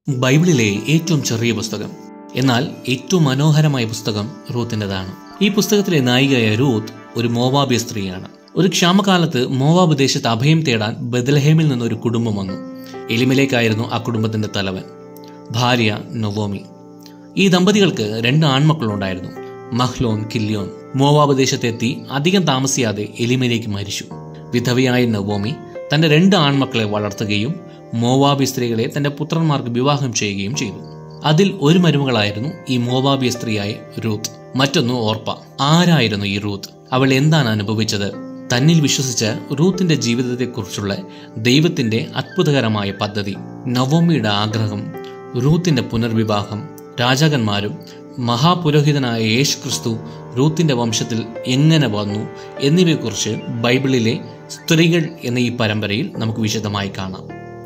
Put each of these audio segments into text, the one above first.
ബൈബിളിലെ ഏറ്റവും ചെറിയ പുസ്തകം എന്നാൽ ഏറ്റവും മനോഹരമായ പുസ്തകം റൂത്തിൻ്റെതാണ് ഈ പുസ്തകത്തിലെ നായികയായ റൂത്ത് ഒരു മോവാബിയ സ്ത്രീയാണ് ഒരു ക്ഷാമകാലത്ത് മോവാബ് ദേശത്ത് അഭയം തേടാൻ ബദലഹേമിൽ നിന്ന് ഒരു കുടുംബം വന്നു എലിമിലേക്കായിരുന്നു ആ കുടുംബത്തിന്റെ തലവൻ ഭാര്യ നൊവോമി ഈ ദമ്പതികൾക്ക് രണ്ട് ആൺമക്കളുണ്ടായിരുന്നു മഹ്ലോൻ കില്യോൻ മോവാബ് ദേശത്തെത്തി അധികം താമസിയാതെ എലിമയിലേക്ക് മരിച്ചു വിധവയായ നവോമി തന്റെ രണ്ട് ആൺമക്കളെ വളർത്തുകയും മോവാബി സ്ത്രീകളെ തന്റെ പുത്രന്മാർക്ക് വിവാഹം ചെയ്യുകയും ചെയ്തു അതിൽ ഒരു മരുമകളായിരുന്നു ഈ മോവാബിയ സ്ത്രീയായ റൂത്ത് മറ്റൊന്ന് ഓർപ്പ ആരായിരുന്നു ഈ റൂത്ത് അവൾ എന്താണ് അനുഭവിച്ചത് തന്നിൽ വിശ്വസിച്ച റൂത്തിന്റെ ജീവിതത്തെക്കുറിച്ചുള്ള ദൈവത്തിന്റെ അത്ഭുതകരമായ പദ്ധതി നവോമിയുടെ ആഗ്രഹം റൂത്തിന്റെ പുനർവിവാഹം രാജാക്കന്മാരും മഹാപുരോഹിതനായ യേശു ക്രിസ്തു റൂത്തിന്റെ വംശത്തിൽ എങ്ങനെ വന്നു എന്നിവയെക്കുറിച്ച് ബൈബിളിലെ സ്ത്രീകൾ എന്ന ഈ പരമ്പരയിൽ നമുക്ക് വിശദമായി കാണാം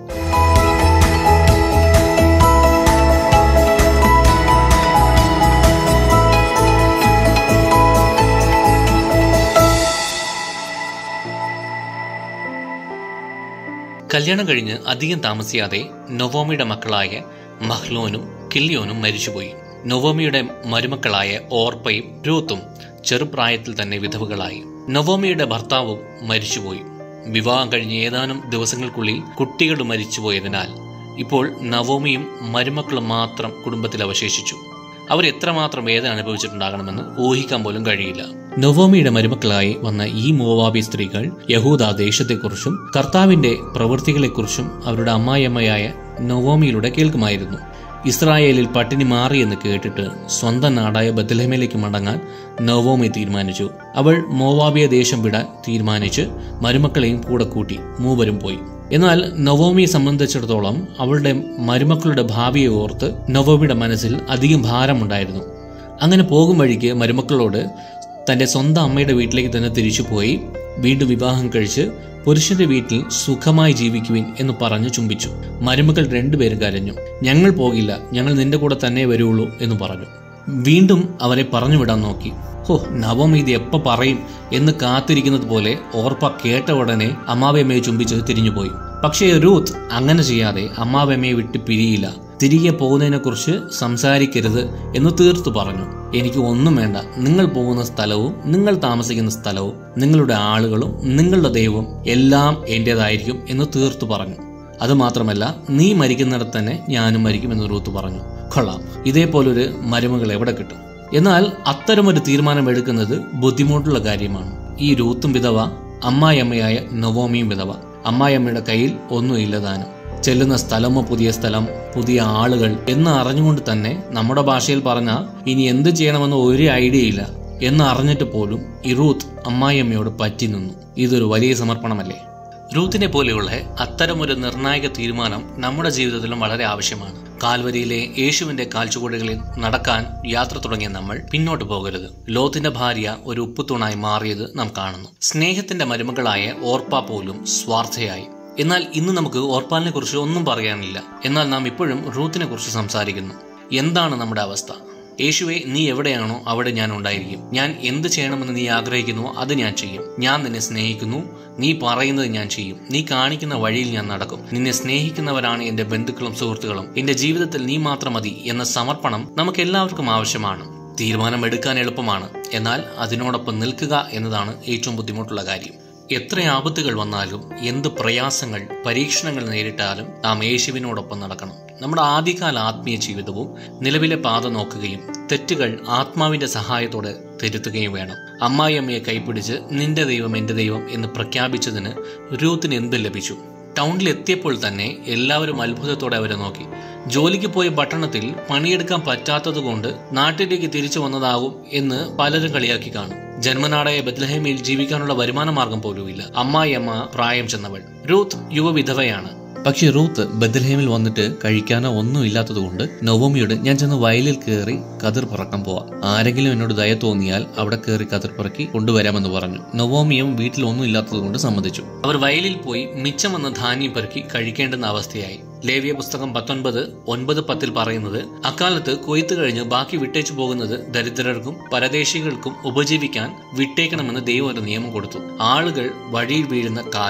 കല്യാണം കഴിഞ്ഞ് അധികം താമസിയാതെ നൊവോമിയുടെ മക്കളായ മഹ്ലോനും കില്യോനും മരിച്ചുപോയി നൊവോമിയുടെ മരുമക്കളായ ഓർപ്പയും രൂത്തും ചെറുപ്രായത്തിൽ തന്നെ വിധവകളായി നൊവോമിയുടെ ഭർത്താവും മരിച്ചുപോയി വിവാഹം കഴിഞ്ഞ് ഏതാനും ദിവസങ്ങൾക്കുള്ളിൽ കുട്ടികൾ മരിച്ചുപോയതിനാൽ ഇപ്പോൾ നവോമിയും മരുമക്കളും മാത്രം കുടുംബത്തിൽ അവശേഷിച്ചു അവർ എത്രമാത്രം വേദന അനുഭവിച്ചിട്ടുണ്ടാകണമെന്ന് ഊഹിക്കാൻ പോലും കഴിയില്ല നൊവോമിയുടെ മരുമക്കളായി വന്ന ഈ മോവാബി സ്ത്രീകൾ യഹൂദ ദേശത്തെക്കുറിച്ചും കർത്താവിന്റെ പ്രവൃത്തികളെക്കുറിച്ചും അവരുടെ അമ്മായിയമ്മയായ നൊവോമിയിലൂടെ കേൾക്കുമായിരുന്നു ഇസ്രായേലിൽ പട്ടിണി മാറിയെന്ന് കേട്ടിട്ട് സ്വന്തം നാടായ ബദലഹമയിലേക്ക് മടങ്ങാൻ നവോമി തീരുമാനിച്ചു അവൾ മോവാബിയ ദേശം വിടാൻ തീരുമാനിച്ച് മരുമക്കളെയും കൂടെ കൂട്ടി മൂവരും പോയി എന്നാൽ നവോമിയെ സംബന്ധിച്ചിടത്തോളം അവളുടെ മരുമക്കളുടെ ഭാവിയെ ഓർത്ത് നവോമിയുടെ മനസ്സിൽ അധികം ഭാരമുണ്ടായിരുന്നു അങ്ങനെ പോകും വഴിക്ക് മരുമക്കളോട് തന്റെ സ്വന്തം അമ്മയുടെ വീട്ടിലേക്ക് തന്നെ തിരിച്ചു പോയി വീണ്ടും വിവാഹം കഴിച്ച് പുരുഷന്റെ വീട്ടിൽ സുഖമായി ജീവിക്കുവിൻ എന്ന് പറഞ്ഞു ചുംബിച്ചു മരുമകൾ രണ്ടുപേരും കരഞ്ഞു ഞങ്ങൾ പോകില്ല ഞങ്ങൾ നിന്റെ കൂടെ തന്നെ വരുള്ളൂ എന്ന് പറഞ്ഞു വീണ്ടും അവരെ പറഞ്ഞു വിടാൻ നോക്കി ഹോ നവം ഇത് എപ്പോ പറയും എന്ന് കാത്തിരിക്കുന്നത് പോലെ ഓർപ്പ കേട്ട ഉടനെ അമ്മാവമ്മയെ ചുംബിച്ച് തിരിഞ്ഞുപോയി പക്ഷേ റൂത്ത് അങ്ങനെ ചെയ്യാതെ അമ്മാവമ്മയെ വിട്ട് പിരിയില്ല തിരികെ പോകുന്നതിനെക്കുറിച്ച് സംസാരിക്കരുത് എന്ന് തീർത്തു പറഞ്ഞു എനിക്ക് ഒന്നും വേണ്ട നിങ്ങൾ പോകുന്ന സ്ഥലവും നിങ്ങൾ താമസിക്കുന്ന സ്ഥലവും നിങ്ങളുടെ ആളുകളും നിങ്ങളുടെ ദൈവവും എല്ലാം എൻ്റേതായിരിക്കും എന്ന് തീർത്തു പറഞ്ഞു അതുമാത്രമല്ല നീ മരിക്കുന്നിടത്ത് തന്നെ ഞാനും മരിക്കും എന്ന് റൂത്ത് പറഞ്ഞു കൊള്ളാം ഇതേപോലൊരു മരുമകൾ എവിടെ കിട്ടും എന്നാൽ അത്തരമൊരു തീരുമാനം എടുക്കുന്നത് ബുദ്ധിമുട്ടുള്ള കാര്യമാണ് ഈ രൂത്തും വിധവ അമ്മായിയമ്മയായ നവോമിയും വിധവ അമ്മായിയമ്മയുടെ കയ്യിൽ ഒന്നുമില്ല താനും ചെല്ലുന്ന സ്ഥലമോ പുതിയ സ്ഥലം പുതിയ ആളുകൾ എന്ന് അറിഞ്ഞുകൊണ്ട് തന്നെ നമ്മുടെ ഭാഷയിൽ പറഞ്ഞാൽ ഇനി എന്ത് ചെയ്യണമെന്ന് ഒരു ഐഡിയ ഇല്ല എന്ന് അറിഞ്ഞിട്ട് പോലും ഈ റൂത്ത് അമ്മായിയമ്മയോട് പറ്റി നിന്നു ഇതൊരു വലിയ സമർപ്പണമല്ലേ റൂത്തിനെ പോലെയുള്ള അത്തരമൊരു നിർണായക തീരുമാനം നമ്മുടെ ജീവിതത്തിലും വളരെ ആവശ്യമാണ് കാൽവരിയിലെ യേശുവിന്റെ കാൽച്ചുവടുകളിൽ നടക്കാൻ യാത്ര തുടങ്ങിയ നമ്മൾ പിന്നോട്ട് പോകരുത് ലോത്തിന്റെ ഭാര്യ ഒരു ഉപ്പുത്തൂണായി മാറിയത് നാം കാണുന്നു സ്നേഹത്തിന്റെ മരുമകളായ ഓർപ്പ പോലും സ്വാർത്ഥയായി എന്നാൽ ഇന്ന് നമുക്ക് ഓർപ്പാലിനെ കുറിച്ച് ഒന്നും പറയാനില്ല എന്നാൽ നാം ഇപ്പോഴും റൂത്തിനെ കുറിച്ച് സംസാരിക്കുന്നു എന്താണ് നമ്മുടെ അവസ്ഥ യേശുവെ നീ എവിടെയാണോ അവിടെ ഞാൻ ഉണ്ടായിരിക്കും ഞാൻ എന്ത് ചെയ്യണമെന്ന് നീ ആഗ്രഹിക്കുന്നുവോ അത് ഞാൻ ചെയ്യും ഞാൻ നിന്നെ സ്നേഹിക്കുന്നു നീ പറയുന്നത് ഞാൻ ചെയ്യും നീ കാണിക്കുന്ന വഴിയിൽ ഞാൻ നടക്കും നിന്നെ സ്നേഹിക്കുന്നവരാണ് എന്റെ ബന്ധുക്കളും സുഹൃത്തുക്കളും എന്റെ ജീവിതത്തിൽ നീ മാത്രം മതി എന്ന സമർപ്പണം നമുക്ക് എല്ലാവർക്കും ആവശ്യമാണ് തീരുമാനം എടുക്കാൻ എളുപ്പമാണ് എന്നാൽ അതിനോടൊപ്പം നിൽക്കുക എന്നതാണ് ഏറ്റവും ബുദ്ധിമുട്ടുള്ള കാര്യം എത്ര ആപത്തുകൾ വന്നാലും എന്ത് പ്രയാസങ്ങൾ പരീക്ഷണങ്ങൾ നേരിട്ടാലും നാം യേശുവിനോടൊപ്പം നടക്കണം നമ്മുടെ ആദ്യകാല ആത്മീയ ജീവിതവും നിലവിലെ പാത നോക്കുകയും തെറ്റുകൾ ആത്മാവിന്റെ സഹായത്തോടെ തിരുത്തുകയും വേണം അമ്മായിയമ്മയെ കൈപ്പിടിച്ച് നിന്റെ ദൈവം എന്റെ ദൈവം എന്ന് പ്രഖ്യാപിച്ചതിന് രൂത്തിന് എന്ത് ലഭിച്ചു ടൗണിൽ എത്തിയപ്പോൾ തന്നെ എല്ലാവരും അത്ഭുതത്തോടെ അവരെ നോക്കി ജോലിക്ക് പോയ പട്ടണത്തിൽ പണിയെടുക്കാൻ പറ്റാത്തത് കൊണ്ട് നാട്ടിലേക്ക് തിരിച്ചു വന്നതാകും എന്ന് പലരും കളിയാക്കി കാണും ജന്മനാടായ ബദ്ലഹേമിൽ ജീവിക്കാനുള്ള വരുമാന മാർഗം പോലുമില്ല അമ്മായിയമ്മ പ്രായം ചെന്നവൾ റൂത്ത് യുവവിധവയാണ് പക്ഷെ റൂത്ത് ബദ്ലഹേമിൽ വന്നിട്ട് കഴിക്കാനോ ഒന്നും ഇല്ലാത്തതുകൊണ്ട് നവോമിയോട് ഞാൻ ചെന്ന് വയലിൽ കയറി കതിർ പറക്കാൻ പോവാം ആരെങ്കിലും എന്നോട് ദയ തോന്നിയാൽ അവിടെ കയറി കതിർ പറക്കി കൊണ്ടുവരാമെന്ന് പറഞ്ഞു നവോമിയും വീട്ടിൽ ഒന്നും ഇല്ലാത്തതുകൊണ്ട് സമ്മതിച്ചു അവർ വയലിൽ പോയി മിച്ചം വന്ന ധാന്യം പെറുക്കി കഴിക്കേണ്ടുന്ന അവസ്ഥയായി ലേവിയ പുസ്തകം പത്തൊൻപത് ഒൻപത് പത്തിൽ പറയുന്നത് അക്കാലത്ത് കൊയ്ത്ത് കഴിഞ്ഞ് ബാക്കി വിട്ടേച്ചു പോകുന്നത് ദരിദ്രർക്കും പരദേശികൾക്കും ഉപജീവിക്കാൻ വിട്ടേക്കണമെന്ന് ദൈവം ഒരു നിയമം കൊടുത്തു ആളുകൾ വഴിയിൽ വീഴുന്ന കാല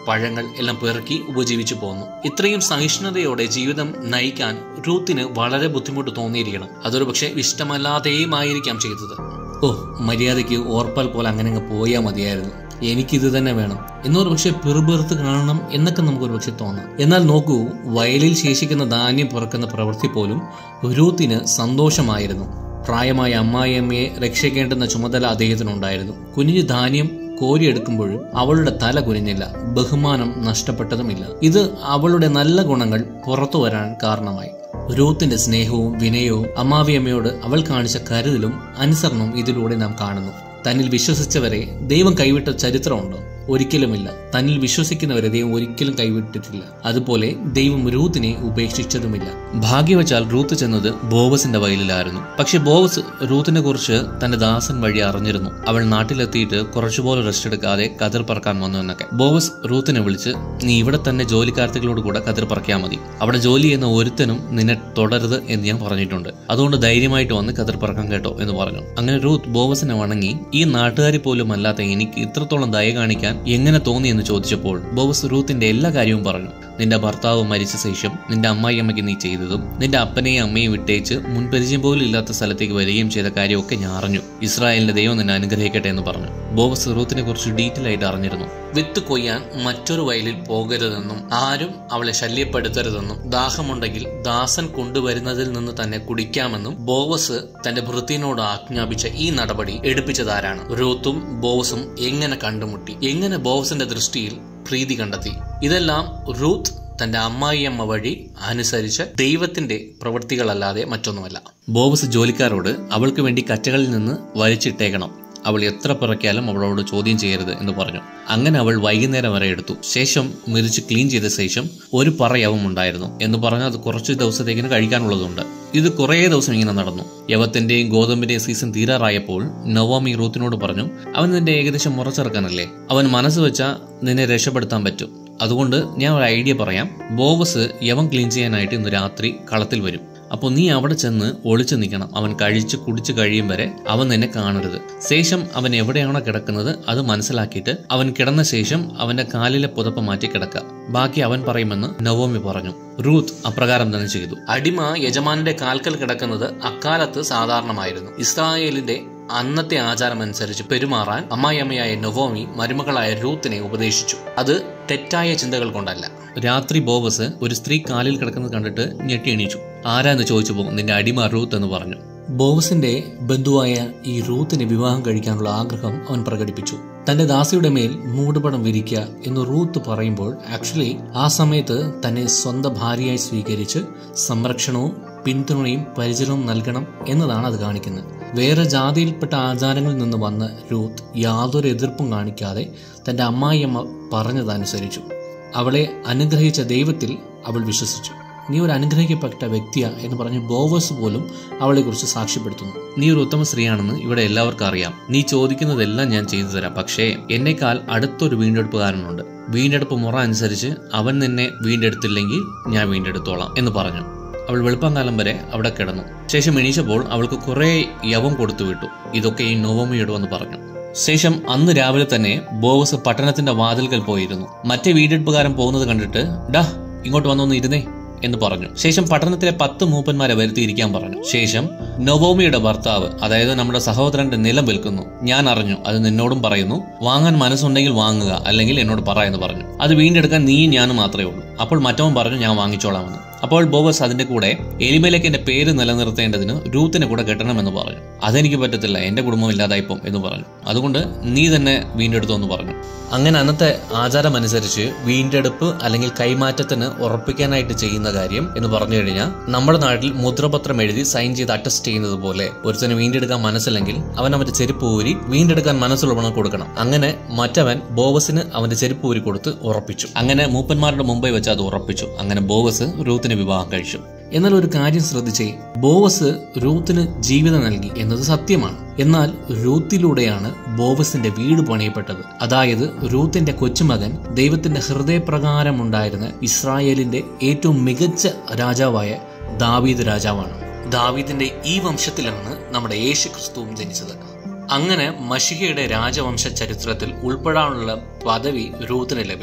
പഴങ്ങൾ എല്ലാം പെറുക്കി ഉപജീവിച്ചു പോന്നു ഇത്രയും സഹിഷ്ണുതയോടെ ജീവിതം നയിക്കാൻ റൂത്തിന് വളരെ ബുദ്ധിമുട്ട് തോന്നിയിരിക്കണം അതൊരു പക്ഷെ ഇഷ്ടമല്ലാതെയും ആയിരിക്കാം ചെയ്തത് ഓ മര്യാദയ്ക്ക് ഓർപ്പാൽ പോലെ അങ്ങനെ അങ്ങ് പോയാൽ മതിയായിരുന്നു എനിക്കിത് തന്നെ വേണം എന്നൊരു പക്ഷെ പെറുപെറുത്ത് കാണണം എന്നൊക്കെ നമുക്കൊരു പക്ഷെ തോന്നാം എന്നാൽ നോക്കൂ വയലിൽ ശേഷിക്കുന്ന ധാന്യം പുറക്കുന്ന പ്രവൃത്തി പോലും രൂത്തിന് സന്തോഷമായിരുന്നു പ്രായമായ അമ്മായിയമ്മയെ രക്ഷിക്കേണ്ടുന്ന ചുമതല അദ്ദേഹത്തിനുണ്ടായിരുന്നു കുഞ്ഞു ധാന്യം കോരിയെടുക്കുമ്പോഴും അവളുടെ തല കുനിഞ്ഞില്ല ബഹുമാനം നഷ്ടപ്പെട്ടതുമില്ല ഇത് അവളുടെ നല്ല ഗുണങ്ങൾ പുറത്തു വരാൻ കാരണമായി രൂത്തിന്റെ സ്നേഹവും വിനയവും അമ്മാവിയമ്മയോട് അവൾ കാണിച്ച കരുതലും അനുസരണവും ഇതിലൂടെ നാം കാണുന്നു തന്നിൽ വിശ്വസിച്ചവരെ ദൈവം കൈവിട്ട ചരിത്രമുണ്ടോ ഒരിക്കലുമില്ല തന്നിൽ വിശ്വസിക്കുന്നവരെ ദൈവം ഒരിക്കലും കൈവിട്ടിട്ടില്ല അതുപോലെ ദൈവം റൂത്തിനെ ഉപേക്ഷിച്ചതുമില്ല ഭാഗ്യവച്ചാൽ റൂത്ത് ചെന്നത് ബോവസിന്റെ വയലിലായിരുന്നു പക്ഷെ ബോവസ് റൂത്തിനെ കുറിച്ച് തന്റെ ദാസൻ വഴി അറിഞ്ഞിരുന്നു അവൾ നാട്ടിലെത്തിയിട്ട് കുറച്ചുപോലെ റെസ്റ്റ് എടുക്കാതെ കതിർ പറക്കാൻ വന്നു എന്നൊക്കെ ബോവസ് റൂത്തിനെ വിളിച്ച് നീ ഇവിടെ തന്നെ ജോലിക്കാർത്തികളോട് കൂടെ കതിർ പറക്കാൻ മതി അവിടെ ജോലി ചെയ്യുന്ന ഒരുത്തനും നിന്നെ തുടരുത് എന്ന് ഞാൻ പറഞ്ഞിട്ടുണ്ട് അതുകൊണ്ട് ധൈര്യമായിട്ട് വന്ന് കതിർ പറക്കാൻ കേട്ടോ എന്ന് പറഞ്ഞു അങ്ങനെ റൂത്ത് ബോവസിനെ വണങ്ങി ഈ നാട്ടുകാരി പോലും അല്ലാത്ത എനിക്ക് ഇത്രത്തോളം ദയ കാണിക്കാൻ എങ്ങനെ തോന്നി എന്ന് ചോദിച്ചപ്പോൾ ബോവസ് റൂത്തിന്റെ എല്ലാ കാര്യവും പറഞ്ഞു നിന്റെ ഭർത്താവ് മരിച്ച ശേഷം നിന്റെ അമ്മായിയമ്മയ്ക്ക് നീ ചെയ്തതും നിന്റെ അപ്പനെയും അമ്മയും വിട്ടേച്ച് മുൻപരിചയം പോലും ഇല്ലാത്ത സ്ഥലത്തേക്ക് വരികയും ചെയ്ത കാര്യമൊക്കെ ഞാൻ അറിഞ്ഞു ഇസ്രായേലിന്റെ ദൈവം നിന്നെ അനുഗ്രഹിക്കട്ടെ എന്ന് പറഞ്ഞു ബോവസ് റൂത്തിനെ കുറിച്ച് ഡീറ്റെയിൽ ആയിട്ട് അറിഞ്ഞിരുന്നു വിത്ത് കൊയ്യാൻ മറ്റൊരു വയലിൽ പോകരുതെന്നും ആരും അവളെ ശല്യപ്പെടുത്തരുതെന്നും ദാഹമുണ്ടെങ്കിൽ ദാസൻ കൊണ്ടുവരുന്നതിൽ നിന്ന് തന്നെ കുടിക്കാമെന്നും ബോവസ് തന്റെ ഭൃത്തിനോട് ആജ്ഞാപിച്ച ഈ നടപടി എടുപ്പിച്ചതാരാണ് റൂത്തും ബോവസും എങ്ങനെ കണ്ടുമുട്ടി എങ്ങനെ ബോവസിന്റെ ദൃഷ്ടിയിൽ പ്രീതി കണ്ടെത്തി ഇതെല്ലാം റൂത്ത് തന്റെ അമ്മായിയമ്മ വഴി അനുസരിച്ച ദൈവത്തിന്റെ പ്രവൃത്തികളല്ലാതെ മറ്റൊന്നുമല്ല ബോവസ് ജോലിക്കാരോട് അവൾക്ക് വേണ്ടി കറ്റകളിൽ നിന്ന് വലിച്ചിട്ടേക്കണം അവൾ എത്ര പിറക്കിയാലും അവളോട് ചോദ്യം ചെയ്യരുത് എന്ന് പറഞ്ഞു അങ്ങനെ അവൾ വൈകുന്നേരം വരെ എടുത്തു ശേഷം മിരിച്ച് ക്ലീൻ ചെയ്ത ശേഷം ഒരു പറയവും ഉണ്ടായിരുന്നു എന്ന് പറഞ്ഞാൽ അത് കുറച്ച് ദിവസത്തേക്കിന് കഴിക്കാനുള്ളതുണ്ട് ഇത് കുറേ ദിവസം ഇങ്ങനെ നടന്നു യവത്തിന്റെയും ഗോതമ്പിന്റെയും സീസൺ തീരാറായപ്പോൾ നവോമി റൂത്തിനോട് പറഞ്ഞു അവൻ നിന്റെ ഏകദേശം മുറച്ചെറുക്കാനല്ലേ അവൻ മനസ്സ് വെച്ചാൽ നിന്നെ രക്ഷപ്പെടുത്താൻ പറ്റും അതുകൊണ്ട് ഞാൻ ഒരു ഐഡിയ പറയാം ബോവസ് യവൻ ക്ലീൻ ചെയ്യാനായിട്ട് ഇന്ന് രാത്രി കളത്തിൽ വരും അപ്പോൾ നീ അവിടെ ചെന്ന് ഒളിച്ചു നിൽക്കണം അവൻ കഴിച്ച് കുടിച്ച് കഴിയും വരെ അവൻ നിന്നെ കാണരുത് ശേഷം അവൻ എവിടെയാണോ കിടക്കുന്നത് അത് മനസ്സിലാക്കിയിട്ട് അവൻ കിടന്ന ശേഷം അവന്റെ കാലിലെ പുതപ്പ് മാറ്റി കിടക്കുക ബാക്കി അവൻ പറയുമെന്ന് നവോമി പറഞ്ഞു റൂത്ത് അപ്രകാരം തന്നെ ചെയ്തു അടിമ യജമാനന്റെ കാൽക്കൽ കിടക്കുന്നത് അക്കാലത്ത് സാധാരണമായിരുന്നു ഇസ്രായേലിന്റെ അന്നത്തെ ആചാരമനുസരിച്ച് പെരുമാറാൻ അമ്മായിയമ്മയായ നൊവോമി മരുമകളായ റൂത്തിനെ ഉപദേശിച്ചു അത് തെറ്റായ ചിന്തകൾ കൊണ്ടല്ല രാത്രി ബോബസ് ഒരു സ്ത്രീ കാലിൽ കിടക്കുന്നത് കണ്ടിട്ട് ഞെട്ടി എണീച്ചു ആരാന്ന് ചോദിച്ചപ്പോൾ നിന്റെ അടിമ റൂത്ത് എന്ന് പറഞ്ഞു ബോവസിന്റെ ബന്ധുവായ ഈ റൂത്തിനെ വിവാഹം കഴിക്കാനുള്ള ആഗ്രഹം അവൻ പ്രകടിപ്പിച്ചു തന്റെ ദാസിയുടെ മേൽ മൂടുപടം വിരിക്കുക എന്ന് റൂത്ത് പറയുമ്പോൾ ആക്ച്വലി ആ സമയത്ത് തന്നെ സ്വന്തം ഭാര്യയായി സ്വീകരിച്ച് സംരക്ഷണവും പിന്തുണയും പരിചരണവും നൽകണം എന്നതാണ് അത് കാണിക്കുന്നത് വേറെ ജാതിയിൽപ്പെട്ട ആചാരങ്ങളിൽ നിന്ന് വന്ന രൂത്ത് യാതൊരു എതിർപ്പും കാണിക്കാതെ തന്റെ അമ്മായിയമ്മ പറഞ്ഞതനുസരിച്ചു അവളെ അനുഗ്രഹിച്ച ദൈവത്തിൽ അവൾ വിശ്വസിച്ചു നീ ഒരു അനുഗ്രഹിക്കപ്പെട്ട വ്യക്തിയാ എന്ന് പറഞ്ഞ് ബോവസ് പോലും അവളെക്കുറിച്ച് സാക്ഷ്യപ്പെടുത്തുന്നു നീ ഒരു ഉത്തമ സ്ത്രീയാണെന്ന് ഇവിടെ എല്ലാവർക്കും അറിയാം നീ ചോദിക്കുന്നതെല്ലാം ഞാൻ ചെയ്തു തരാം പക്ഷേ എന്നെക്കാൾ അടുത്തൊരു വീണ്ടെടുപ്പുകാരനുണ്ട് വീണ്ടെടുപ്പ് മുറ അനുസരിച്ച് അവൻ നിന്നെ വീണ്ടെടുത്തില്ലെങ്കിൽ ഞാൻ വീണ്ടെടുത്തോളാം എന്ന് പറഞ്ഞു അവൾ വെളുപ്പംകാലം വരെ അവിടെ കിടന്നു ശേഷം എണീച്ചപ്പോൾ അവൾക്ക് കുറെ യവം കൊടുത്തു വിട്ടു ഇതൊക്കെ ഈ നോവമിയോട് വന്ന് പറഞ്ഞു ശേഷം അന്ന് രാവിലെ തന്നെ ബോവസ് പട്ടണത്തിന്റെ വാതിൽക്കൽ പോയിരുന്നു മറ്റേ വീണ്ടെടുപ്പുകാരൻ പോകുന്നത് കണ്ടിട്ട് ഡാ ഇങ്ങോട്ട് വന്നൊന്ന് ഇരുന്നേ എന്ന് പറഞ്ഞു ശേഷം പട്ടണത്തിലെ പത്ത് മൂപ്പന്മാരെ വരുത്തിയിരിക്കാൻ പറഞ്ഞു ശേഷം നൊവോമിയുടെ ഭർത്താവ് അതായത് നമ്മുടെ സഹോദരന്റെ നിലം വിൽക്കുന്നു ഞാൻ അറിഞ്ഞു അത് നിന്നോടും പറയുന്നു വാങ്ങാൻ മനസ്സുണ്ടെങ്കിൽ വാങ്ങുക അല്ലെങ്കിൽ എന്നോട് പറ എന്ന് പറഞ്ഞു അത് വീണ്ടെടുക്കാൻ നീയും ഞാനും മാത്രമേ ഉള്ളൂ അപ്പോൾ മറ്റവൻ പറഞ്ഞു ഞാൻ വാങ്ങിച്ചോളാമെന്ന് അപ്പോൾ ബോബസ് അതിന്റെ കൂടെ എലിമേലക്കിന്റെ പേര് നിലനിർത്തേണ്ടതിന് രൂത്തിനെ കൂടെ കെട്ടണമെന്ന് പറഞ്ഞു അതെനിക്ക് പറ്റത്തില്ല എന്റെ കുടുംബം ഇല്ലാതായിപ്പം എന്ന് പറഞ്ഞു അതുകൊണ്ട് നീ തന്നെ വീണ്ടെടുത്തു എന്ന് പറഞ്ഞു അങ്ങനെ അന്നത്തെ ആചാരം അനുസരിച്ച് വീണ്ടെടുപ്പ് അല്ലെങ്കിൽ കൈമാറ്റത്തിന് ഉറപ്പിക്കാനായിട്ട് ചെയ്യുന്ന കാര്യം എന്ന് പറഞ്ഞു കഴിഞ്ഞാൽ നമ്മുടെ നാട്ടിൽ മുദ്രപത്രം എഴുതി സൈൻ ചെയ്ത് അറ്റസ്റ്റ് ചെയ്യുന്നത് പോലെ ഒരുത്തന് വീണ്ടെടുക്കാൻ മനസ്സില്ലെങ്കിൽ അവൻ അവന്റെ ചെരുപ്പ് ഊരി വീണ്ടെടുക്കാൻ മനസ്സുള്ളവണം കൊടുക്കണം അങ്ങനെ മറ്റവൻ ബോവസിന് അവന്റെ ചെരുപ്പ് ഊരി കൊടുത്ത് ഉറപ്പിച്ചു അങ്ങനെ മൂപ്പന്മാരുടെ മുമ്പേ വെച്ച് അത് ഉറപ്പിച്ചു അങ്ങനെ ബോവസ് റൂത്തിനെ വിവാഹം കഴിച്ചു എന്നാൽ ഒരു കാര്യം ശ്രദ്ധിച്ചേ ബോവസ് റൂത്തിന് ജീവിതം നൽകി എന്നത് സത്യമാണ് എന്നാൽ റൂത്തിലൂടെയാണ് ബോവസിന്റെ വീട് പണിയപ്പെട്ടത് അതായത് റൂത്തിന്റെ കൊച്ചുമകൻ ദൈവത്തിന്റെ ഹൃദയപ്രകാരം ഉണ്ടായിരുന്ന ഇസ്രായേലിന്റെ ഏറ്റവും മികച്ച രാജാവായ ദാവീദ് രാജാവാണ് ദാവീദിന്റെ ഈ വംശത്തിലാണ് നമ്മുടെ യേശു ക്രിസ്തുവും ജനിച്ചത് അങ്ങനെ മഷിഹയുടെ രാജവംശ ചരിത്രത്തിൽ ഉൾപ്പെടാനുള്ള പദവി റൂത്തിന് ലഭിച്ചു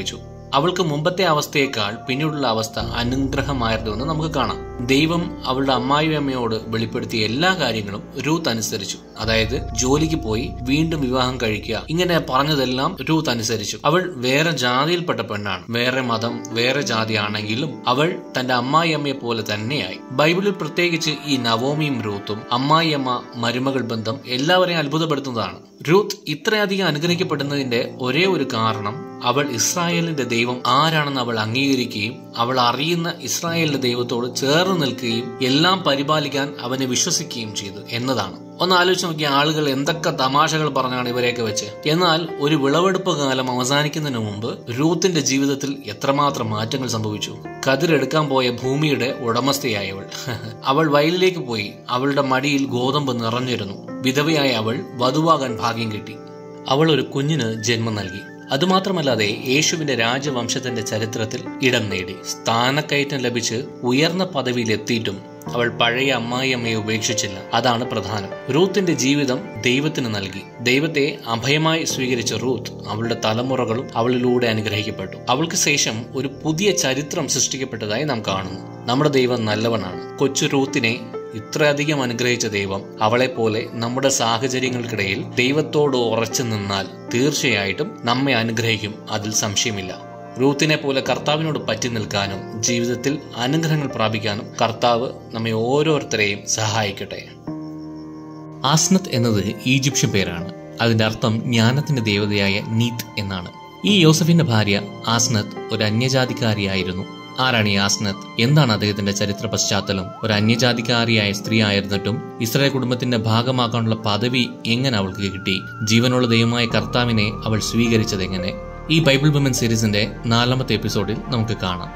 അവൾക്ക് മുമ്പത്തെ അവസ്ഥയേക്കാൾ പിന്നീടുള്ള അവസ്ഥ അനുഗ്രഹമായിരുന്നു എന്ന് നമുക്ക് കാണാം ദൈവം അവളുടെ അമ്മായിയമ്മയോട് വെളിപ്പെടുത്തിയ എല്ലാ കാര്യങ്ങളും രൂത്ത് അനുസരിച്ചു അതായത് ജോലിക്ക് പോയി വീണ്ടും വിവാഹം കഴിക്കുക ഇങ്ങനെ പറഞ്ഞതെല്ലാം രൂത്ത് അനുസരിച്ചു അവൾ വേറെ ജാതിയിൽപ്പെട്ട പെണ്ണാണ് വേറെ മതം വേറെ ജാതി ആണെങ്കിലും അവൾ തന്റെ അമ്മായിയമ്മയെ പോലെ തന്നെയായി ബൈബിളിൽ പ്രത്യേകിച്ച് ഈ നവോമിയും രൂത്തും അമ്മായിയമ്മ മരുമകൾ ബന്ധം എല്ലാവരെയും അത്ഭുതപ്പെടുത്തുന്നതാണ് രൂത്ത് ഇത്രയധികം അനുഗ്രഹിക്കപ്പെടുന്നതിന്റെ ഒരേ ഒരു കാരണം അവൾ ഇസ്രായേലിന്റെ ദൈവം ആരാണെന്ന് അവൾ അംഗീകരിക്കുകയും അവൾ അറിയുന്ന ഇസ്രായേലിന്റെ ദൈവത്തോട് ചേർന്ന് നിൽക്കുകയും എല്ലാം പരിപാലിക്കാൻ അവനെ വിശ്വസിക്കുകയും ചെയ്തു എന്നതാണ് ഒന്ന് ആലോചിച്ച് നോക്കിയ ആളുകൾ എന്തൊക്കെ തമാശകൾ പറഞ്ഞാണ് ഇവരെയൊക്കെ വെച്ച് എന്നാൽ ഒരു വിളവെടുപ്പ് കാലം അവസാനിക്കുന്നതിന് മുമ്പ് രൂത്തിന്റെ ജീവിതത്തിൽ എത്രമാത്രം മാറ്റങ്ങൾ സംഭവിച്ചു കതിരെടുക്കാൻ പോയ ഭൂമിയുടെ ഉടമസ്ഥയായവൾ അവൾ വയലിലേക്ക് പോയി അവളുടെ മടിയിൽ ഗോതമ്പ് നിറഞ്ഞിരുന്നു വിധവയായ അവൾ വധുവാകാൻ ഭാഗ്യം കിട്ടി അവൾ ഒരു കുഞ്ഞിന് ജന്മം നൽകി അതുമാത്രമല്ലാതെ യേശുവിന്റെ രാജവംശത്തിന്റെ ചരിത്രത്തിൽ ഇടം നേടി സ്ഥാനക്കയറ്റം ലഭിച്ച് ഉയർന്ന പദവിയിൽ എത്തിയിട്ടും അവൾ പഴയ അമ്മായിയമ്മയെ ഉപേക്ഷിച്ചില്ല അതാണ് പ്രധാനം റൂത്തിന്റെ ജീവിതം ദൈവത്തിന് നൽകി ദൈവത്തെ അഭയമായി സ്വീകരിച്ച റൂത്ത് അവളുടെ തലമുറകളും അവളിലൂടെ അനുഗ്രഹിക്കപ്പെട്ടു അവൾക്ക് ശേഷം ഒരു പുതിയ ചരിത്രം സൃഷ്ടിക്കപ്പെട്ടതായി നാം കാണുന്നു നമ്മുടെ ദൈവം നല്ലവനാണ് കൊച്ചു റൂത്തിനെ ഇത്രയധികം അനുഗ്രഹിച്ച ദൈവം അവളെപ്പോലെ നമ്മുടെ സാഹചര്യങ്ങൾക്കിടയിൽ ദൈവത്തോട് ഉറച്ചു നിന്നാൽ തീർച്ചയായിട്ടും നമ്മെ അനുഗ്രഹിക്കും അതിൽ സംശയമില്ല റൂത്തിനെ പോലെ കർത്താവിനോട് പറ്റി നിൽക്കാനും ജീവിതത്തിൽ അനുഗ്രഹങ്ങൾ പ്രാപിക്കാനും കർത്താവ് നമ്മെ ഓരോരുത്തരെയും സഹായിക്കട്ടെ ആസ്നത്ത് എന്നത് ഈജിപ്ഷ്യൻ പേരാണ് അതിന്റെ അർത്ഥം ജ്ഞാനത്തിന്റെ ദേവതയായ നീത്ത് എന്നാണ് ഈ യോസഫിന്റെ ഭാര്യ ആസ്നത്ത് ഒരു അന്യജാതിക്കാരിയായിരുന്നു ആരാണ് ഈ ആസ്നത്ത് എന്താണ് അദ്ദേഹത്തിന്റെ ചരിത്ര പശ്ചാത്തലം ഒരു അന്യജാതിക്കാരിയായ സ്ത്രീ ആയിരുന്നിട്ടും ഇസ്രായേൽ കുടുംബത്തിന്റെ ഭാഗമാക്കാനുള്ള പദവി എങ്ങനെ അവൾക്ക് കിട്ടി ജീവനുള്ള ദൈവമായ കർത്താവിനെ അവൾ സ്വീകരിച്ചത് എങ്ങനെ ഈ ബൈബിൾ വിമൻ സീരീസിന്റെ നാലാമത്തെ എപ്പിസോഡിൽ നമുക്ക് കാണാം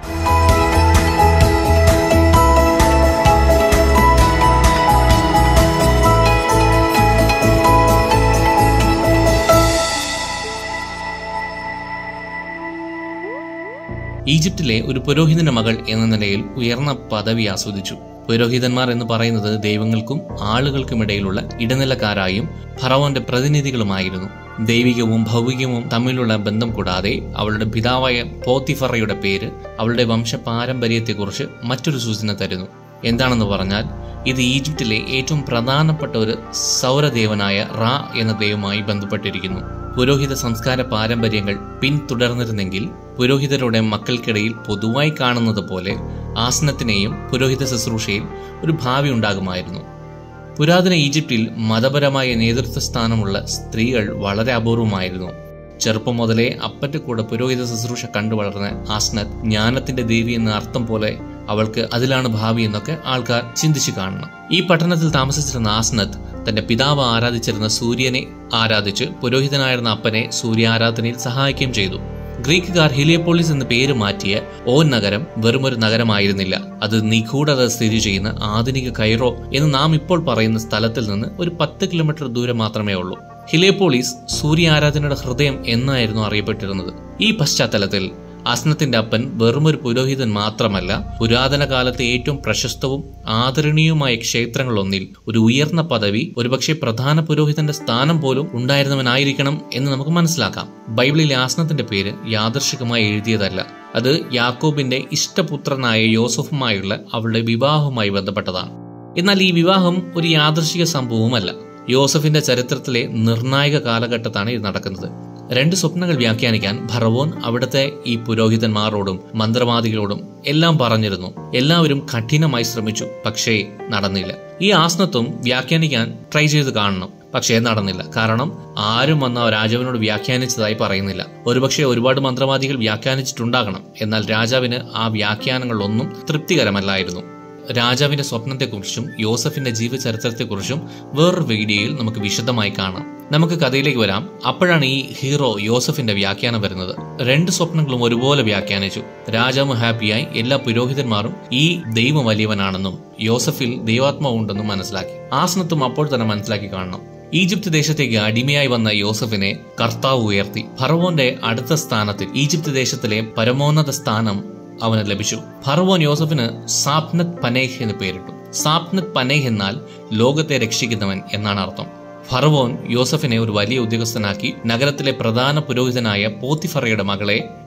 ഈജിപ്തിലെ ഒരു പുരോഹിതന്റെ മകൾ എന്ന നിലയിൽ ഉയർന്ന പദവി ആസ്വദിച്ചു പുരോഹിതന്മാർ എന്ന് പറയുന്നത് ദൈവങ്ങൾക്കും ആളുകൾക്കുമിടയിലുള്ള ഇടനിലക്കാരായും ഫറവോന്റെ പ്രതിനിധികളുമായിരുന്നു ദൈവികവും ഭൗതികവും തമ്മിലുള്ള ബന്ധം കൂടാതെ അവളുടെ പിതാവായ പോത്തിഫറയുടെ പേര് അവളുടെ വംശപാരമ്പര്യത്തെക്കുറിച്ച് മറ്റൊരു സൂചന തരുന്നു എന്താണെന്ന് പറഞ്ഞാൽ ഇത് ഈജിപ്തിലെ ഏറ്റവും പ്രധാനപ്പെട്ട ഒരു സൗരദേവനായ റാ എന്ന ദൈവവുമായി ബന്ധപ്പെട്ടിരിക്കുന്നു പുരോഹിത സംസ്കാര പാരമ്പര്യങ്ങൾ പിന്തുടർന്നിരുന്നെങ്കിൽ പുരോഹിതരുടെ മക്കൾക്കിടയിൽ പൊതുവായി കാണുന്നത് പോലെ ആസനത്തിനെയും പുരോഹിത ശുശ്രൂഷയിൽ ഒരു ഭാവി ഉണ്ടാകുമായിരുന്നു പുരാതന ഈജിപ്തിൽ മതപരമായ നേതൃത്വ സ്ഥാനമുള്ള സ്ത്രീകൾ വളരെ അപൂർവമായിരുന്നു ചെറുപ്പം മുതലേ അപ്പന്റെ കൂടെ പുരോഹിത ശുശ്രൂഷ കണ്ടു വളർന്ന ആസ്നത്ത് ജ്ഞാനത്തിന്റെ ദേവി എന്ന അർത്ഥം പോലെ അവൾക്ക് അതിലാണ് ഭാവി എന്നൊക്കെ ആൾക്കാർ ചിന്തിച്ചു കാണണം ഈ പട്ടണത്തിൽ താമസിച്ചിരുന്ന ആസ്നത്ത് തന്റെ പിതാവ് ആരാധിച്ചിരുന്ന സൂര്യനെ ആരാധിച്ച് പുരോഹിതനായിരുന്ന അപ്പനെ സൂര്യാരാധനയിൽ സഹായിക്കുകയും ചെയ്തു ഗ്രീക്കുകാർ ഹിലിയപ്പോളിസ് എന്ന പേര് മാറ്റിയ ഓ നഗരം വെറുമൊരു നഗരമായിരുന്നില്ല അത് നിഗൂഢത സ്ഥിതി ചെയ്യുന്ന ആധുനിക കൈറോ എന്ന് നാം ഇപ്പോൾ പറയുന്ന സ്ഥലത്തിൽ നിന്ന് ഒരു പത്ത് കിലോമീറ്റർ ദൂരം മാത്രമേ ഉള്ളൂ ഹിലിയപ്പോളിസ് സൂര്യാരാധനയുടെ ഹൃദയം എന്നായിരുന്നു അറിയപ്പെട്ടിരുന്നത് ഈ പശ്ചാത്തലത്തിൽ അസ്നത്തിന്റെ അപ്പൻ വെറുമൊരു പുരോഹിതൻ മാത്രമല്ല പുരാതന കാലത്തെ ഏറ്റവും പ്രശസ്തവും ആദരണീയവുമായ ക്ഷേത്രങ്ങളൊന്നിൽ ഒരു ഉയർന്ന പദവി ഒരുപക്ഷെ പ്രധാന പുരോഹിതന്റെ സ്ഥാനം പോലും ഉണ്ടായിരുന്നവനായിരിക്കണം എന്ന് നമുക്ക് മനസ്സിലാക്കാം ബൈബിളിലെ ആസ്നത്തിന്റെ പേര് യാദർശികമായി എഴുതിയതല്ല അത് യാക്കോബിന്റെ ഇഷ്ടപുത്രനായ യോസഫുമായുള്ള അവളുടെ വിവാഹവുമായി ബന്ധപ്പെട്ടതാണ് എന്നാൽ ഈ വിവാഹം ഒരു യാദർശിക സംഭവവുമല്ല യോസഫിന്റെ ചരിത്രത്തിലെ നിർണായക കാലഘട്ടത്താണ് ഇത് നടക്കുന്നത് രണ്ട് സ്വപ്നങ്ങൾ വ്യാഖ്യാനിക്കാൻ ഭറവോൻ അവിടുത്തെ ഈ പുരോഹിതന്മാരോടും മന്ത്രവാദികളോടും എല്ലാം പറഞ്ഞിരുന്നു എല്ലാവരും കഠിനമായി ശ്രമിച്ചു പക്ഷേ നടന്നില്ല ഈ ആസനത്വം വ്യാഖ്യാനിക്കാൻ ട്രൈ ചെയ്ത് കാണണം പക്ഷേ നടന്നില്ല കാരണം ആരും വന്ന രാജാവിനോട് വ്യാഖ്യാനിച്ചതായി പറയുന്നില്ല ഒരുപക്ഷെ ഒരുപാട് മന്ത്രവാദികൾ വ്യാഖ്യാനിച്ചിട്ടുണ്ടാകണം എന്നാൽ രാജാവിന് ആ വ്യാഖ്യാനങ്ങളൊന്നും തൃപ്തികരമല്ലായിരുന്നു രാജാവിന്റെ സ്വപ്നത്തെക്കുറിച്ചും യോസഫിന്റെ ജീവചരിത്രത്തെക്കുറിച്ചും വേറൊരു വീഡിയോയിൽ നമുക്ക് വിശദമായി കാണാം നമുക്ക് കഥയിലേക്ക് വരാം അപ്പോഴാണ് ഈ ഹീറോ യോസഫിന്റെ വ്യാഖ്യാനം വരുന്നത് രണ്ട് സ്വപ്നങ്ങളും ഒരുപോലെ വ്യാഖ്യാനിച്ചു രാജാവ് ഹാപ്പിയായി എല്ലാ പുരോഹിതന്മാരും ഈ ദൈവം വലിയവനാണെന്നും യോസഫിൽ ദൈവാത്മാവുണ്ടെന്നും മനസ്സിലാക്കി ആസനത്തും അപ്പോൾ തന്നെ മനസ്സിലാക്കി കാണണം ഈജിപ്ത് ദേശത്തേക്ക് അടിമയായി വന്ന യോസഫിനെ കർത്താവ് ഉയർത്തി ഫറവോന്റെ അടുത്ത സ്ഥാനത്തിൽ ഈജിപ്ത് ദേശത്തിലെ പരമോന്നത സ്ഥാനം അവന് ലഭിച്ചു ഫറവോൻ യോസഫിന് സാപ്നത് പനേഹ് എന്ന് പേരിട്ടു സാപ്നത് പനേഹ് എന്നാൽ ലോകത്തെ രക്ഷിക്കുന്നവൻ എന്നാണ് അർത്ഥം ഫറവോൻ യോസഫിനെ ഒരു വലിയ ഉദ്യോഗസ്ഥനാക്കി നഗരത്തിലെ പ്രധാന പുരോഹിതനായ പോത്തിഫറയുടെ മകളെ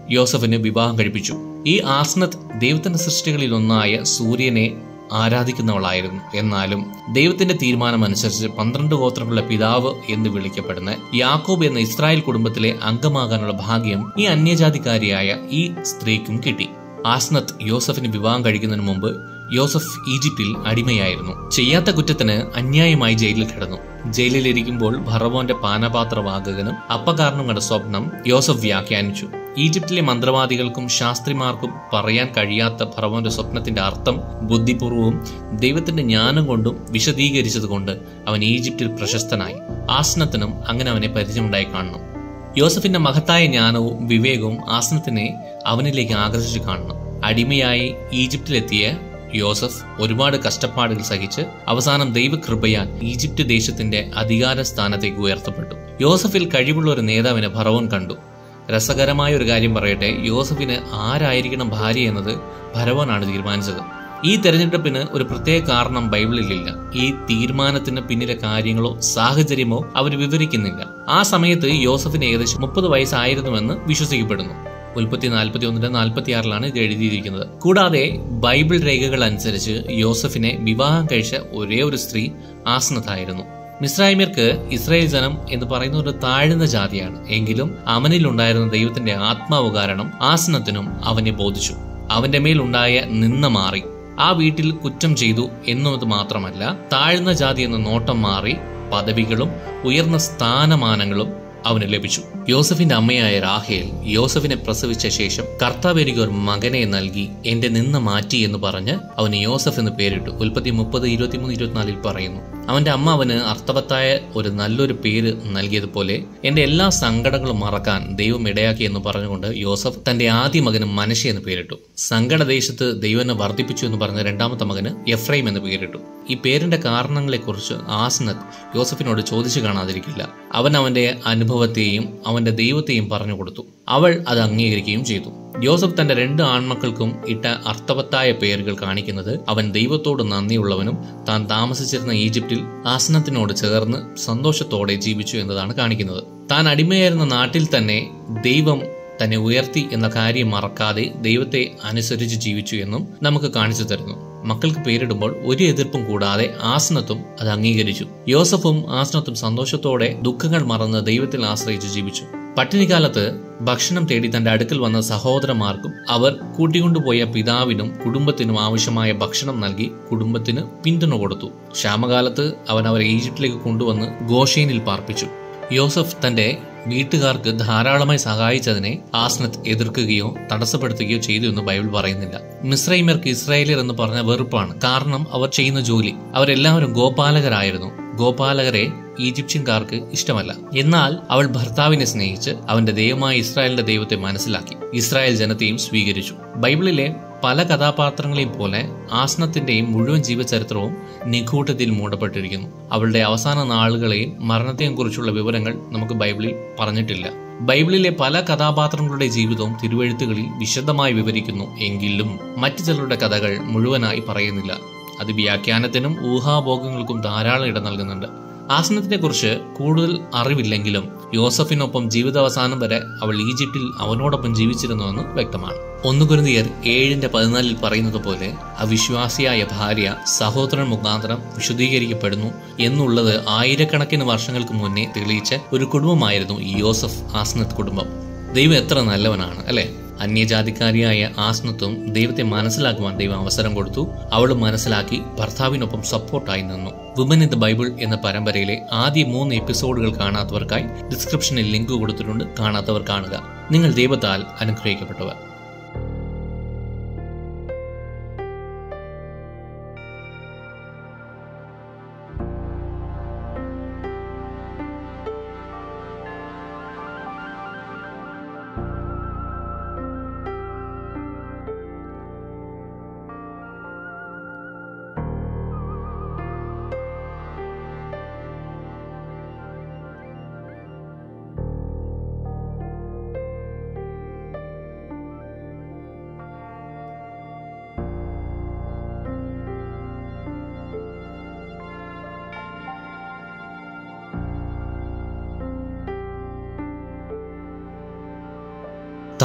യോസഫിന് വിവാഹം കഴിപ്പിച്ചു ഈ ആസ്നത്ത് ദൈവത്തിന്റെ സൃഷ്ടികളിൽ ഒന്നായ സൂര്യനെ ആരാധിക്കുന്നവളായിരുന്നു എന്നാലും ദൈവത്തിന്റെ തീരുമാനം അനുസരിച്ച് പന്ത്രണ്ട് ഗോത്രങ്ങളുടെ പിതാവ് എന്ന് വിളിക്കപ്പെടുന്ന യാക്കോബ് എന്ന ഇസ്രായേൽ കുടുംബത്തിലെ അംഗമാകാനുള്ള ഭാഗ്യം ഈ അന്യജാതിക്കാരിയായ ഈ സ്ത്രീക്കും കിട്ടി ആസ്നത്ത് യോസഫിന് വിവാഹം കഴിക്കുന്നതിന് മുമ്പ് യോസഫ് ഈജിപ്തിൽ അടിമയായിരുന്നു ചെയ്യാത്ത കുറ്റത്തിന് അന്യായമായി ജയിലിൽ കിടന്നു ജയിലിലിരിക്കുമ്പോൾ ഭറവോന്റെ പാനപാത്രവാഹകനും അപ്പകാരനും കണ്ട സ്വപ്നം യോസഫ് വ്യാഖ്യാനിച്ചു ഈജിപ്തിലെ മന്ത്രവാദികൾക്കും ശാസ്ത്രിമാർക്കും പറയാൻ കഴിയാത്ത ഭറവോന്റെ സ്വപ്നത്തിന്റെ അർത്ഥം ബുദ്ധിപൂർവവും ദൈവത്തിന്റെ ജ്ഞാനം കൊണ്ടും വിശദീകരിച്ചതുകൊണ്ട് അവൻ ഈജിപ്തിൽ പ്രശസ്തനായി ആസനത്തിനും അങ്ങനെ അവനെ പരിചയമുണ്ടായി കാണണം യോസഫിന്റെ മഹത്തായ ജ്ഞാനവും വിവേകവും ആസനത്തിനെ അവനിലേക്ക് ആകർഷിച്ചു കാണണം അടിമയായി ഈജിപ്തിലെത്തിയ യോസഫ് ഒരുപാട് കഷ്ടപ്പാടുകൾ സഹിച്ച് അവസാനം ദൈവകൃപയാൽ ഈജിപ്ത് ദേശത്തിന്റെ അധികാര സ്ഥാനത്തേക്ക് ഉയർത്തപ്പെട്ടു യോസഫിൽ കഴിവുള്ള ഒരു നേതാവിനെ ഭറവോൻ കണ്ടു രസകരമായ ഒരു കാര്യം പറയട്ടെ യോസഫിന് ആരായിരിക്കണം ഭാര്യ എന്നത് ഭരവനാണ് തീരുമാനിച്ചത് ഈ തെരഞ്ഞെടുപ്പിന് ഒരു പ്രത്യേക കാരണം ബൈബിളിലില്ല ഈ തീരുമാനത്തിന് പിന്നിലെ കാര്യങ്ങളോ സാഹചര്യമോ അവർ വിവരിക്കുന്നില്ല ആ സമയത്ത് യോസഫിന് ഏകദേശം മുപ്പത് വയസ്സായിരുന്നുവെന്ന് വിശ്വസിക്കപ്പെടുന്നു ഉൽപ്പത്തി നാൽപ്പത്തി ഒന്നിന്റെ നാൽപ്പത്തി ആറിലാണ് ഇത് എഴുതിയിരിക്കുന്നത് കൂടാതെ ബൈബിൾ രേഖകൾ അനുസരിച്ച് യോസഫിനെ വിവാഹം കഴിച്ച ഒരേ ഒരു സ്ത്രീ ആസ്നത്തായിരുന്നു മിസ്രൈമ്യർക്ക് ഇസ്രായേൽ ജനം എന്ന് പറയുന്ന ഒരു താഴ്ന്ന ജാതിയാണ് എങ്കിലും അവനിൽ ഉണ്ടായിരുന്ന ദൈവത്തിന്റെ ആത്മാവ് കാരണം ആസനത്തിനും അവനെ ബോധിച്ചു അവന്റെ മേലുണ്ടായ നിന്ന മാറി ആ വീട്ടിൽ കുറ്റം ചെയ്തു എന്നത് മാത്രമല്ല താഴ്ന്ന ജാതി എന്ന നോട്ടം മാറി പദവികളും ഉയർന്ന സ്ഥാനമാനങ്ങളും അവന് ലഭിച്ചു യോസഫിന്റെ അമ്മയായ റാഹേൽ യോസഫിനെ പ്രസവിച്ച ശേഷം കർത്താവ് എനിക്ക് ഒരു മകനെ നൽകി എന്റെ നിന്ന് മാറ്റി എന്ന് പറഞ്ഞ് അവന് യോസഫ് എന്ന് പേരിട്ടു ഉൽപ്പത്തി മുപ്പത് ഇരുപത്തിമൂന്ന് ഇരുപത്തിനാലിൽ പറയുന്നു അവന്റെ അമ്മ അവന് അർത്ഥവത്തായ ഒരു നല്ലൊരു പേര് നൽകിയതുപോലെ എന്റെ എല്ലാ സങ്കടങ്ങളും മറക്കാൻ ദൈവം ഇടയാക്കി എന്ന് പറഞ്ഞുകൊണ്ട് യോസഫ് തന്റെ ആദ്യ മകന് മനശ എന്ന് പേരിട്ടു സങ്കടദേശത്ത് ദൈവനെ വർദ്ധിപ്പിച്ചു എന്ന് പറഞ്ഞ രണ്ടാമത്തെ മകന് എഫ്രൈം എന്ന് പേരിട്ടു ഈ പേരിന്റെ കാരണങ്ങളെക്കുറിച്ച് ആസ്നത്ത് യോസഫിനോട് ചോദിച്ചു കാണാതിരിക്കില്ല അവൻ അവന്റെ അനുഭവത്തെയും അവന്റെ ദൈവത്തെയും പറഞ്ഞു കൊടുത്തു അവൾ അത് അംഗീകരിക്കുകയും ചെയ്തു യോസഫ് തന്റെ രണ്ട് ആൺമക്കൾക്കും ഇട്ട അർത്ഥവത്തായ പേരുകൾ കാണിക്കുന്നത് അവൻ ദൈവത്തോട് നന്ദിയുള്ളവനും താൻ താമസിച്ചിരുന്ന ഈജിപ്തിൽ ആസനത്തിനോട് ചേർന്ന് സന്തോഷത്തോടെ ജീവിച്ചു എന്നതാണ് കാണിക്കുന്നത് താൻ അടിമയായിരുന്ന നാട്ടിൽ തന്നെ ദൈവം തന്നെ ഉയർത്തി എന്ന കാര്യം മറക്കാതെ ദൈവത്തെ അനുസരിച്ച് ജീവിച്ചു എന്നും നമുക്ക് കാണിച്ചു തരുന്നു മക്കൾക്ക് പേരിടുമ്പോൾ ഒരു എതിർപ്പും കൂടാതെ ആസനത്തും അത് അംഗീകരിച്ചു യോസഫും ആസനത്തും സന്തോഷത്തോടെ ദുഃഖങ്ങൾ മറന്ന് ദൈവത്തിൽ ആശ്രയിച്ച് ജീവിച്ചു പട്ടിണിക്കാലത്ത് ഭക്ഷണം തേടി തന്റെ അടുക്കൽ വന്ന സഹോദരന്മാർക്കും അവർ കൂട്ടിക്കൊണ്ടുപോയ പിതാവിനും കുടുംബത്തിനും ആവശ്യമായ ഭക്ഷണം നൽകി കുടുംബത്തിന് പിന്തുണ കൊടുത്തു ക്ഷാമകാലത്ത് അവൻ അവരെ ഈജിപ്തിലേക്ക് കൊണ്ടുവന്ന് ഗോഷേനിൽ പാർപ്പിച്ചു യോസഫ് തന്റെ വീട്ടുകാർക്ക് ധാരാളമായി സഹായിച്ചതിനെ ആസ്നത്ത് എതിർക്കുകയോ തടസ്സപ്പെടുത്തുകയോ ചെയ്തു എന്ന് ബൈബിൾ പറയുന്നില്ല മിസ്രൈമർക്ക് ഇസ്രായേലിയർ എന്ന് പറഞ്ഞ വെറുപ്പാണ് കാരണം അവർ ചെയ്യുന്ന ജോലി അവരെല്ലാവരും ഗോപാലകരായിരുന്നു ഗോപാലകരെ ഈജിപ്ഷ്യൻകാർക്ക് ഇഷ്ടമല്ല എന്നാൽ അവൾ ഭർത്താവിനെ സ്നേഹിച്ച് അവന്റെ ദൈവമായ ഇസ്രായേലിന്റെ ദൈവത്തെ മനസ്സിലാക്കി ഇസ്രായേൽ ജനത്തെയും സ്വീകരിച്ചു ബൈബിളിലെ പല കഥാപാത്രങ്ങളെയും പോലെ ആസനത്തിന്റെയും മുഴുവൻ ജീവചരിത്രവും നിഗൂഢത്തിൽ മൂടപ്പെട്ടിരിക്കുന്നു അവളുടെ അവസാന നാളുകളെയും മരണത്തെയും കുറിച്ചുള്ള വിവരങ്ങൾ നമുക്ക് ബൈബിളിൽ പറഞ്ഞിട്ടില്ല ബൈബിളിലെ പല കഥാപാത്രങ്ങളുടെ ജീവിതവും തിരുവഴുത്തുകളിൽ വിശദമായി വിവരിക്കുന്നു എങ്കിലും മറ്റു ചിലരുടെ കഥകൾ മുഴുവനായി പറയുന്നില്ല അത് വ്യാഖ്യാനത്തിനും ഊഹാഭോഗങ്ങൾക്കും ധാരാളം ഇടം നൽകുന്നുണ്ട് ആസനത്തിനെ കുറിച്ച് കൂടുതൽ അറിവില്ലെങ്കിലും യോസഫിനൊപ്പം ജീവിതാവസാനം വരെ അവൾ ഈജിപ്തിൽ അവനോടൊപ്പം ജീവിച്ചിരുന്നുവെന്ന് വ്യക്തമാണ് ഒന്ന് കുരുതിയർ ഏഴിന്റെ പതിനാലിൽ പറയുന്നത് പോലെ അവിശ്വാസിയായ ഭാര്യ സഹോദരൻ മുഖാന്തരം വിശുദ്ധീകരിക്കപ്പെടുന്നു എന്നുള്ളത് ആയിരക്കണക്കിന് വർഷങ്ങൾക്ക് മുന്നേ തെളിയിച്ച ഒരു കുടുംബമായിരുന്നു ഈ യോസഫ് ആസ്നത്ത് കുടുംബം ദൈവം എത്ര നല്ലവനാണ് അല്ലെ അന്യജാതിക്കാരിയായ ആസ്നത്തും ദൈവത്തെ മനസ്സിലാക്കുവാൻ ദൈവം അവസരം കൊടുത്തു അവളും മനസ്സിലാക്കി ഭർത്താവിനൊപ്പം സപ്പോർട്ടായി നിന്നു വുമൻ ഇൻ ദ ബൈബിൾ എന്ന പരമ്പരയിലെ ആദ്യ മൂന്ന് എപ്പിസോഡുകൾ കാണാത്തവർക്കായി ഡിസ്ക്രിപ്ഷനിൽ ലിങ്ക് കൊടുത്തിട്ടുണ്ട് കാണാത്തവർ കാണുക നിങ്ങൾ ദൈവത്താൽ അനുഗ്രഹിക്കപ്പെട്ടവർ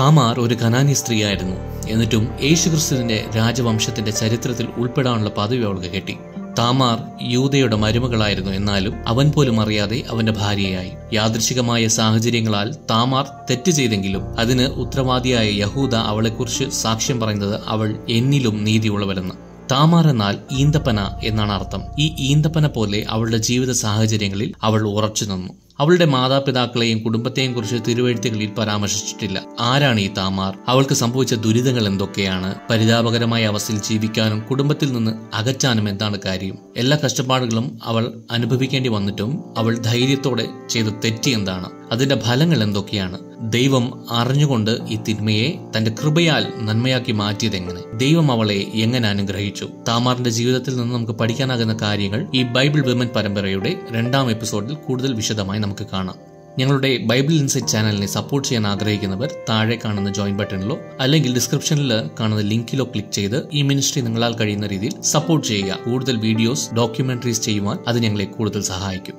താമാർ ഒരു കനാനി സ്ത്രീയായിരുന്നു എന്നിട്ടും യേശുക്രിസ്തുവിന്റെ രാജവംശത്തിന്റെ ചരിത്രത്തിൽ ഉൾപ്പെടാനുള്ള പദവി അവൾക്ക് കിട്ടി താമാർ യൂതയുടെ മരുമകളായിരുന്നു എന്നാലും അവൻ പോലും അറിയാതെ അവന്റെ ഭാര്യയായി യാദൃശികമായ സാഹചര്യങ്ങളാൽ താമാർ തെറ്റ് ചെയ്തെങ്കിലും അതിന് ഉത്തരവാദിയായ യഹൂദ അവളെക്കുറിച്ച് സാക്ഷ്യം പറയുന്നത് അവൾ എന്നിലും നീതിയുള്ളവരെന്ന് താമാർ എന്നാൽ ഈന്തപ്പന എന്നാണ് അർത്ഥം ഈ ഈന്തപ്പന പോലെ അവളുടെ ജീവിത സാഹചര്യങ്ങളിൽ അവൾ ഉറച്ചു നിന്നു അവളുടെ മാതാപിതാക്കളെയും കുടുംബത്തെയും കുറിച്ച് തിരുവഴുത്തുകളിൽ പരാമർശിച്ചിട്ടില്ല ആരാണ് ഈ താമാർ അവൾക്ക് സംഭവിച്ച ദുരിതങ്ങൾ എന്തൊക്കെയാണ് പരിതാപകരമായ അവസ്ഥയിൽ ജീവിക്കാനും കുടുംബത്തിൽ നിന്ന് അകറ്റാനും എന്താണ് കാര്യം എല്ലാ കഷ്ടപ്പാടുകളും അവൾ അനുഭവിക്കേണ്ടി വന്നിട്ടും അവൾ ധൈര്യത്തോടെ ചെയ്ത തെറ്റി എന്താണ് അതിന്റെ ഫലങ്ങൾ എന്തൊക്കെയാണ് ദൈവം അറിഞ്ഞുകൊണ്ട് ഈ തിന്മയെ തന്റെ കൃപയാൽ നന്മയാക്കി മാറ്റിയതെങ്ങനെ ദൈവം അവളെ എങ്ങനെ അനുഗ്രഹിച്ചു താമാറിന്റെ ജീവിതത്തിൽ നിന്ന് നമുക്ക് പഠിക്കാനാകുന്ന കാര്യങ്ങൾ ഈ ബൈബിൾ വിമൻ പരമ്പരയുടെ രണ്ടാം എപ്പിസോഡിൽ കൂടുതൽ വിശദമായി നമുക്ക് കാണാം ഞങ്ങളുടെ ബൈബിൾ ഇൻസൈറ്റ് ചാനലിനെ സപ്പോർട്ട് ചെയ്യാൻ ആഗ്രഹിക്കുന്നവർ താഴെ കാണുന്ന ജോയിൻ ബട്ടണിലോ അല്ലെങ്കിൽ ഡിസ്ക്രിപ്ഷനിൽ കാണുന്ന ലിങ്കിലോ ക്ലിക്ക് ചെയ്ത് ഈ മിനിസ്ട്രി നിങ്ങളാൽ കഴിയുന്ന രീതിയിൽ സപ്പോർട്ട് ചെയ്യുക കൂടുതൽ വീഡിയോസ് ഡോക്യുമെന്ററീസ് ചെയ്യുവാൻ അത് ഞങ്ങളെ കൂടുതൽ സഹായിക്കും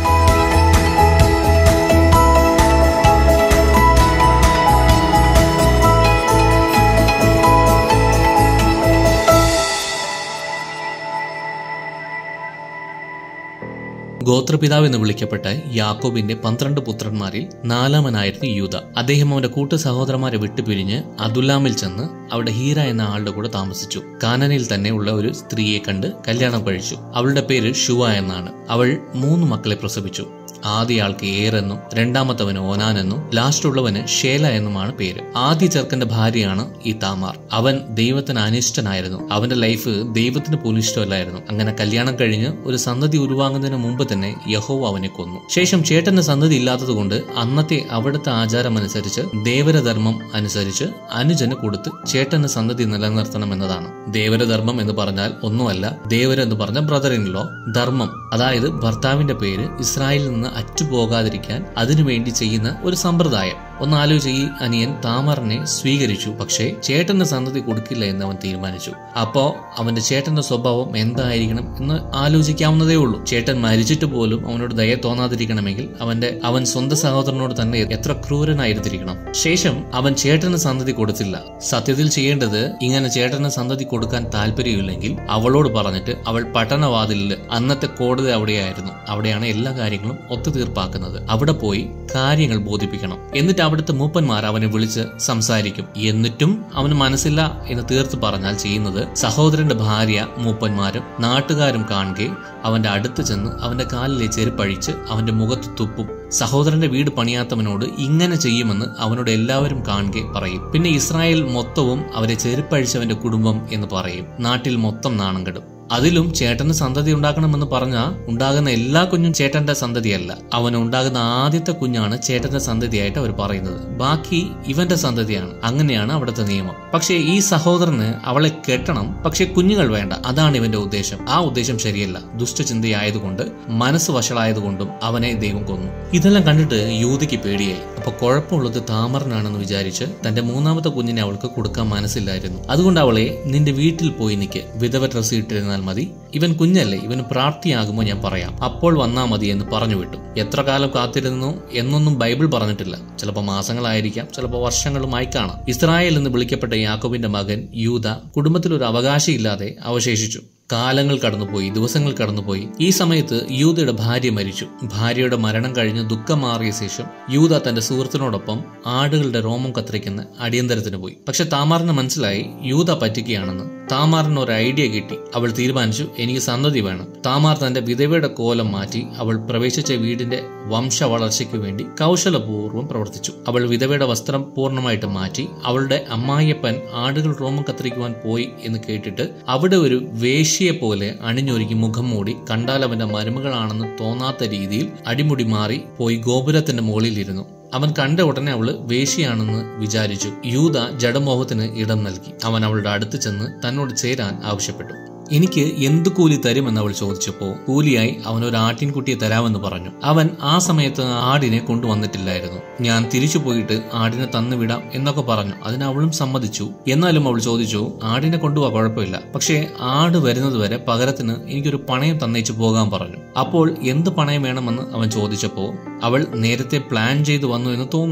ഗോത്രപിതാവ് എന്ന് വിളിക്കപ്പെട്ട യാക്കോബിന്റെ പന്ത്രണ്ട് പുത്രന്മാരിൽ നാലാമനായിരുന്നു യൂത അദ്ദേഹം അവന്റെ കൂട്ടു സഹോദരന്മാരെ വിട്ടുപിരിഞ്ഞ് അതുല്ലാമിൽ ചെന്ന് അവിടെ ഹീര എന്ന ആളുടെ കൂടെ താമസിച്ചു കാനനിൽ തന്നെ ഉള്ള ഒരു സ്ത്രീയെ കണ്ട് കല്യാണം കഴിച്ചു അവളുടെ പേര് ഷുവ എന്നാണ് അവൾ മൂന്ന് മക്കളെ പ്രസവിച്ചു ആദ്യ ആൾക്ക് ഏർ എന്നും രണ്ടാമത്തവന് ഓനാൻ എന്നും ലാസ്റ്റ് ഉള്ളവന് ഷേല എന്നുമാണ് പേര് ആദ്യ ചെറുക്കന്റെ ഭാര്യയാണ് ഈ താമാർ അവൻ ദൈവത്തിന് അനിഷ്ടനായിരുന്നു അവന്റെ ലൈഫ് ദൈവത്തിന് പോലും ഇഷ്ടമല്ലായിരുന്നു അങ്ങനെ കല്യാണം കഴിഞ്ഞ് ഒരു സന്തതി ഉരുവാങ്ങുന്നതിന് മുമ്പ് തന്നെ യഹോവ അവനെ കൊന്നു ശേഷം ചേട്ടന്റെ സന്തതി ഇല്ലാത്തതുകൊണ്ട് അന്നത്തെ അവിടുത്തെ ആചാരം അനുസരിച്ച് ദേവരധർമ്മം അനുസരിച്ച് അനുജന് കൊടുത്ത് ചേട്ടന്റെ സന്തതി നിലനിർത്തണം എന്നതാണ് ദേവരധർമ്മം എന്ന് പറഞ്ഞാൽ ഒന്നുമല്ല ദേവര എന്ന് പറഞ്ഞ ബ്രദർ ഇൻ ലോ ധർമ്മം അതായത് ഭർത്താവിന്റെ പേര് ഇസ്രായേലിൽ നിന്ന് അറ്റുപോകാതിരിക്കാൻ അതിനുവേണ്ടി ചെയ്യുന്ന ഒരു സമ്പ്രദായം ഒന്ന് ആലോചിച്ച് ഈ അനിയൻ താമറിനെ സ്വീകരിച്ചു പക്ഷേ ചേട്ടന്റെ സന്തതി കൊടുക്കില്ല എന്ന് അവൻ തീരുമാനിച്ചു അപ്പോ അവന്റെ ചേട്ടന്റെ സ്വഭാവം എന്തായിരിക്കണം എന്ന് ആലോചിക്കാവുന്നതേ ഉള്ളൂ ചേട്ടൻ മരിച്ചിട്ട് പോലും അവനോട് ദയ തോന്നാതിരിക്കണമെങ്കിൽ അവന്റെ അവൻ സ്വന്തം സഹോദരനോട് തന്നെ എത്ര ക്രൂരനായിരുന്നിരിക്കണം ശേഷം അവൻ ചേട്ടന് സന്തതി കൊടുത്തില്ല സത്യത്തിൽ ചെയ്യേണ്ടത് ഇങ്ങനെ ചേട്ടന് സന്തതി കൊടുക്കാൻ താല്പര്യമില്ലെങ്കിൽ അവളോട് പറഞ്ഞിട്ട് അവൾ പട്ടണവാതിലിൽ അന്നത്തെ കോടതി അവിടെയായിരുന്നു അവിടെയാണ് എല്ലാ കാര്യങ്ങളും ഒത്തുതീർപ്പാക്കുന്നത് അവിടെ പോയി കാര്യങ്ങൾ ബോധിപ്പിക്കണം എന്നിട്ട് അവിടുത്തെ മൂപ്പന്മാർ അവനെ വിളിച്ച് സംസാരിക്കും എന്നിട്ടും അവന് മനസ്സില്ല എന്ന് തീർത്ത് പറഞ്ഞാൽ ചെയ്യുന്നത് സഹോദരന്റെ ഭാര്യ മൂപ്പന്മാരും നാട്ടുകാരും കാണുകെ അവന്റെ അടുത്ത് ചെന്ന് അവന്റെ കാലിലെ ചെരുപ്പഴിച്ച് അവന്റെ മുഖത്ത് തുപ്പും സഹോദരന്റെ വീട് പണിയാത്തവനോട് ഇങ്ങനെ ചെയ്യുമെന്ന് അവനോട് എല്ലാവരും കാണുകെ പറയും പിന്നെ ഇസ്രായേൽ മൊത്തവും അവരെ ചെരുപ്പഴിച്ചവന്റെ കുടുംബം എന്ന് പറയും നാട്ടിൽ മൊത്തം നാണം കെടും അതിലും ചേട്ടന് സന്തതി ഉണ്ടാക്കണമെന്ന് പറഞ്ഞാൽ ഉണ്ടാകുന്ന എല്ലാ കുഞ്ഞും ചേട്ടന്റെ സന്തതിയല്ല അവന് ഉണ്ടാകുന്ന ആദ്യത്തെ കുഞ്ഞാണ് ചേട്ടന്റെ സന്തതിയായിട്ട് അവർ പറയുന്നത് ബാക്കി ഇവന്റെ സന്തതിയാണ് അങ്ങനെയാണ് അവിടുത്തെ നിയമം പക്ഷേ ഈ സഹോദരന് അവളെ കെട്ടണം പക്ഷെ കുഞ്ഞുങ്ങൾ വേണ്ട അതാണ് ഇവന്റെ ഉദ്ദേശം ആ ഉദ്ദേശം ശരിയല്ല ദുഷ്ടചിന്തയായതുകൊണ്ട് മനസ്സ് വഷളായതുകൊണ്ടും അവനെ ദൈവം കൊന്നു ഇതെല്ലാം കണ്ടിട്ട് യൂതിക്ക് പേടിയായി അപ്പൊ കുഴപ്പമുള്ളത് താമരനാണെന്ന് വിചാരിച്ച് തന്റെ മൂന്നാമത്തെ കുഞ്ഞിനെ അവൾക്ക് കൊടുക്കാൻ മനസ്സില്ലായിരുന്നു അതുകൊണ്ട് അവളെ നിന്റെ വീട്ടിൽ പോയി നിൽക്ക് വിധവ ഡ്രസ് ഇട്ടിരുന്നാൽ മതി ഇവൻ കുഞ്ഞല്ലേ ഇവന് പ്രാപ്തിയാകുമോ ഞാൻ പറയാം അപ്പോൾ വന്നാ മതി എന്ന് പറഞ്ഞു വിട്ടു എത്ര കാലം കാത്തിരുന്നു എന്നൊന്നും ബൈബിൾ പറഞ്ഞിട്ടില്ല ചിലപ്പോൾ മാസങ്ങളായിരിക്കാം ചിലപ്പോൾ വർഷങ്ങളുമായി കാണാം ഇസ്രായേൽ എന്ന് വിളിക്കപ്പെട്ട യാക്കോബിന്റെ മകൻ യൂത കുടുംബത്തിൽ ഒരു അവകാശമില്ലാതെ അവശേഷിച്ചു കാലങ്ങൾ കടന്നുപോയി ദിവസങ്ങൾ കടന്നുപോയി ഈ സമയത്ത് യൂതയുടെ ഭാര്യ മരിച്ചു ഭാര്യയുടെ മരണം കഴിഞ്ഞ് ദുഃഖം മാറിയ ശേഷം യൂത തന്റെ സുഹൃത്തിനോടൊപ്പം ആടുകളുടെ രോമം കത്തിരിക്കുന്ന അടിയന്തരത്തിന് പോയി പക്ഷെ താമാറിന് മനസ്സിലായി യൂത പറ്റിക്കുകയാണെന്ന് താമാറിന് ഒരു ഐഡിയ കിട്ടി അവൾ തീരുമാനിച്ചു എനിക്ക് സന്തതി വേണം താമാർ തന്റെ വിധവയുടെ കോലം മാറ്റി അവൾ പ്രവേശിച്ച വീടിന്റെ വംശ വളർച്ചയ്ക്ക് വേണ്ടി കൗശലപൂർവ്വം പ്രവർത്തിച്ചു അവൾ വിധവയുടെ വസ്ത്രം പൂർണ്ണമായിട്ട് മാറ്റി അവളുടെ അമ്മായിയപ്പൻ ആടുകൾ രോമം കത്തിരിക്കുവാൻ പോയി എന്ന് കേട്ടിട്ട് അവിടെ ഒരു വേശ്യയെ പോലെ അണിഞ്ഞൊരുക്കി മുഖം മൂടി കണ്ടാൽ അവന്റെ മരുമകളാണെന്ന് തോന്നാത്ത രീതിയിൽ അടിമുടി മാറി പോയി ഗോപുരത്തിന്റെ മുകളിലിരുന്നു അവൻ കണ്ട ഉടനെ അവള് വേശിയാണെന്ന് വിചാരിച്ചു യൂത ജഡമോഹത്തിന് ഇടം നൽകി അവൻ അവളുടെ അടുത്ത് ചെന്ന് തന്നോട് ചേരാൻ ആവശ്യപ്പെട്ടു എനിക്ക് എന്ത് കൂലി തരുമെന്ന് അവൾ ചോദിച്ചപ്പോ കൂലിയായി അവൻ ഒരു ആട്ടിൻകുട്ടിയെ തരാമെന്ന് പറഞ്ഞു അവൻ ആ സമയത്ത് ആടിനെ കൊണ്ടുവന്നിട്ടില്ലായിരുന്നു ഞാൻ തിരിച്ചു പോയിട്ട് ആടിനെ തന്നു വിടാം എന്നൊക്കെ പറഞ്ഞു അതിന് അവളും സമ്മതിച്ചു എന്നാലും അവൾ ചോദിച്ചു ആടിനെ കൊണ്ടുപോവാ കുഴപ്പമില്ല പക്ഷേ ആട് വരുന്നത് വരെ പകരത്തിന് എനിക്കൊരു പണയം തന്നേച്ചു പോകാൻ പറഞ്ഞു അപ്പോൾ എന്ത് പണയം വേണമെന്ന് അവൻ ചോദിച്ചപ്പോ അവൾ നേരത്തെ പ്ലാൻ ചെയ്തു വന്നു എന്ന് തോന്നുന്നു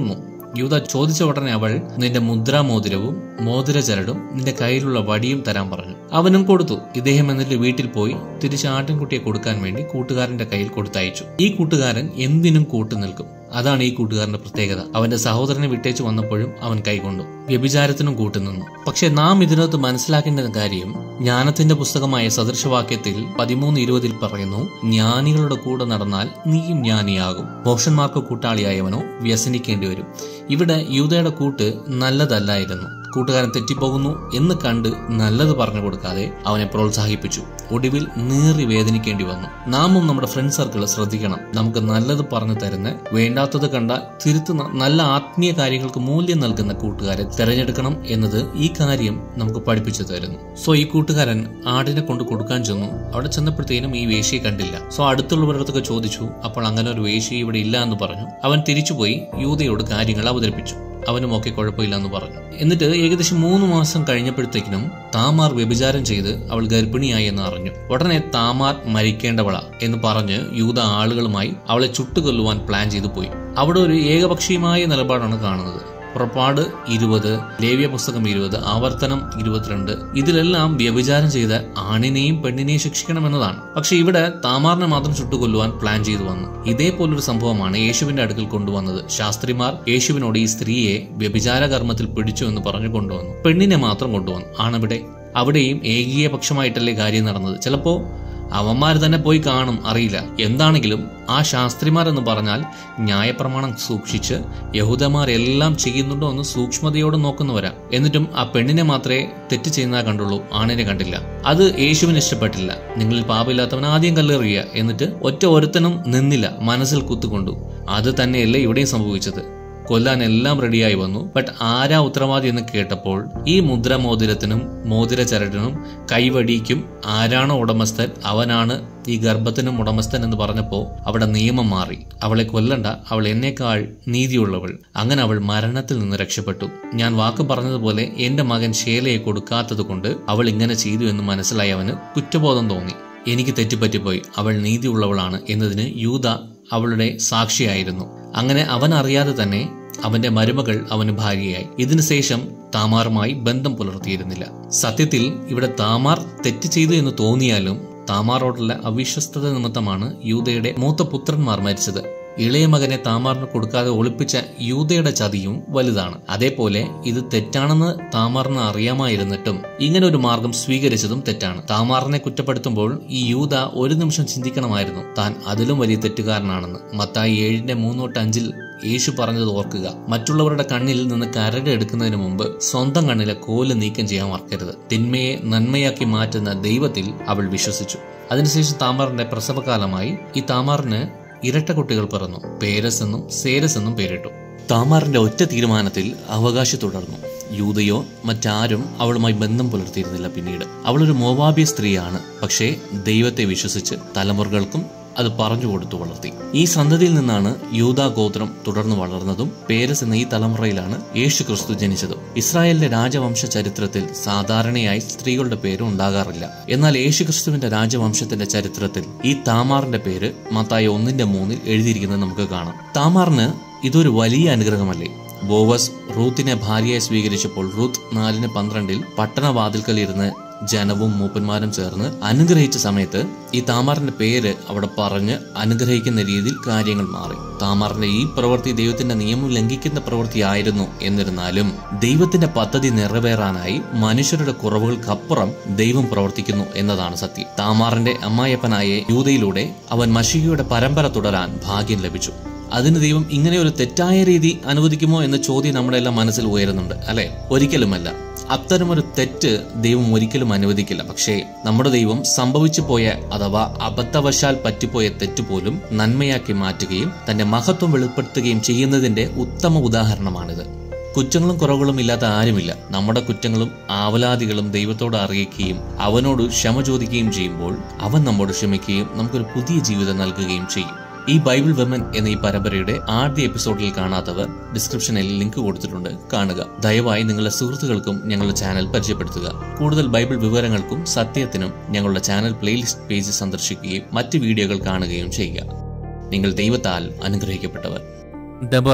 യൂത ചോദിച്ച ഉടനെ അവൾ നിന്റെ മുദ്രാമോതിരവും മോതിരചരടും നിന്റെ കയ്യിലുള്ള വടിയും തരാൻ പറഞ്ഞു അവനും കൊടുത്തു ഇദ്ദേഹം എന്നിട്ട് വീട്ടിൽ പോയി തിരിച്ച് ആട്ടിൻകുട്ടിയെ കൊടുക്കാൻ വേണ്ടി കൂട്ടുകാരന്റെ കയ്യിൽ കൊടുത്തയച്ചു ഈ കൂട്ടുകാരൻ എന്തിനും കൂട്ടു നിൽക്കും അതാണ് ഈ കൂട്ടുകാരന്റെ പ്രത്യേകത അവന്റെ സഹോദരനെ വിട്ടേച്ചു വന്നപ്പോഴും അവൻ കൈകൊണ്ടു വ്യഭിചാരത്തിനും കൂട്ടുനിന്നു പക്ഷെ നാം ഇതിനകത്ത് മനസ്സിലാക്കേണ്ട കാര്യം ജ്ഞാനത്തിന്റെ പുസ്തകമായ സദൃശവാക്യത്തിൽ പതിമൂന്ന് ഇരുപതിൽ പറയുന്നു ജ്ഞാനികളുടെ കൂടെ നടന്നാൽ നീയും ജ്ഞാനിയാകും മോഷന്മാർക്ക് കൂട്ടാളിയായവനോ വ്യസനിക്കേണ്ടി വരും ഇവിടെ യൂതയുടെ കൂട്ട് നല്ലതല്ലായിരുന്നു കൂട്ടുകാരൻ തെറ്റിപ്പോകുന്നു എന്ന് കണ്ട് നല്ലത് പറഞ്ഞു കൊടുക്കാതെ അവനെ പ്രോത്സാഹിപ്പിച്ചു ഒടുവിൽ നീറി വേദനിക്കേണ്ടി വന്നു നാമും നമ്മുടെ ഫ്രണ്ട് സർക്കിൾ ശ്രദ്ധിക്കണം നമുക്ക് നല്ലത് പറഞ്ഞു തരുന്ന വേണ്ടാത്തത് കണ്ട തിരുത്തുന്ന നല്ല ആത്മീയ കാര്യങ്ങൾക്ക് മൂല്യം നൽകുന്ന കൂട്ടുകാരെ തിരഞ്ഞെടുക്കണം എന്നത് ഈ കാര്യം നമുക്ക് പഠിപ്പിച്ചു തരുന്നു സോ ഈ കൂട്ടുകാരൻ ആടിനെ കൊണ്ട് കൊടുക്കാൻ ചെന്നു അവിടെ ചെന്നപ്പോഴത്തേനും ഈ വേശിയെ കണ്ടില്ല സോ അടുത്തുള്ളവരുടെ അടുത്തൊക്കെ ചോദിച്ചു അപ്പോൾ അങ്ങനെ ഒരു വേശി ഇവിടെ ഇല്ല എന്ന് പറഞ്ഞു അവൻ തിരിച്ചുപോയി യൂതയോട് കാര്യങ്ങൾ അവതരിപ്പിച്ചു അവനും ഒക്കെ കുഴപ്പമില്ല എന്ന് പറഞ്ഞു എന്നിട്ട് ഏകദേശം മൂന്ന് മാസം കഴിഞ്ഞപ്പോഴത്തേക്കിനും താമാർ വ്യഭിചാരം ചെയ്ത് അവൾ ഗർഭിണിയായി എന്ന് അറിഞ്ഞു ഉടനെ താമാർ മരിക്കേണ്ടവള എന്ന് പറഞ്ഞ് യൂത ആളുകളുമായി അവളെ ചുട്ടുകൊല്ലുവാൻ പ്ലാൻ ചെയ്തു പോയി അവിടെ ഒരു ഏകപക്ഷീയമായ നിലപാടാണ് കാണുന്നത് പുറപ്പാട് ഇരുപത് ലേവ്യ പുസ്തകം ഇരുപത് ആവർത്തനം ഇരുപത്തിരണ്ട് ഇതിലെല്ലാം വ്യഭിചാരം ചെയ്ത ആണിനെയും പെണ്ണിനെയും ശിക്ഷിക്കണമെന്നതാണ് പക്ഷെ ഇവിടെ താമാറിനെ മാത്രം ചുട്ടുകൊല്ലുവാൻ പ്ലാൻ ചെയ്തു വന്നു ഇതേപോലൊരു സംഭവമാണ് യേശുവിന്റെ അടുക്കൽ കൊണ്ടുവന്നത് ശാസ്ത്രിമാർ യേശുവിനോട് ഈ സ്ത്രീയെ വ്യഭിചാര കർമ്മത്തിൽ പിടിച്ചു എന്ന് പറഞ്ഞു കൊണ്ടുവന്നു പെണ്ണിനെ മാത്രം കൊണ്ടുവന്നു ആണവിടെ അവിടെയും ഏകീയ പക്ഷമായിട്ടല്ലേ കാര്യം നടന്നത് ചിലപ്പോ അവന്മാർ തന്നെ പോയി കാണും അറിയില്ല എന്താണെങ്കിലും ആ ശാസ്ത്രിമാർ എന്ന് പറഞ്ഞാൽ ന്യായപ്രമാണം സൂക്ഷിച്ച് യഹൂദന്മാരെല്ലാം ചെയ്യുന്നുണ്ടോ എന്ന് സൂക്ഷ്മതയോടെ നോക്കുന്നവരാ എന്നിട്ടും ആ പെണ്ണിനെ മാത്രമേ തെറ്റ് ചെയ്യുന്ന കണ്ടുള്ളൂ ആണിനെ കണ്ടില്ല അത് യേശുവിന് ഇഷ്ടപ്പെട്ടില്ല നിങ്ങളിൽ പാപമില്ലാത്തവൻ ആദ്യം കല്ലെറിയുക എന്നിട്ട് ഒറ്റ ഒരുത്തനും നിന്നില്ല മനസ്സിൽ കുത്തുകൊണ്ടു അത് തന്നെയല്ലേ ഇവിടെയും സംഭവിച്ചത് കൊല്ലാൻ എല്ലാം റെഡിയായി വന്നു ബട്ട് ആരാ ഉത്തരവാദി എന്ന് കേട്ടപ്പോൾ ഈ മുദ്ര മോതിരത്തിനും മോതിര ചരടിനും കൈവടിക്കും ആരാണോ ഉടമസ്ഥൻ അവനാണ് ഈ ഗർഭത്തിനും ഉടമസ്ഥൻ എന്ന് പറഞ്ഞപ്പോൾ അവിടെ നിയമം മാറി അവളെ കൊല്ലണ്ട അവൾ എന്നേക്കാൾ നീതിയുള്ളവൾ അങ്ങനെ അവൾ മരണത്തിൽ നിന്ന് രക്ഷപ്പെട്ടു ഞാൻ വാക്ക് പറഞ്ഞതുപോലെ എന്റെ മകൻ ശേലയെ കൊടുക്കാത്തത് കൊണ്ട് അവൾ ഇങ്ങനെ ചെയ്തു എന്ന് മനസ്സിലായി അവന് കുറ്റബോധം തോന്നി എനിക്ക് തെറ്റുപറ്റിപ്പോയി അവൾ നീതിയുള്ളവളാണ് എന്നതിന് യൂത അവളുടെ സാക്ഷിയായിരുന്നു അങ്ങനെ അവൻ അറിയാതെ തന്നെ അവന്റെ മരുമകൾ അവന് ഭാര്യയായി ഇതിനുശേഷം താമാറുമായി ബന്ധം പുലർത്തിയിരുന്നില്ല സത്യത്തിൽ ഇവിടെ താമാർ തെറ്റ് ചെയ്തു എന്ന് തോന്നിയാലും താമാറോടുള്ള അവിശ്വസ്തത നിമിത്തമാണ് യൂതയുടെ മൂത്ത പുത്രന്മാർ മരിച്ചത് ഇളയ മകനെ താമാറിന് കൊടുക്കാതെ ഒളിപ്പിച്ച യൂതയുടെ ചതിയും വലുതാണ് അതേപോലെ ഇത് തെറ്റാണെന്ന് താമാറിന് അറിയാമായിരുന്നിട്ടും ഇങ്ങനെ ഒരു മാർഗം സ്വീകരിച്ചതും തെറ്റാണ് താമാറിനെ കുറ്റപ്പെടുത്തുമ്പോൾ ഈ യൂത ഒരു നിമിഷം ചിന്തിക്കണമായിരുന്നു താൻ അതിലും വലിയ തെറ്റുകാരനാണെന്ന് മത്തായി ഏഴിന്റെ മൂന്നോട്ട് അഞ്ചിൽ യേശു പറഞ്ഞത് ഓർക്കുക മറ്റുള്ളവരുടെ കണ്ണിൽ നിന്ന് കരട് എടുക്കുന്നതിന് മുമ്പ് സ്വന്തം കണ്ണിലെ കോല് നീക്കം ചെയ്യാൻ മറക്കരുത് തിന്മയെ നന്മയാക്കി മാറ്റുന്ന ദൈവത്തിൽ അവൾ വിശ്വസിച്ചു അതിനുശേഷം താമാറിന്റെ പ്രസവകാലമായി ഈ താമാറിന് ഇരട്ട കുട്ടികൾ പിറന്നു പേരസ് എന്നും സേരസ് എന്നും പേരിട്ടു താമാറിന്റെ ഒറ്റ തീരുമാനത്തിൽ അവകാശി തുടർന്നു യൂതയോ മറ്റാരും അവളുമായി ബന്ധം പുലർത്തിയിരുന്നില്ല പിന്നീട് അവളൊരു മോവാബിയ സ്ത്രീയാണ് പക്ഷേ ദൈവത്തെ വിശ്വസിച്ച് തലമുറകൾക്കും അത് പറഞ്ഞു കൊടുത്തു വളർത്തി ഈ സന്തതിയിൽ നിന്നാണ് യൂത ഗോത്രം തുടർന്ന് വളർന്നതും പേരസ് എന്ന ഈ തലമുറയിലാണ് യേശു ക്രിസ്തു ജനിച്ചതും ഇസ്രായേലിന്റെ രാജവംശ ചരിത്രത്തിൽ സാധാരണയായി സ്ത്രീകളുടെ പേര് ഉണ്ടാകാറില്ല എന്നാൽ യേശു ക്രിസ്തുവിന്റെ രാജവംശത്തിന്റെ ചരിത്രത്തിൽ ഈ താമാറിന്റെ പേര് മത്തായി ഒന്നിന്റെ മൂന്നിൽ എഴുതിയിരിക്കുന്നത് നമുക്ക് കാണാം താമാറിന് ഇതൊരു വലിയ അനുഗ്രഹമല്ലേ ബോവസ് റൂത്തിനെ ഭാര്യയായി സ്വീകരിച്ചപ്പോൾ റൂത്ത് നാലിന് പന്ത്രണ്ടിൽ പട്ടണവാതിൽക്കൽ ഇരുന്ന് ജനവും മൂപ്പന്മാരും ചേർന്ന് അനുഗ്രഹിച്ച സമയത്ത് ഈ താമാറിന്റെ പേര് അവിടെ പറഞ്ഞ് അനുഗ്രഹിക്കുന്ന രീതിയിൽ കാര്യങ്ങൾ മാറി താമാറിന്റെ ഈ പ്രവൃത്തി ദൈവത്തിന്റെ നിയമം ലംഘിക്കുന്ന പ്രവൃത്തിയായിരുന്നു എന്നിരുന്നാലും ദൈവത്തിന്റെ പദ്ധതി നിറവേറാനായി മനുഷ്യരുടെ കുറവുകൾക്കപ്പുറം ദൈവം പ്രവർത്തിക്കുന്നു എന്നതാണ് സത്യം താമാറിന്റെ അമ്മായപ്പനായ യൂതയിലൂടെ അവൻ മഷികയുടെ പരമ്പര തുടരാൻ ഭാഗ്യം ലഭിച്ചു അതിന് ദൈവം ഇങ്ങനെ ഒരു തെറ്റായ രീതി അനുവദിക്കുമോ എന്ന ചോദ്യം നമ്മുടെ എല്ലാം മനസ്സിൽ ഉയരുന്നുണ്ട് അല്ലെ ഒരിക്കലുമല്ല അത്തരമൊരു തെറ്റ് ദൈവം ഒരിക്കലും അനുവദിക്കില്ല പക്ഷേ നമ്മുടെ ദൈവം സംഭവിച്ചു പോയ അഥവാ അബദ്ധവശാൽ പറ്റിപ്പോയ തെറ്റ് പോലും നന്മയാക്കി മാറ്റുകയും തന്റെ മഹത്വം വെളിപ്പെടുത്തുകയും ചെയ്യുന്നതിന്റെ ഉത്തമ ഉദാഹരണമാണിത് കുറ്റങ്ങളും കുറവുകളും ഇല്ലാത്ത ആരുമില്ല നമ്മുടെ കുറ്റങ്ങളും ആവലാദികളും ദൈവത്തോട് അറിയിക്കുകയും അവനോട് ക്ഷമ ചോദിക്കുകയും ചെയ്യുമ്പോൾ അവൻ നമ്മോട് ക്ഷമിക്കുകയും നമുക്കൊരു പുതിയ ജീവിതം നൽകുകയും ചെയ്യും ഈ ബൈബിൾ വെമൻ എന്ന ഈ പരമ്പരയുടെ ആദ്യ എപ്പിസോഡിൽ കാണാത്തവർ ഡിസ്ക്രിപ്ഷനിൽ ലിങ്ക് കൊടുത്തിട്ടുണ്ട് കാണുക ദയവായി നിങ്ങളുടെ സുഹൃത്തുക്കൾക്കും ഞങ്ങളുടെ ചാനൽ പരിചയപ്പെടുത്തുക കൂടുതൽ ബൈബിൾ വിവരങ്ങൾക്കും സത്യത്തിനും ഞങ്ങളുടെ ചാനൽ പ്ലേലിസ്റ്റ് പേജ് സന്ദർശിക്കുകയും മറ്റ് വീഡിയോകൾ കാണുകയും ചെയ്യുക നിങ്ങൾ ദൈവത്താൽ അനുഗ്രഹിക്കപ്പെട്ടവർ ദബോറ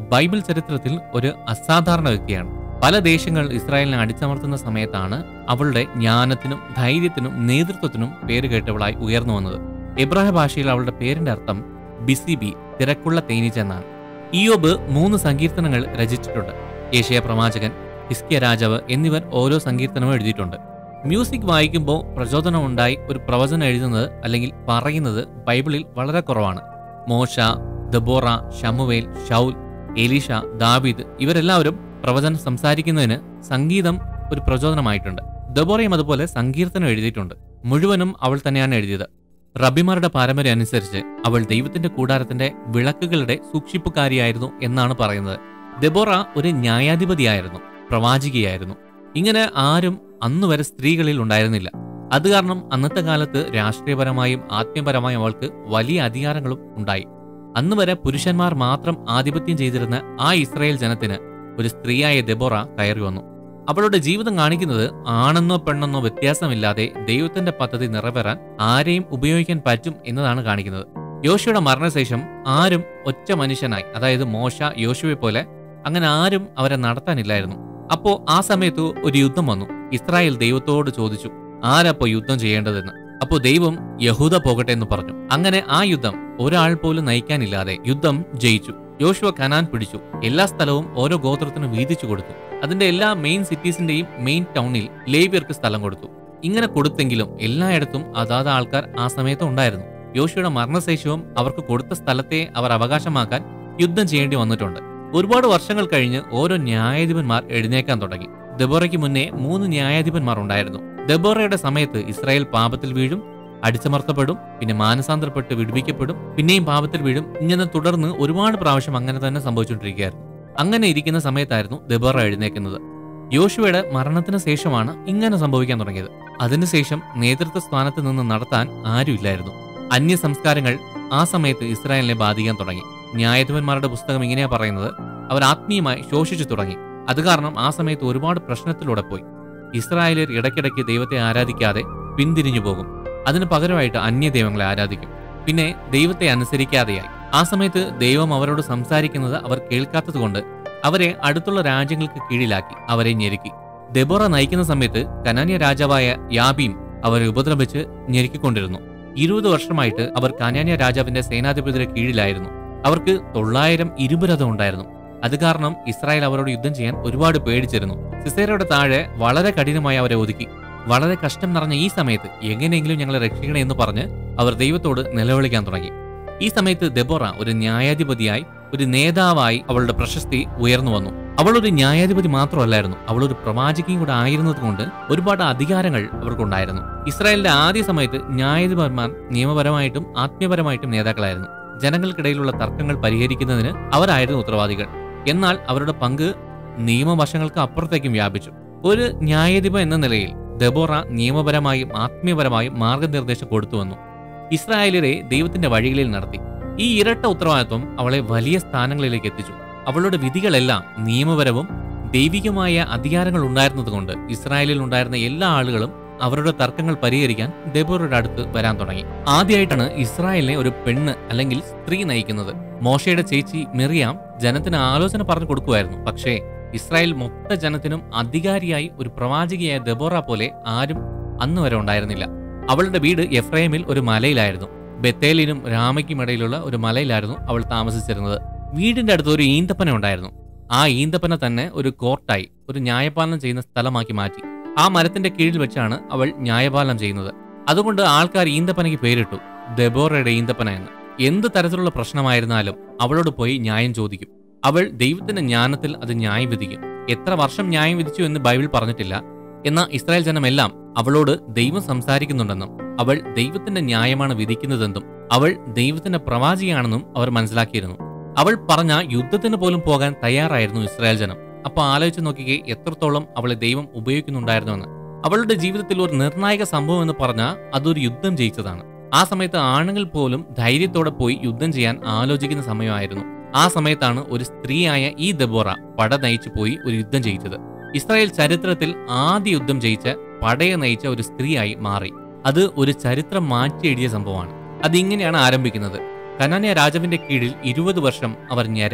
ബൈബിൾ ചരിത്രത്തിൽ ഒരു അസാധാരണ വ്യക്തിയാണ് പല ദേശങ്ങൾ ഇസ്രായേലിനെ അടിച്ചമർത്തുന്ന സമയത്താണ് അവളുടെ ജ്ഞാനത്തിനും ധൈര്യത്തിനും നേതൃത്വത്തിനും പേര് കേട്ടവളായി ഉയർന്നു വന്നത് എബ്രാഹ ഭാഷയിൽ അവളുടെ പേരിന്റെ അർത്ഥം ബിസിബി തിരക്കുള്ള തേനീച്ച എന്നാണ് ഇയോബ് മൂന്ന് സങ്കീർത്തനങ്ങൾ രചിച്ചിട്ടുണ്ട് ഏഷ്യ പ്രവാചകൻ ഹിസ്കിയ രാജാവ് എന്നിവർ ഓരോ സങ്കീർത്തനവും എഴുതിയിട്ടുണ്ട് മ്യൂസിക് വായിക്കുമ്പോൾ പ്രചോദനം ഉണ്ടായി ഒരു പ്രവചനം എഴുതുന്നത് അല്ലെങ്കിൽ പറയുന്നത് ബൈബിളിൽ വളരെ കുറവാണ് മോശ ദബോറ ഷമുവേൽ ഷൗൽ എലീഷ ദാവീദ് ഇവരെല്ലാവരും പ്രവചനം സംസാരിക്കുന്നതിന് സംഗീതം ഒരു പ്രചോദനമായിട്ടുണ്ട് ദബോറയും അതുപോലെ സങ്കീർത്തനം എഴുതിയിട്ടുണ്ട് മുഴുവനും അവൾ തന്നെയാണ് എഴുതിയത് റബിമാരുടെ പാരമ്പര്യം അനുസരിച്ച് അവൾ ദൈവത്തിന്റെ കൂടാരത്തിന്റെ വിളക്കുകളുടെ സൂക്ഷിപ്പുകാരിയായിരുന്നു എന്നാണ് പറയുന്നത് ദബോറ ഒരു ന്യായാധിപതിയായിരുന്നു പ്രവാചികയായിരുന്നു ഇങ്ങനെ ആരും അന്നുവരെ സ്ത്രീകളിൽ ഉണ്ടായിരുന്നില്ല അത് കാരണം അന്നത്തെ കാലത്ത് രാഷ്ട്രീയപരമായും ആത്മീയപരമായും അവൾക്ക് വലിയ അധികാരങ്ങളും ഉണ്ടായി അന്ന് വരെ പുരുഷന്മാർ മാത്രം ആധിപത്യം ചെയ്തിരുന്ന ആ ഇസ്രായേൽ ജനത്തിന് ഒരു സ്ത്രീയായ ദെബോറ കയറി വന്നു അവളുടെ ജീവിതം കാണിക്കുന്നത് ആണെന്നോ പെണ്ണെന്നോ വ്യത്യാസമില്ലാതെ ദൈവത്തിന്റെ പദ്ധതി നിറവേറാൻ ആരെയും ഉപയോഗിക്കാൻ പറ്റും എന്നതാണ് കാണിക്കുന്നത് യോശുവയുടെ മരണശേഷം ആരും ഒറ്റ മനുഷ്യനായി അതായത് മോശ യോശുവെ പോലെ അങ്ങനെ ആരും അവരെ നടത്താനില്ലായിരുന്നു അപ്പോ ആ സമയത്ത് ഒരു യുദ്ധം വന്നു ഇസ്രായേൽ ദൈവത്തോട് ചോദിച്ചു ആരപ്പോ യുദ്ധം ചെയ്യേണ്ടതെന്ന് അപ്പോ ദൈവം യഹൂദ പോകട്ടെ എന്ന് പറഞ്ഞു അങ്ങനെ ആ യുദ്ധം ഒരാൾ പോലും നയിക്കാനില്ലാതെ യുദ്ധം ജയിച്ചു യോശുവ കനാൻ പിടിച്ചു എല്ലാ സ്ഥലവും ഓരോ ഗോത്രത്തിനും വീതിച്ചു കൊടുത്തു അതിന്റെ എല്ലാ മെയിൻ സിറ്റീസിന്റെയും മെയിൻ ടൗണിൽ ലേവ്യർക്ക് സ്ഥലം കൊടുത്തു ഇങ്ങനെ കൊടുത്തെങ്കിലും എല്ലായിടത്തും അതാത് ആൾക്കാർ ആ സമയത്ത് ഉണ്ടായിരുന്നു യോശുവയുടെ മരണശേഷവും അവർക്ക് കൊടുത്ത സ്ഥലത്തെ അവർ അവകാശമാക്കാൻ യുദ്ധം ചെയ്യേണ്ടി വന്നിട്ടുണ്ട് ഒരുപാട് വർഷങ്ങൾ കഴിഞ്ഞ് ഓരോ ന്യായാധിപന്മാർ എഴുന്നേക്കാൻ തുടങ്ങി ദബോറയ്ക്ക് മുന്നേ മൂന്ന് ന്യായാധിപന്മാർ ഉണ്ടായിരുന്നു ദബോറയുടെ സമയത്ത് ഇസ്രായേൽ പാപത്തിൽ വീഴും അടിച്ചമർത്തപ്പെടും പിന്നെ മാനസാന്തരപ്പെട്ട് വിടുവിക്കപ്പെടും പിന്നെയും പാപത്തിൽ വീഴും ഇങ്ങനെ തുടർന്ന് ഒരുപാട് പ്രാവശ്യം അങ്ങനെ തന്നെ സംഭവിച്ചുകൊണ്ടിരിക്കുകയായിരുന്നു അങ്ങനെ ഇരിക്കുന്ന സമയത്തായിരുന്നു ദബോറ എഴുന്നേക്കുന്നത് യോശുവയുടെ മരണത്തിന് ശേഷമാണ് ഇങ്ങനെ സംഭവിക്കാൻ തുടങ്ങിയത് അതിനുശേഷം നേതൃത്വ സ്ഥാനത്ത് നിന്ന് നടത്താൻ ആരുമില്ലായിരുന്നു അന്യ സംസ്കാരങ്ങൾ ആ സമയത്ത് ഇസ്രായേലിനെ ബാധിക്കാൻ തുടങ്ങി ന്യായാധിപന്മാരുടെ പുസ്തകം ഇങ്ങനെയാ പറയുന്നത് അവർ ആത്മീയമായി ശോഷിച്ചു തുടങ്ങി അത് കാരണം ആ സമയത്ത് ഒരുപാട് പ്രശ്നത്തിലൂടെ പോയി ഇസ്രായേലിയർ ഇടയ്ക്കിടയ്ക്ക് ദൈവത്തെ ആരാധിക്കാതെ പിന്തിരിഞ്ഞു പോകും അതിന് പകരമായിട്ട് അന്യ ദൈവങ്ങളെ ആരാധിക്കും പിന്നെ ദൈവത്തെ അനുസരിക്കാതെയായി ആ സമയത്ത് ദൈവം അവരോട് സംസാരിക്കുന്നത് അവർ കേൾക്കാത്തതുകൊണ്ട് അവരെ അടുത്തുള്ള രാജ്യങ്ങൾക്ക് കീഴിലാക്കി അവരെ ഞെരുക്കി ദെബോറ നയിക്കുന്ന സമയത്ത് കനാന്യ രാജാവായ യാബീം അവരെ ഉപദ്രവിച്ച് ഞെരുക്കിക്കൊണ്ടിരുന്നു ഇരുപത് വർഷമായിട്ട് അവർ കനാന്യ രാജാവിന്റെ സേനാധിപതിയുടെ കീഴിലായിരുന്നു അവർക്ക് തൊള്ളായിരം ഇരുപുരഥം ഉണ്ടായിരുന്നു അത് കാരണം ഇസ്രായേൽ അവരോട് യുദ്ധം ചെയ്യാൻ ഒരുപാട് പേടിച്ചിരുന്നു സിസേരയുടെ താഴെ വളരെ കഠിനമായി അവരെ ഒതുക്കി വളരെ കഷ്ടം നിറഞ്ഞ ഈ സമയത്ത് എങ്ങനെയെങ്കിലും ഞങ്ങളെ രക്ഷിക്കണേ എന്ന് പറഞ്ഞ് അവർ ദൈവത്തോട് നിലവിളിക്കാൻ തുടങ്ങി ഈ സമയത്ത് ദെബോറ ഒരു ന്യായാധിപതിയായി ഒരു നേതാവായി അവളുടെ പ്രശസ്തി ഉയർന്നു വന്നു അവൾ ഒരു ന്യായാധിപതി മാത്രമല്ലായിരുന്നു അവൾ ഒരു പ്രവാചകയും കൂടെ ആയിരുന്നത് കൊണ്ട് ഒരുപാട് അധികാരങ്ങൾ അവർക്കുണ്ടായിരുന്നു ഇസ്രായേലിന്റെ ആദ്യ സമയത്ത് ന്യായാധിപന്മാർ നിയമപരമായിട്ടും ആത്മീയപരമായിട്ടും നേതാക്കളായിരുന്നു ജനങ്ങൾക്കിടയിലുള്ള തർക്കങ്ങൾ പരിഹരിക്കുന്നതിന് അവരായിരുന്നു ഉത്തരവാദികൾ എന്നാൽ അവരുടെ പങ്ക് നിയമവശങ്ങൾക്ക് അപ്പുറത്തേക്കും വ്യാപിച്ചു ഒരു ന്യായാധിപ എന്ന നിലയിൽ ദബോറ നിയമപരമായും ആത്മീയപരമായും മാർഗനിർദ്ദേശം കൊടുത്തുവന്നു ഇസ്രായേലിനെ ദൈവത്തിന്റെ വഴികളിൽ നടത്തി ഈ ഇരട്ട ഉത്തരവാദിത്വം അവളെ വലിയ സ്ഥാനങ്ങളിലേക്ക് എത്തിച്ചു അവളുടെ വിധികളെല്ലാം നിയമപരവും ദൈവികമായ അധികാരങ്ങൾ ഉണ്ടായിരുന്നതുകൊണ്ട് ഇസ്രായേലിൽ ഉണ്ടായിരുന്ന എല്ലാ ആളുകളും അവരുടെ തർക്കങ്ങൾ പരിഹരിക്കാൻ ദബോറയുടെ അടുത്ത് വരാൻ തുടങ്ങി ആദ്യമായിട്ടാണ് ഇസ്രായേലിനെ ഒരു പെണ്ണ് അല്ലെങ്കിൽ സ്ത്രീ നയിക്കുന്നത് മോശയുടെ ചേച്ചി മെറിയാം ജനത്തിന് ആലോചന പറഞ്ഞു കൊടുക്കുമായിരുന്നു പക്ഷേ ഇസ്രായേൽ മൊത്ത ജനത്തിനും അധികാരിയായി ഒരു പ്രവാചകിയായ ദബോറ പോലെ ആരും അന്ന് വരെ ഉണ്ടായിരുന്നില്ല അവളുടെ വീട് എഫ്രൈമിൽ ഒരു മലയിലായിരുന്നു ബത്തേലിനും രാമയ്ക്കും ഇടയിലുള്ള ഒരു മലയിലായിരുന്നു അവൾ താമസിച്ചിരുന്നത് വീടിന്റെ അടുത്ത് ഒരു ഈന്തപ്പന ഉണ്ടായിരുന്നു ആ ഈന്തപ്പന തന്നെ ഒരു കോർട്ടായി ഒരു ന്യായപാലനം ചെയ്യുന്ന സ്ഥലമാക്കി മാറ്റി ആ മരത്തിന്റെ കീഴിൽ വെച്ചാണ് അവൾ ന്യായപാലനം ചെയ്യുന്നത് അതുകൊണ്ട് ആൾക്കാർ ഈന്തപ്പനയ്ക്ക് പേരിട്ടു ദബോറയുടെ ഈന്തപ്പന എന്ന് എന്ത് തരത്തിലുള്ള പ്രശ്നമായിരുന്നാലും അവളോട് പോയി ന്യായം ചോദിക്കും അവൾ ദൈവത്തിന്റെ ജ്ഞാനത്തിൽ അത് ന്യായം വിധിക്കും എത്ര വർഷം ന്യായം വിധിച്ചു എന്ന് ബൈബിൾ പറഞ്ഞിട്ടില്ല എന്നാൽ ഇസ്രായേൽ ജനമെല്ലാം അവളോട് ദൈവം സംസാരിക്കുന്നുണ്ടെന്നും അവൾ ദൈവത്തിന്റെ ന്യായമാണ് വിധിക്കുന്നതെന്നും അവൾ ദൈവത്തിന്റെ പ്രവാചിയാണെന്നും അവർ മനസ്സിലാക്കിയിരുന്നു അവൾ പറഞ്ഞ യുദ്ധത്തിന് പോലും പോകാൻ തയ്യാറായിരുന്നു ഇസ്രായേൽ ജനം അപ്പൊ ആലോചിച്ച് നോക്കിക്കേ എത്രത്തോളം അവളെ ദൈവം ഉപയോഗിക്കുന്നുണ്ടായിരുന്നുവെന്ന് അവളുടെ ജീവിതത്തിൽ ഒരു നിർണായക സംഭവം എന്ന് പറഞ്ഞാൽ അതൊരു യുദ്ധം ജയിച്ചതാണ് ആ സമയത്ത് ആണുങ്ങൾ പോലും ധൈര്യത്തോടെ പോയി യുദ്ധം ചെയ്യാൻ ആലോചിക്കുന്ന സമയമായിരുന്നു ആ സമയത്താണ് ഒരു സ്ത്രീയായ ഈ ദബോറ പട നയിച്ചു പോയി ഒരു യുദ്ധം ജയിച്ചത് ഇസ്രായേൽ ചരിത്രത്തിൽ ആദ്യ യുദ്ധം ജയിച്ച പടയെ നയിച്ച ഒരു സ്ത്രീയായി മാറി അത് ഒരു ചരിത്രം മാറ്റി എഴുതിയ സംഭവമാണ് അതിങ്ങനെയാണ് ആരംഭിക്കുന്നത് കനാന്യ രാജാവിന്റെ കീഴിൽ ഇരുപത് വർഷം അവർ ഞരങ്ങി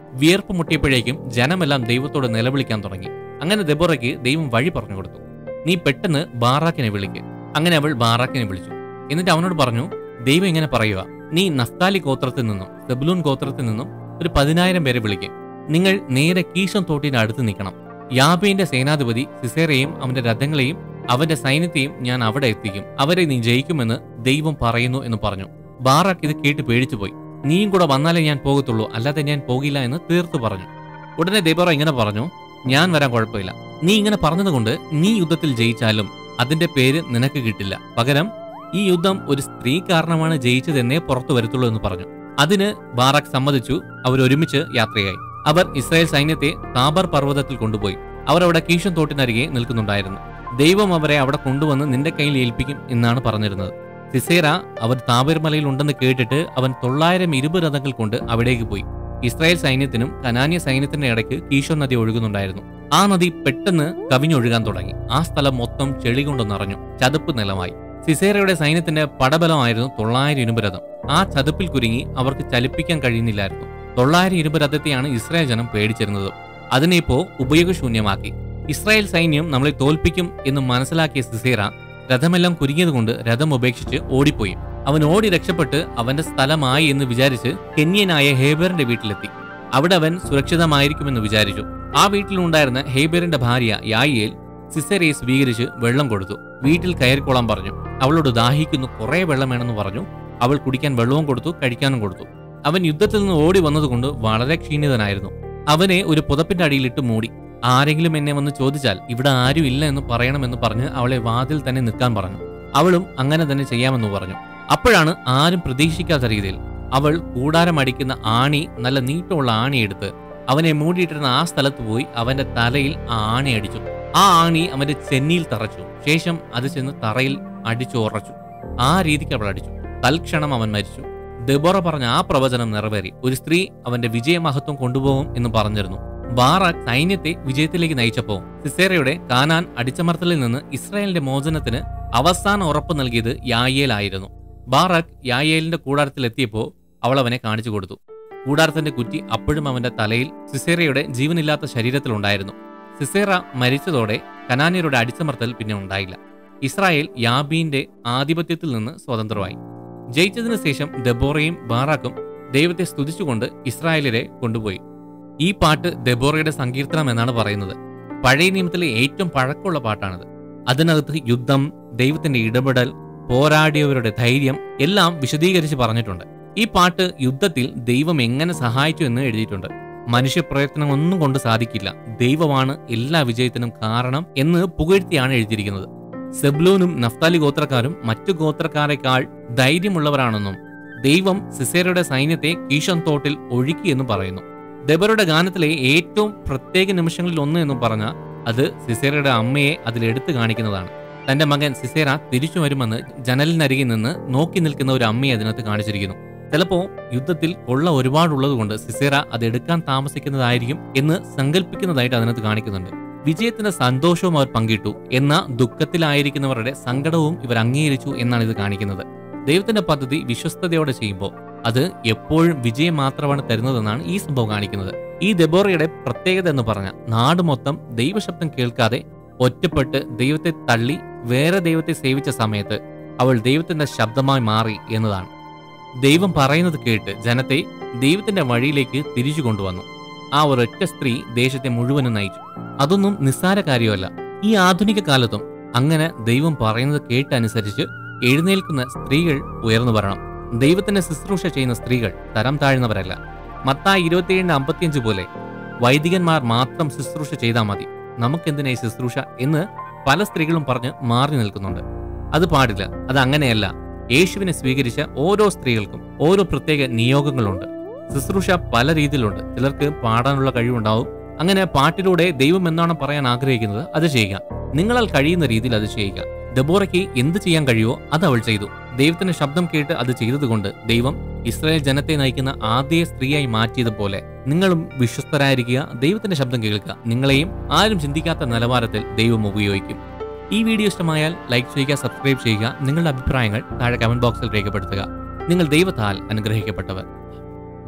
വിയർപ്പ് മുട്ടിയപ്പോഴേക്കും ജനമെല്ലാം ദൈവത്തോട് നിലവിളിക്കാൻ തുടങ്ങി അങ്ങനെ ദെബോറയ്ക്ക് ദൈവം വഴി പറഞ്ഞു കൊടുത്തു നീ പെട്ടെന്ന് ബാറാക്കിനെ വിളിക്ക് അങ്ങനെ അവൾ ബാറാക്കിനെ വിളിച്ചു എന്നിട്ട് അവനോട് പറഞ്ഞു ദൈവം ഇങ്ങനെ പറയുക നീ നഫ്താലി ഗോത്രത്തിൽ നിന്നും സെബുലൂൺ ഗോത്രത്തിൽ നിന്നും ഒരു പതിനായിരം പേരെ വിളിക്കും നിങ്ങൾ നേരെ കീശം തോട്ടിന്റെ അടുത്ത് നിൽക്കണം യാബേന്റെ സേനാധിപതി സിസേറയെയും അവന്റെ രഥങ്ങളെയും അവന്റെ സൈന്യത്തെയും ഞാൻ അവിടെ എത്തിക്കും അവരെ നീ ജയിക്കുമെന്ന് ദൈവം പറയുന്നു എന്ന് പറഞ്ഞു ബാറാക്ക് ഇത് കേട്ട് പേടിച്ചുപോയി നീയും കൂടെ വന്നാലേ ഞാൻ പോകത്തുള്ളൂ അല്ലാതെ ഞാൻ പോകില്ല എന്ന് തീർത്തു പറഞ്ഞു ഉടനെ ദൈബോറ ഇങ്ങനെ പറഞ്ഞു ഞാൻ വരാൻ കുഴപ്പമില്ല നീ ഇങ്ങനെ പറഞ്ഞതുകൊണ്ട് നീ യുദ്ധത്തിൽ ജയിച്ചാലും അതിന്റെ പേര് നിനക്ക് കിട്ടില്ല പകരം ഈ യുദ്ധം ഒരു സ്ത്രീ കാരണമാണ് ജയിച്ചതെന്നേ പുറത്തു വരത്തുള്ളൂ എന്ന് പറഞ്ഞു അതിന് ബാറാക്ക് സമ്മതിച്ചു അവർ ഒരുമിച്ച് യാത്രയായി അവർ ഇസ്രായേൽ സൈന്യത്തെ താബർ പർവ്വതത്തിൽ കൊണ്ടുപോയി അവർ അവിടെ കീശൻ തോട്ടിനരികെ നിൽക്കുന്നുണ്ടായിരുന്നു ദൈവം അവരെ അവിടെ കൊണ്ടുവന്ന് നിന്റെ കയ്യിൽ ഏൽപ്പിക്കും എന്നാണ് പറഞ്ഞിരുന്നത് സിസേര അവർ താബർ മലയിൽ ഉണ്ടെന്ന് കേട്ടിട്ട് അവൻ തൊള്ളായിരം ഇരുപത് രഥങ്ങൾ കൊണ്ട് അവിടേക്ക് പോയി ഇസ്രായേൽ സൈന്യത്തിനും കനാന്യ സൈന്യത്തിന്റെ ഇടയ്ക്ക് കീശോ നദി ഒഴുകുന്നുണ്ടായിരുന്നു ആ നദി പെട്ടെന്ന് കവിഞ്ഞൊഴുകാൻ തുടങ്ങി ആ സ്ഥലം മൊത്തം ചെളി കൊണ്ട് നിറഞ്ഞു ചതുപ്പ് നിലമായി സിസേറയുടെ സൈന്യത്തിന്റെ പടബലമായിരുന്നു തൊള്ളായിരം ഇരുമ്പ് രഥം ആ ചതുപ്പിൽ കുരുങ്ങി അവർക്ക് ചലിപ്പിക്കാൻ കഴിയുന്നില്ലായിരുന്നു തൊള്ളായിരം ഇരുമ്പ് രഥത്തെയാണ് ഇസ്രായേൽ ജനം പേടിച്ചിരുന്നത് അതിനെ ഇപ്പോ ഉപയോഗശൂന്യമാക്കി ഇസ്രായേൽ സൈന്യം നമ്മളെ തോൽപ്പിക്കും എന്ന് മനസ്സിലാക്കിയ സിസേറ രഥമെല്ലാം കുരുങ്ങിയതുകൊണ്ട് രഥം ഉപേക്ഷിച്ച് ഓടിപ്പോയി അവൻ ഓടി രക്ഷപ്പെട്ട് അവന്റെ സ്ഥലമായി എന്ന് വിചാരിച്ച് കെന്യനായ ഹേബറിന്റെ വീട്ടിലെത്തി അവിടെ അവൻ സുരക്ഷിതമായിരിക്കുമെന്ന് വിചാരിച്ചു ആ വീട്ടിലുണ്ടായിരുന്ന ഹേബറിന്റെ ഭാര്യ യായിയേൽ സിസേരയെ സ്വീകരിച്ച് വെള്ളം കൊടുത്തു വീട്ടിൽ കയറിക്കോളാൻ പറഞ്ഞു അവളോട് ദാഹിക്കുന്നു കുറെ വെള്ളം വേണമെന്ന് പറഞ്ഞു അവൾ കുടിക്കാൻ വെള്ളവും കൊടുത്തു കഴിക്കാനും കൊടുത്തു അവൻ യുദ്ധത്തിൽ നിന്ന് ഓടി വന്നതുകൊണ്ട് വളരെ ക്ഷീണിതനായിരുന്നു അവനെ ഒരു പുതപ്പിന്റെ അടിയിലിട്ട് മൂടി ആരെങ്കിലും എന്നെ വന്ന് ചോദിച്ചാൽ ഇവിടെ ആരും ഇല്ല എന്ന് പറയണമെന്ന് പറഞ്ഞ് അവളെ വാതിൽ തന്നെ നിൽക്കാൻ പറഞ്ഞു അവളും അങ്ങനെ തന്നെ ചെയ്യാമെന്ന് പറഞ്ഞു അപ്പോഴാണ് ആരും പ്രതീക്ഷിക്കാത്ത രീതിയിൽ അവൾ കൂടാരം അടിക്കുന്ന ആണി നല്ല നീട്ടമുള്ള ആണി എടുത്ത് അവനെ മൂടിയിട്ടിരുന്ന ആ സ്ഥലത്ത് പോയി അവന്റെ തലയിൽ ആ ആണി അടിച്ചു ആ ആണി അവന്റെ ചെന്നിയിൽ തറച്ചു ശേഷം അത് ചെന്ന് തറയിൽ അടിച്ചു ഉറച്ചു ആ രീതിക്ക് അവൾ അടിച്ചു തൽക്ഷണം അവൻ മരിച്ചു ദെബോറ പറഞ്ഞ ആ പ്രവചനം നിറവേറി ഒരു സ്ത്രീ അവന്റെ വിജയമഹത്വം കൊണ്ടുപോകും എന്ന് പറഞ്ഞിരുന്നു ബാറാക്ക് സൈന്യത്തെ വിജയത്തിലേക്ക് നയിച്ചപ്പോ സിസേറയുടെ കാനാൻ അടിച്ചമർത്തലിൽ നിന്ന് ഇസ്രായേലിന്റെ മോചനത്തിന് അവസാന ഉറപ്പ് നൽകിയത് യായേലായിരുന്നു ബാറാക്ക് യായേലിന്റെ കൂടാരത്തിലെത്തിയപ്പോ അവൾ അവനെ കാണിച്ചു കൊടുത്തു കൂടാരത്തിന്റെ കുറ്റി അപ്പോഴും അവന്റെ തലയിൽ സിസേറയുടെ ജീവനില്ലാത്ത ശരീരത്തിലുണ്ടായിരുന്നു സിസേറ മരിച്ചതോടെ കനാനിയരുടെ അടിച്ചമർത്തൽ പിന്നെ ഉണ്ടായില്ല ഇസ്രായേൽ യാബീന്റെ ആധിപത്യത്തിൽ നിന്ന് സ്വതന്ത്രമായി ജയിച്ചതിനു ശേഷം ദബോറയും ബാറാക്കും ദൈവത്തെ സ്തുതിച്ചുകൊണ്ട് ഇസ്രായേലിനെ കൊണ്ടുപോയി ഈ പാട്ട് ദബോറയുടെ സങ്കീർത്തനം എന്നാണ് പറയുന്നത് പഴയ നിയമത്തിലെ ഏറ്റവും പഴക്കമുള്ള പാട്ടാണിത് അതിനകത്ത് യുദ്ധം ദൈവത്തിന്റെ ഇടപെടൽ പോരാടിയവരുടെ ധൈര്യം എല്ലാം വിശദീകരിച്ച് പറഞ്ഞിട്ടുണ്ട് ഈ പാട്ട് യുദ്ധത്തിൽ ദൈവം എങ്ങനെ സഹായിച്ചു എന്ന് എഴുതിയിട്ടുണ്ട് മനുഷ്യപ്രയത്നം ഒന്നും കൊണ്ട് സാധിക്കില്ല ദൈവമാണ് എല്ലാ വിജയത്തിനും കാരണം എന്ന് പുകഴ്ത്തിയാണ് എഴുതിയിരിക്കുന്നത് സെബ്ലൂനും നഫ്താലി ഗോത്രക്കാരും മറ്റു ഗോത്രക്കാരെക്കാൾ ധൈര്യമുള്ളവരാണെന്നും ദൈവം സിസേറയുടെ സൈന്യത്തെ കീശൻ തോട്ടിൽ ഒഴുക്കിയെന്നും പറയുന്നു ദബറുടെ ഗാനത്തിലെ ഏറ്റവും പ്രത്യേക നിമിഷങ്ങളിൽ ഒന്ന് എന്നും പറഞ്ഞ അത് സിസേറയുടെ അമ്മയെ അതിലെടുത്തു കാണിക്കുന്നതാണ് തന്റെ മകൻ സിസേറ തിരിച്ചു വരുമെന്ന് ജനലിനരികിൽ നിന്ന് നോക്കി നിൽക്കുന്ന ഒരു അമ്മയെ അതിനകത്ത് കാണിച്ചിരിക്കുന്നു ചിലപ്പോ യുദ്ധത്തിൽ കൊള്ള ഒരുപാടുള്ളതുകൊണ്ട് സിസേറ അത് എടുക്കാൻ താമസിക്കുന്നതായിരിക്കും എന്ന് സങ്കല്പിക്കുന്നതായിട്ട് അതിനകത്ത് കാണിക്കുന്നുണ്ട് വിജയത്തിന്റെ സന്തോഷവും അവർ പങ്കിട്ടു എന്ന ദുഃഖത്തിലായിരിക്കുന്നവരുടെ സങ്കടവും ഇവർ അംഗീകരിച്ചു എന്നാണ് ഇത് കാണിക്കുന്നത് ദൈവത്തിന്റെ പദ്ധതി വിശ്വസ്തയോടെ ചെയ്യുമ്പോൾ അത് എപ്പോഴും വിജയം മാത്രമാണ് തരുന്നതെന്നാണ് ഈ സംഭവം കാണിക്കുന്നത് ഈ ദെബോറയുടെ പ്രത്യേകത എന്ന് പറഞ്ഞ നാട് മൊത്തം ദൈവശബ്ദം കേൾക്കാതെ ഒറ്റപ്പെട്ട് ദൈവത്തെ തള്ളി വേറെ ദൈവത്തെ സേവിച്ച സമയത്ത് അവൾ ദൈവത്തിന്റെ ശബ്ദമായി മാറി എന്നതാണ് ദൈവം പറയുന്നത് കേട്ട് ജനത്തെ ദൈവത്തിന്റെ വഴിയിലേക്ക് തിരിച്ചു കൊണ്ടുവന്നു ആ ഒരൊറ്റ സ്ത്രീ ദേശത്തെ മുഴുവനും നയിച്ചു അതൊന്നും നിസ്സാര കാര്യമല്ല ഈ ആധുനിക കാലത്തും അങ്ങനെ ദൈവം പറയുന്നത് കേട്ടനുസരിച്ച് എഴുന്നേൽക്കുന്ന സ്ത്രീകൾ ഉയർന്നു വരണം ദൈവത്തിന്റെ ശുശ്രൂഷ ചെയ്യുന്ന സ്ത്രീകൾ തരം താഴ്ന്നവരല്ല മത്തായി ഇരുപത്തിയേഴിന് അമ്പത്തിയഞ്ച് പോലെ വൈദികന്മാർ മാത്രം ശുശ്രൂഷ ചെയ്താൽ മതി നമുക്കെന്തിനാ ഈ ശുശ്രൂഷ എന്ന് പല സ്ത്രീകളും പറഞ്ഞ് മാറി നിൽക്കുന്നുണ്ട് അത് പാടില്ല അത് അങ്ങനെയല്ല യേശുവിനെ സ്വീകരിച്ച ഓരോ സ്ത്രീകൾക്കും ഓരോ പ്രത്യേക നിയോഗങ്ങളുണ്ട് ശുശ്രൂഷ പല രീതിയിലുണ്ട് ചിലർക്ക് പാടാനുള്ള കഴിവുണ്ടാവും അങ്ങനെ പാട്ടിലൂടെ ദൈവം എന്നാണ് പറയാൻ ആഗ്രഹിക്കുന്നത് അത് ചെയ്യുക നിങ്ങളാൽ കഴിയുന്ന രീതിയിൽ അത് ചെയ്യുക ദബോറയ്ക്ക് എന്ത് ചെയ്യാൻ കഴിയുമോ അത് അവൾ ചെയ്തു ദൈവത്തിന്റെ ശബ്ദം കേട്ട് അത് ചെയ്തതുകൊണ്ട് ദൈവം ഇസ്രായേൽ ജനത്തെ നയിക്കുന്ന ആദ്യ സ്ത്രീയായി മാറ്റിയതുപോലെ നിങ്ങളും വിശ്വസ്തരായിരിക്കുക ദൈവത്തിന്റെ ശബ്ദം കേൾക്കുക നിങ്ങളെയും ആരും ചിന്തിക്കാത്ത നിലവാരത്തിൽ ദൈവം ഉപയോഗിക്കും ഈ വീഡിയോ ഇഷ്ടമായാൽ ലൈക്ക് ചെയ്യുക സബ്സ്ക്രൈബ് ചെയ്യുക നിങ്ങളുടെ അഭിപ്രായങ്ങൾ താഴെ കമന്റ് ബോക്സിൽ രേഖപ്പെടുത്തുക നിങ്ങൾ ദൈവത്താൽ അനുഗ്രഹിക്കപ്പെട്ടവർ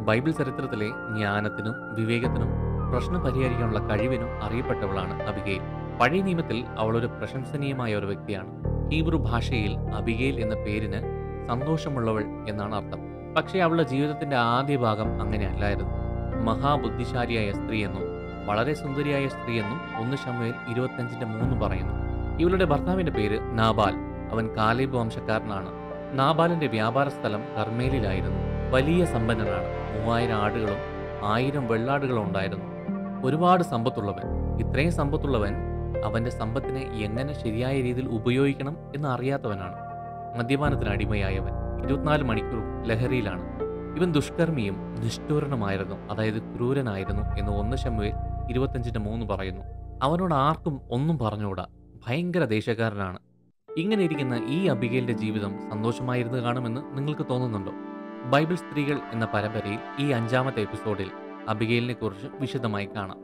ബൈബിൾ ചരിത്രത്തിലെ ജ്ഞാനത്തിനും വിവേകത്തിനും പ്രശ്നം പരിഹരിക്കാനുള്ള കഴിവിനും അറിയപ്പെട്ടവളാണ് അബിഗെയിൽ പഴയ നിയമത്തിൽ അവൾ ഒരു പ്രശംസനീയമായ ഒരു വ്യക്തിയാണ് ഹീബ്രു ഭാഷയിൽ അബിഗെയിൽ എന്ന പേരിന് സന്തോഷമുള്ളവൾ എന്നാണ് അർത്ഥം പക്ഷേ അവളുടെ ജീവിതത്തിന്റെ ആദ്യ ഭാഗം അങ്ങനെയല്ലായിരുന്നു മഹാബുദ്ധിശാലിയായ സ്ത്രീ എന്നും വളരെ സുന്ദരിയായ സ്ത്രീ എന്നും ഒന്ന് ശമുവേൽ ഇരുപത്തഞ്ചിന്റെ മൂന്ന് പറയുന്നു ഇവളുടെ ഭർത്താവിന്റെ പേര് നാബാൽ അവൻ കാലേബ് വംശക്കാരനാണ് നാബാലിന്റെ വ്യാപാര സ്ഥലം കർമ്മേലിലായിരുന്നു വലിയ സമ്പന്നനാണ് മൂവായിരം ആടുകളും ആയിരം വെള്ളാടുകളും ഉണ്ടായിരുന്നു ഒരുപാട് സമ്പത്തുള്ളവൻ ഇത്രയും സമ്പത്തുള്ളവൻ അവന്റെ സമ്പത്തിനെ എങ്ങനെ ശരിയായ രീതിയിൽ ഉപയോഗിക്കണം എന്ന് അറിയാത്തവനാണ് മദ്യപാനത്തിന് അടിമയായവൻ ഇരുപത്തിനാല് മണിക്കൂറും ലഹരിയിലാണ് ഇവൻ ദുഷ്കർമ്മിയും നിഷ്ഠൂരനുമായിരുന്നു അതായത് ക്രൂരനായിരുന്നു എന്ന് ഒന്ന് ശമുവേൽ ഇരുപത്തഞ്ചിന്റെ മൂന്ന് പറയുന്നു അവനോട് ആർക്കും ഒന്നും പറഞ്ഞുകൂടാ ഭയങ്കര ദേശക്കാരനാണ് ഇങ്ങനെ ഇരിക്കുന്ന ഈ അബിഗേലിന്റെ ജീവിതം സന്തോഷമായിരുന്നു കാണുമെന്ന് നിങ്ങൾക്ക് തോന്നുന്നുണ്ടോ ബൈബിൾ സ്ത്രീകൾ എന്ന പരമ്പരയിൽ ഈ അഞ്ചാമത്തെ എപ്പിസോഡിൽ അബിഗേലിനെ കുറിച്ച് വിശദമായി കാണാം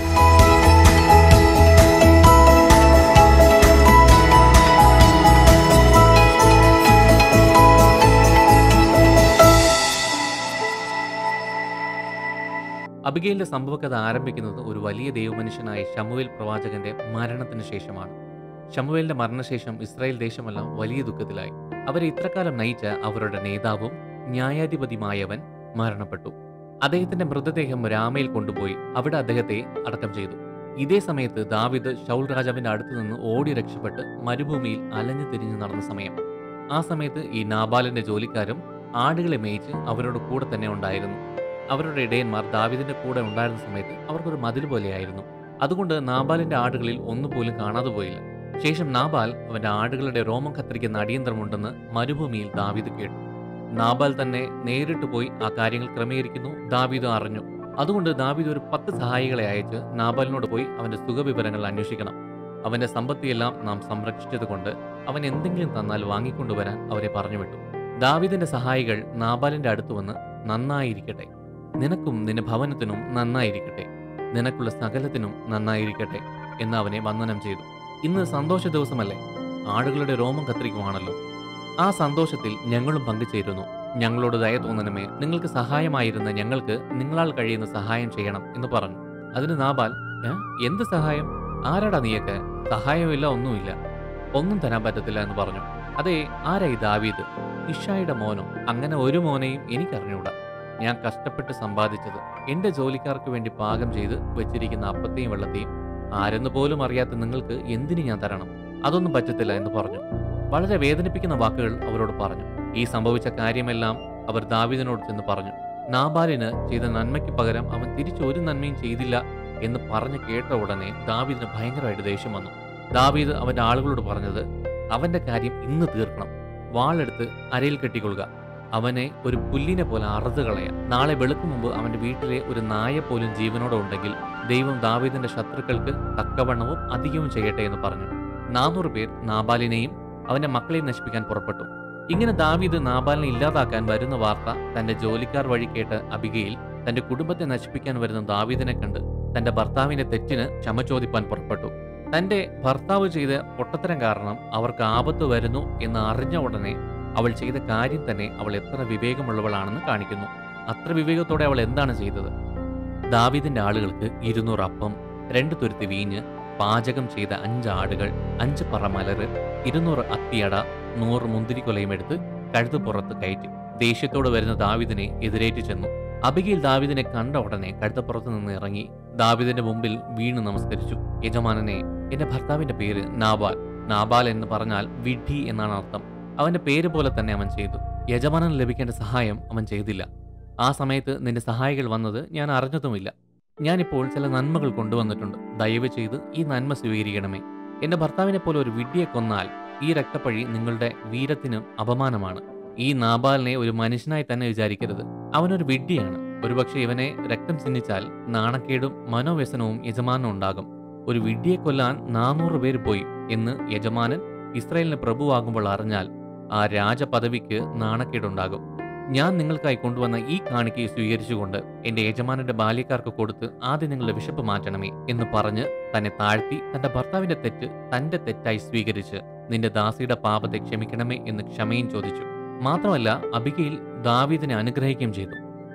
അബിഗേലിന്റെ സംഭവകഥ ആരംഭിക്കുന്നത് ഒരു വലിയ ദൈവമനുഷ്യനായ ശമുവേൽ പ്രവാചകന്റെ മരണത്തിന് ശേഷമാണ് ശമുവേലിന്റെ മരണശേഷം ഇസ്രായേൽ ദേശമെല്ലാം വലിയ ദുഃഖത്തിലായി അവരെ ഇത്രകാലം നയിച്ച അവരുടെ നേതാവും ന്യായാധിപതിയുമായവൻ മരണപ്പെട്ടു അദ്ദേഹത്തിന്റെ മൃതദേഹം രാമയിൽ കൊണ്ടുപോയി അവിടെ അദ്ദേഹത്തെ അടക്കം ചെയ്തു ഇതേ സമയത്ത് ദാവിദ് ഷൗൽ രാജാവിന്റെ അടുത്ത് നിന്ന് ഓടി രക്ഷപ്പെട്ട് മരുഭൂമിയിൽ അലഞ്ഞു തിരിഞ്ഞു നടന്ന സമയം ആ സമയത്ത് ഈ നാബാലിന്റെ ജോലിക്കാരും ആടുകളെ മേയിച്ച് അവരോട് കൂടെ തന്നെ ഉണ്ടായിരുന്നു അവരുടെ ഇടയന്മാർ ദാവിദിന്റെ കൂടെ ഉണ്ടായിരുന്ന സമയത്ത് അവർക്കൊരു മതിൽ പോലെയായിരുന്നു അതുകൊണ്ട് നാബാലിന്റെ ആടുകളിൽ ഒന്നുപോലും കാണാതെ പോയില്ല ശേഷം നാബാൽ അവന്റെ ആടുകളുടെ രോമം കത്തിരിക്കുന്ന അടിയന്തരമുണ്ടെന്ന് മരുഭൂമിയിൽ ദാവീദ് കേട്ടു നാബാൽ തന്നെ നേരിട്ട് പോയി ആ കാര്യങ്ങൾ ക്രമീകരിക്കുന്നു ദാവീദ് അറിഞ്ഞു അതുകൊണ്ട് ദാവീദ് ഒരു പത്ത് സഹായികളെ അയച്ച് നാബാലിനോട് പോയി അവന്റെ സുഖവിവരങ്ങൾ അന്വേഷിക്കണം അവന്റെ സമ്പത്തിയെല്ലാം നാം സംരക്ഷിച്ചതുകൊണ്ട് അവൻ എന്തെങ്കിലും തന്നാൽ വാങ്ങിക്കൊണ്ടുവരാൻ അവരെ പറഞ്ഞു വിട്ടു ദാവീദിന്റെ സഹായികൾ നാബാലിന്റെ അടുത്ത് വന്ന് നന്നായിരിക്കട്ടെ നിനക്കും നിന്റെ ഭവനത്തിനും നന്നായിരിക്കട്ടെ നിനക്കുള്ള സകലത്തിനും നന്നായിരിക്കട്ടെ എന്ന് അവനെ വന്ദനം ചെയ്തു ഇന്ന് സന്തോഷ ദിവസമല്ലേ ആടുകളുടെ രോമം കത്തിരിക്കുവാണല്ലോ ആ സന്തോഷത്തിൽ ഞങ്ങളും പങ്കുചേരുന്നു ഞങ്ങളോട് ദയ തോന്നണമേ നിങ്ങൾക്ക് സഹായമായിരുന്ന ഞങ്ങൾക്ക് നിങ്ങളാൽ കഴിയുന്ന സഹായം ചെയ്യണം എന്ന് പറഞ്ഞു അതിന് നാബാൽ "ഏ? എന്ത് സഹായം ആരാടാ നീയൊക്കെ സഹായമില്ല ഒന്നുമില്ല ഒന്നും തരാൻ പറ്റത്തില്ല എന്ന് പറഞ്ഞു അതെ ആരായി ദാവീദ് ഇഷായുടെ മോനോ അങ്ങനെ ഒരു മോനെയും എനിക്കറിഞ്ഞൂടാ ഞാൻ കഷ്ടപ്പെട്ട് സമ്പാദിച്ചത് എന്റെ ജോലിക്കാർക്ക് വേണ്ടി പാകം ചെയ്ത് വെച്ചിരിക്കുന്ന അപ്പത്തെയും വെള്ളത്തെയും ആരെന്ന് പോലും അറിയാത്ത നിങ്ങൾക്ക് എന്തിനു ഞാൻ തരണം അതൊന്നും പറ്റത്തില്ല എന്ന് പറഞ്ഞു വളരെ വേദനിപ്പിക്കുന്ന വാക്കുകൾ അവരോട് പറഞ്ഞു ഈ സംഭവിച്ച കാര്യമെല്ലാം അവർ ദാവീദിനോട് ചെന്ന് പറഞ്ഞു നാബാലിന് ചെയ്ത നന്മയ്ക്ക് പകരം അവൻ തിരിച്ചു ഒരു നന്മയും ചെയ്തില്ല എന്ന് പറഞ്ഞു കേട്ട ഉടനെ ദാവീദിന് ഭയങ്കരമായിട്ട് ദേഷ്യം വന്നു ദാവീദ് അവന്റെ ആളുകളോട് പറഞ്ഞത് അവന്റെ കാര്യം ഇന്ന് തീർക്കണം വാളെടുത്ത് അരയിൽ കെട്ടിക്കൊള്ളുക അവനെ ഒരു പുല്ലിനെ പോലെ അറുതു കളയാം നാളെ വെളുക്കും മുമ്പ് അവന്റെ വീട്ടിലെ ഒരു നായ പോലും ജീവനോടെ ഉണ്ടെങ്കിൽ ദൈവം ദാവീദിന്റെ ശത്രുക്കൾക്ക് തക്കവണ്ണവും അധികവും ചെയ്യട്ടെ എന്ന് പറഞ്ഞു നാനൂറ് പേർ നാബാലിനെയും അവന്റെ മക്കളെയും നശിപ്പിക്കാൻ പുറപ്പെട്ടു ഇങ്ങനെ ദാവീദ് നാബാലിനെ ഇല്ലാതാക്കാൻ വരുന്ന വാർത്ത തന്റെ ജോലിക്കാർ വഴി കേട്ട് അബികയിൽ തന്റെ കുടുംബത്തെ നശിപ്പിക്കാൻ വരുന്ന ദാവീദിനെ കണ്ട് തന്റെ ഭർത്താവിന്റെ തെറ്റിന് ക്ഷമ ചോദിപ്പാൻ പുറപ്പെട്ടു തന്റെ ഭർത്താവ് ചെയ്ത പൊട്ടത്തരം കാരണം അവർക്ക് ആപത്ത് വരുന്നു എന്ന് അറിഞ്ഞ ഉടനെ അവൾ ചെയ്ത കാര്യം തന്നെ അവൾ എത്ര വിവേകമുള്ളവളാണെന്ന് കാണിക്കുന്നു അത്ര വിവേകത്തോടെ അവൾ എന്താണ് ചെയ്തത് ദാവീദിന്റെ ആളുകൾക്ക് ഇരുന്നൂറ് അപ്പം രണ്ട് തുരുത്തി വീഞ്ഞ് പാചകം ചെയ്ത അഞ്ച് ആടുകൾ അഞ്ച് പറ മലര് ഇരുന്നൂറ് അത്തിയട നൂറ് മുന്തിരിക്കൊലയും എടുത്ത് കഴുത്ത് പുറത്ത് കയറ്റി ദേഷ്യത്തോട് വരുന്ന ദാവിദിനെ എതിരേറ്റ് ചെന്നു അബിഗയിൽ ദാവിദിനെ കണ്ട ഉടനെ കഴുത്തപ്പുറത്ത് നിന്ന് ഇറങ്ങി ദാവിദിന്റെ മുമ്പിൽ വീണു നമസ്കരിച്ചു യജമാനനെ എന്റെ ഭർത്താവിന്റെ പേര് നാബാൽ നാബാൽ എന്ന് പറഞ്ഞാൽ വിഡ്ഢി എന്നാണ് അർത്ഥം അവന്റെ പേര് പോലെ തന്നെ അവൻ ചെയ്തു യജമാനന് ലഭിക്കേണ്ട സഹായം അവൻ ചെയ്തില്ല ആ സമയത്ത് നിന്റെ സഹായികൾ വന്നത് ഞാൻ അറിഞ്ഞതുമില്ല ഞാനിപ്പോൾ ചില നന്മകൾ കൊണ്ടുവന്നിട്ടുണ്ട് ദയവ് ചെയ്ത് ഈ നന്മ സ്വീകരിക്കണമേ എന്റെ ഭർത്താവിനെ പോലെ ഒരു വിഡ്ഢിയെ കൊന്നാൽ ഈ രക്തപ്പഴി നിങ്ങളുടെ വീരത്തിനും അപമാനമാണ് ഈ നാബാലിനെ ഒരു മനുഷ്യനായി തന്നെ വിചാരിക്കരുത് അവനൊരു വിഡ്ഢിയാണ് ഒരുപക്ഷെ ഇവനെ രക്തം ചിന്നിച്ചാൽ നാണക്കേടും മനോവ്യസനവും യജമാനും ഉണ്ടാകും ഒരു വിഡ്ഢിയെ കൊല്ലാൻ നാനൂറ് പേര് പോയി എന്ന് യജമാനൻ ഇസ്രായേലിന് പ്രഭുവാകുമ്പോൾ അറിഞ്ഞാൽ ആ രാജപദവിക്ക് നാണക്കേടുണ്ടാകും ഞാൻ നിങ്ങൾക്കായി കൊണ്ടുവന്ന ഈ കാണിക്കയെ സ്വീകരിച്ചുകൊണ്ട് എന്റെ യജമാനന്റെ ബാല്യക്കാർക്ക് കൊടുത്ത് ആദ്യം നിങ്ങളുടെ വിശപ്പ് മാറ്റണമേ എന്ന് പറഞ്ഞ് തന്നെ താഴ്ത്തി തന്റെ ഭർത്താവിന്റെ തെറ്റ് തന്റെ തെറ്റായി സ്വീകരിച്ച് നിന്റെ ദാസിയുടെ പാപത്തെ ക്ഷമിക്കണമേ എന്ന് ക്ഷമയും ചോദിച്ചു മാത്രമല്ല അബികയിൽ ദാവീദിനെ അനുഗ്രഹിക്കുകയും ചെയ്തു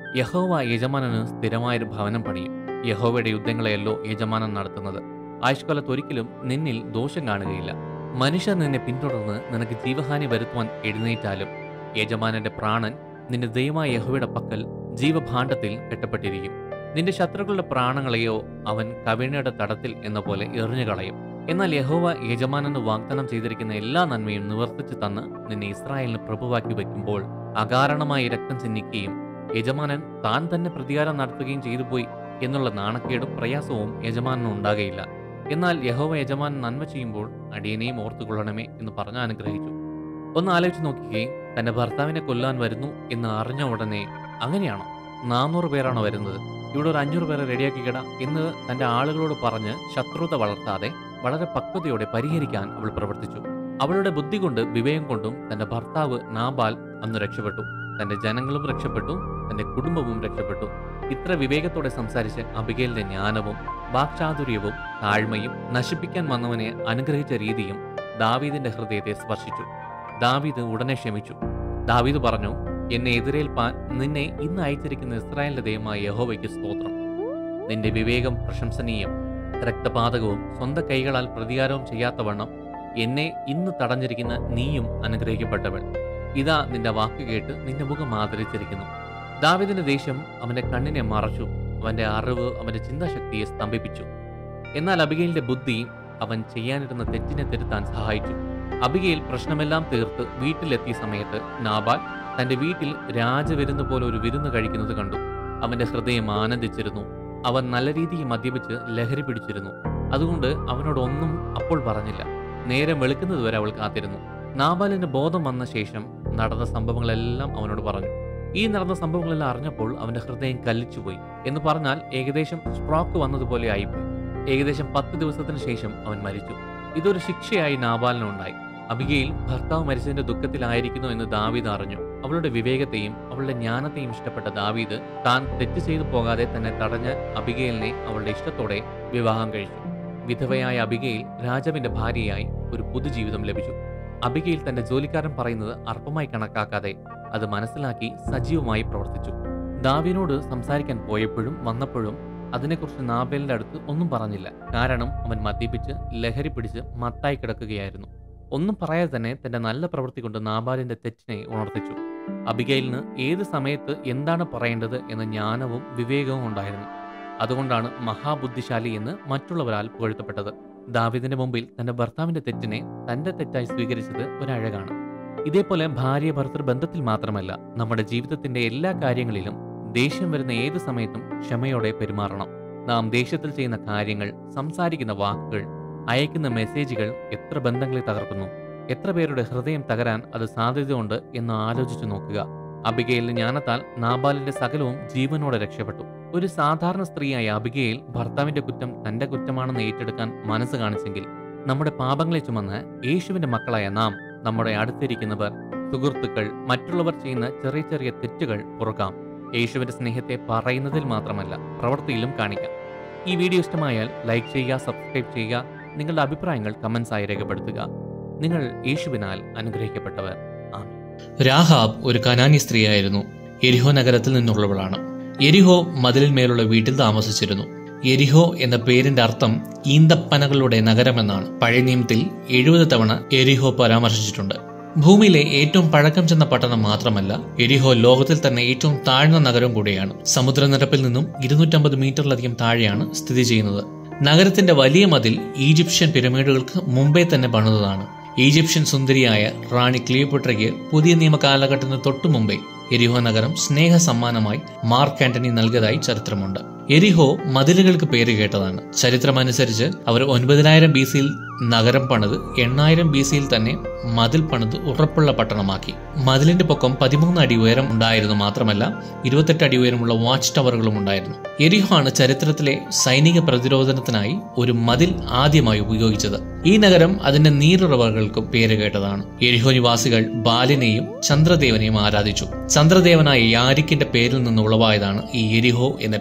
യഹോവ യജമാനന് സ്ഥിരമായൊരു ഭവനം പണിയും യഹോവയുടെ യുദ്ധങ്ങളെയല്ലോ യജമാനൻ നടത്തുന്നത് ആയുഷ്കാലത്ത് ഒരിക്കലും നിന്നിൽ ദോഷം കാണുകയില്ല മനുഷ്യർ നിന്നെ പിന്തുടർന്ന് നിനക്ക് ജീവഹാനി വരുത്തുവാൻ എഴുന്നേറ്റാലും യജമാനന്റെ പ്രാണൻ നിന്റെ ദൈവമായ യഹോവയുടെ പക്കൽ ജീവഭാണ്ഡത്തിൽ കെട്ടപ്പെട്ടിരിക്കും നിന്റെ ശത്രുക്കളുടെ പ്രാണങ്ങളെയോ അവൻ കവിണയുടെ തടത്തിൽ എന്ന പോലെ എറിഞ്ഞു കളയും എന്നാൽ യഹോവ യജമാനന് വാഗ്ദാനം ചെയ്തിരിക്കുന്ന എല്ലാ നന്മയും നിവർത്തിച്ചു തന്ന് നിന്നെ ഇസ്രായേലിന് പ്രഭുവാക്കി വയ്ക്കുമ്പോൾ അകാരണമായി രക്തം ചിന്നിക്കുകയും യജമാനൻ താൻ തന്നെ പ്രതികാരം നടത്തുകയും ചെയ്തു പോയി എന്നുള്ള നാണക്കേടും പ്രയാസവും യജമാനന് ഉണ്ടാകയില്ല എന്നാൽ യഹോവ യജമാനൻ നന്മ ചെയ്യുമ്പോൾ അടിയനെയും ഓർത്തുകൊള്ളണമേ എന്ന് പറഞ്ഞ് അനുഗ്രഹിച്ചു ഒന്ന് ആലോചിച്ച് നോക്കിക്കേ തന്റെ ഭർത്താവിനെ കൊല്ലാൻ വരുന്നു എന്ന് അറിഞ്ഞ ഉടനെ അങ്ങനെയാണോ നാനൂറ് പേരാണോ വരുന്നത് ഇവിടെ ഒരു അഞ്ഞൂറ് പേരെ റെഡിയാക്കിക്കിട എന്ന് തന്റെ ആളുകളോട് പറഞ്ഞ് ശത്രുത വളർത്താതെ വളരെ പക്വതയോടെ പരിഹരിക്കാൻ അവൾ പ്രവർത്തിച്ചു അവളുടെ ബുദ്ധി കൊണ്ട് വിവേകം കൊണ്ടും തന്റെ ഭർത്താവ് നാബാൽ അന്ന് രക്ഷപ്പെട്ടു തന്റെ ജനങ്ങളും രക്ഷപ്പെട്ടു തന്റെ കുടുംബവും രക്ഷപ്പെട്ടു ഇത്ര വിവേകത്തോടെ സംസാരിച്ച് അബിഗേലിന്റെ ജ്ഞാനവും വാക്ചാതുര്യവും താഴ്മയും നശിപ്പിക്കാൻ വന്നവനെ അനുഗ്രഹിച്ച രീതിയും ദാവീദിന്റെ ഹൃദയത്തെ സ്പർശിച്ചു ദാവീദ് ഉടനെ ക്ഷമിച്ചു ദാവീദ് പറഞ്ഞു എന്നെ എതിരേൽപ്പാൻ നിന്നെ ഇന്ന് അയച്ചിരിക്കുന്ന ഇസ്രായേലിന്റെ ദൈവമായ യഹോവയ്ക്ക് സ്തോത്രം നിന്റെ വിവേകം പ്രശംസനീയം രക്തപാതകവും സ്വന്തം കൈകളാൽ പ്രതികാരവും ചെയ്യാത്തവണ്ണം എന്നെ ഇന്ന് തടഞ്ഞിരിക്കുന്ന നീയും അനുഗ്രഹിക്കപ്പെട്ടവൾ ഇതാ നിന്റെ വാക്ക് കേട്ട് നിന്റെ മുഖം ആദരിച്ചിരിക്കുന്നു ദാവിദിന്റെ ദേഷ്യം അവന്റെ കണ്ണിനെ മറച്ചു അവന്റെ അറിവ് അവന്റെ ചിന്താശക്തിയെ സ്തംഭിപ്പിച്ചു എന്നാൽ അബിഗയിലിന്റെ ബുദ്ധി അവൻ ചെയ്യാനിരുന്ന തെറ്റിനെ തിരുത്താൻ സഹായിച്ചു അബിഗയിൽ പ്രശ്നമെല്ലാം തീർത്ത് വീട്ടിലെത്തിയ സമയത്ത് നാബാൽ തന്റെ വീട്ടിൽ രാജവിരുന്ന് പോലെ ഒരു വിരുന്ന് കഴിക്കുന്നത് കണ്ടു അവന്റെ ഹൃദയം ആനന്ദിച്ചിരുന്നു അവൻ നല്ല രീതിയിൽ മദ്യപിച്ച് ലഹരി പിടിച്ചിരുന്നു അതുകൊണ്ട് അവനോട് ഒന്നും അപ്പോൾ പറഞ്ഞില്ല നേരെ വെളുക്കുന്നതുവരെ അവൾ കാത്തിരുന്നു നാബാലിന് ബോധം വന്ന ശേഷം നടന്ന സംഭവങ്ങളെല്ലാം അവനോട് പറഞ്ഞു ഈ നടന്ന സംഭവങ്ങളെല്ലാം അറിഞ്ഞപ്പോൾ അവന്റെ ഹൃദയം കല്ലിച്ചുപോയി എന്ന് പറഞ്ഞാൽ ഏകദേശം സ്ട്രോക്ക് വന്നതുപോലെ ആയിപ്പോയി ഏകദേശം പത്ത് ദിവസത്തിന് ശേഷം അവൻ മരിച്ചു ഇതൊരു ശിക്ഷയായി നാബാലിനുണ്ടായി അബിഗയിൽ ഭർത്താവ് മരിച്ചതിന്റെ ദുഃഖത്തിലായിരിക്കുന്നു എന്ന് ദാവീദ് അറിഞ്ഞു അവളുടെ വിവേകത്തെയും അവളുടെ ജ്ഞാനത്തെയും ഇഷ്ടപ്പെട്ട ദാവീദ് താൻ തെറ്റ് ചെയ്തു പോകാതെ തന്നെ തടഞ്ഞ അബിഗയിലിനെ അവളുടെ ഇഷ്ടത്തോടെ വിവാഹം കഴിച്ചു വിധവയായ അബിഗയിൽ രാജാവിന്റെ ഭാര്യയായി ഒരു പുതുജീവിതം ലഭിച്ചു അബിഗയിൽ തന്റെ ജോലിക്കാരൻ പറയുന്നത് അർപ്പമായി കണക്കാക്കാതെ അത് മനസ്സിലാക്കി സജീവമായി പ്രവർത്തിച്ചു ദാവിനോട് സംസാരിക്കാൻ പോയപ്പോഴും വന്നപ്പോഴും അതിനെക്കുറിച്ച് നാബേലിന്റെ അടുത്ത് ഒന്നും പറഞ്ഞില്ല കാരണം അവൻ മദ്യപിച്ച് ലഹരി പിടിച്ച് മത്തായി കിടക്കുകയായിരുന്നു ഒന്നും പറയാതെ തന്നെ തന്റെ നല്ല പ്രവൃത്തി കൊണ്ട് നാബാലിന്റെ തെറ്റിനെ ഉണർത്തിച്ചു അബിഗയിലിന് ഏത് സമയത്ത് എന്താണ് പറയേണ്ടത് എന്ന ജ്ഞാനവും വിവേകവും ഉണ്ടായിരുന്നു അതുകൊണ്ടാണ് മഹാബുദ്ധിശാലി എന്ന് മറ്റുള്ളവരാൽ പുകഴ്ത്തപ്പെട്ടത് ദാവിദിന്റെ മുമ്പിൽ തന്റെ ഭർത്താവിന്റെ തെറ്റിനെ തന്റെ തെറ്റായി സ്വീകരിച്ചത് ഒരഴകാണ് ഇതേപോലെ ഭാര്യ ഭർത്തൃ ബന്ധത്തിൽ മാത്രമല്ല നമ്മുടെ ജീവിതത്തിന്റെ എല്ലാ കാര്യങ്ങളിലും ദേഷ്യം വരുന്ന ഏത് സമയത്തും ക്ഷമയോടെ പെരുമാറണം നാം ദേഷ്യത്തിൽ ചെയ്യുന്ന കാര്യങ്ങൾ സംസാരിക്കുന്ന വാക്കുകൾ അയക്കുന്ന മെസ്സേജുകൾ എത്ര ബന്ധങ്ങളെ തകർക്കുന്നു എത്ര പേരുടെ ഹൃദയം തകരാൻ അത് സാധ്യതയുണ്ട് എന്ന് ആലോചിച്ചു നോക്കുക അബിഗയിലിന് ജ്ഞാനത്താൽ നാബാലിന്റെ സകലവും ജീവനോടെ രക്ഷപ്പെട്ടു ഒരു സാധാരണ സ്ത്രീയായ അബിഗയിൽ ഭർത്താവിന്റെ കുറ്റം തന്റെ കുറ്റമാണെന്ന് ഏറ്റെടുക്കാൻ മനസ്സ് കാണിച്ചെങ്കിൽ നമ്മുടെ പാപങ്ങളെ ചുമന്ന് യേശുവിന്റെ മക്കളായ നാം നമ്മുടെ അടുത്തിരിക്കുന്നവർ സുഹൃത്തുക്കൾ മറ്റുള്ളവർ ചെയ്യുന്ന ചെറിയ ചെറിയ തെറ്റുകൾ പൊറുക്കാം യേശുവിന്റെ സ്നേഹത്തെ പറയുന്നതിൽ മാത്രമല്ല പ്രവൃത്തിയിലും കാണിക്കാം ഈ വീഡിയോ ഇഷ്ടമായാൽ ലൈക്ക് ചെയ്യുക സബ്സ്ക്രൈബ് ചെയ്യുക നിങ്ങളുടെ അഭിപ്രായങ്ങൾ കമന്റ്സ് ആയി രേഖപ്പെടുത്തുക നിങ്ങൾ യേശുവിനാൽ അനുഗ്രഹിക്കപ്പെട്ടവർ ആമേൻ രാഹാബ് ഒരു കനാനി സ്ത്രീയായിരുന്നു എരിഹോ നഗരത്തിൽ നിന്നുള്ളവളാണ് എരിഹോ മതിലിന്മേലുള്ള വീട്ടിൽ താമസിച്ചിരുന്നു എരിഹോ എന്ന പേരിന്റെ അർത്ഥം ഈന്തപ്പനകളുടെ നഗരമെന്നാണ് പഴയ നിയമത്തിൽ എഴുപത് തവണ എരിഹോ പരാമർശിച്ചിട്ടുണ്ട് ഭൂമിയിലെ ഏറ്റവും പഴക്കം ചെന്ന പട്ടണം മാത്രമല്ല എരിഹോ ലോകത്തിൽ തന്നെ ഏറ്റവും താഴ്ന്ന നഗരം കൂടിയാണ് സമുദ്രനിരപ്പിൽ നിന്നും ഇരുന്നൂറ്റമ്പത് മീറ്ററിലധികം താഴെയാണ് സ്ഥിതി ചെയ്യുന്നത് നഗരത്തിന്റെ വലിയ മതിൽ ഈജിപ്ഷ്യൻ പിരമിഡുകൾക്ക് മുമ്പേ തന്നെ പണിതതാണ് ഈജിപ്ഷ്യൻ സുന്ദരിയായ റാണി ക്ലിയോപട്രയ്ക്ക് പുതിയ നിയമ കാലഘട്ടത്തിന് തൊട്ടു മുമ്പേ എരിഹോ നഗരം സ്നേഹ സമ്മാനമായി മാർക്ക് ആന്റണി നൽകിയതായി ചരിത്രമുണ്ട് എരിഹോ മതിലുകൾക്ക് പേര് കേട്ടതാണ് ചരിത്രമനുസരിച്ച് അവർ ഒൻപതിനായിരം ബി സിയിൽ നഗരം പണിത് എണ്ണായിരം ബി സിയിൽ തന്നെ മതിൽ പണിത് ഉറപ്പുള്ള പട്ടണമാക്കി മതിലിന്റെ പൊക്കം പതിമൂന്ന് അടി ഉയരം ഉണ്ടായിരുന്നു മാത്രമല്ല ഇരുപത്തെട്ട് അടി ഉയരമുള്ള വാച്ച് ടവറുകളും ഉണ്ടായിരുന്നു എരിഹോ ആണ് ചരിത്രത്തിലെ സൈനിക പ്രതിരോധനത്തിനായി ഒരു മതിൽ ആദ്യമായി ഉപയോഗിച്ചത് ഈ നഗരം അതിന്റെ നീരുറവകൾക്കും പേര് കേട്ടതാണ് എരിഹോ നിവാസികൾ ബാലിനെയും ചന്ദ്രദേവനെയും ആരാധിച്ചു ചന്ദ്രദേവനായ യാരിക്കിന്റെ പേരിൽ നിന്ന് ഉളവായതാണ് ഈ എരിഹോ എന്ന പേര്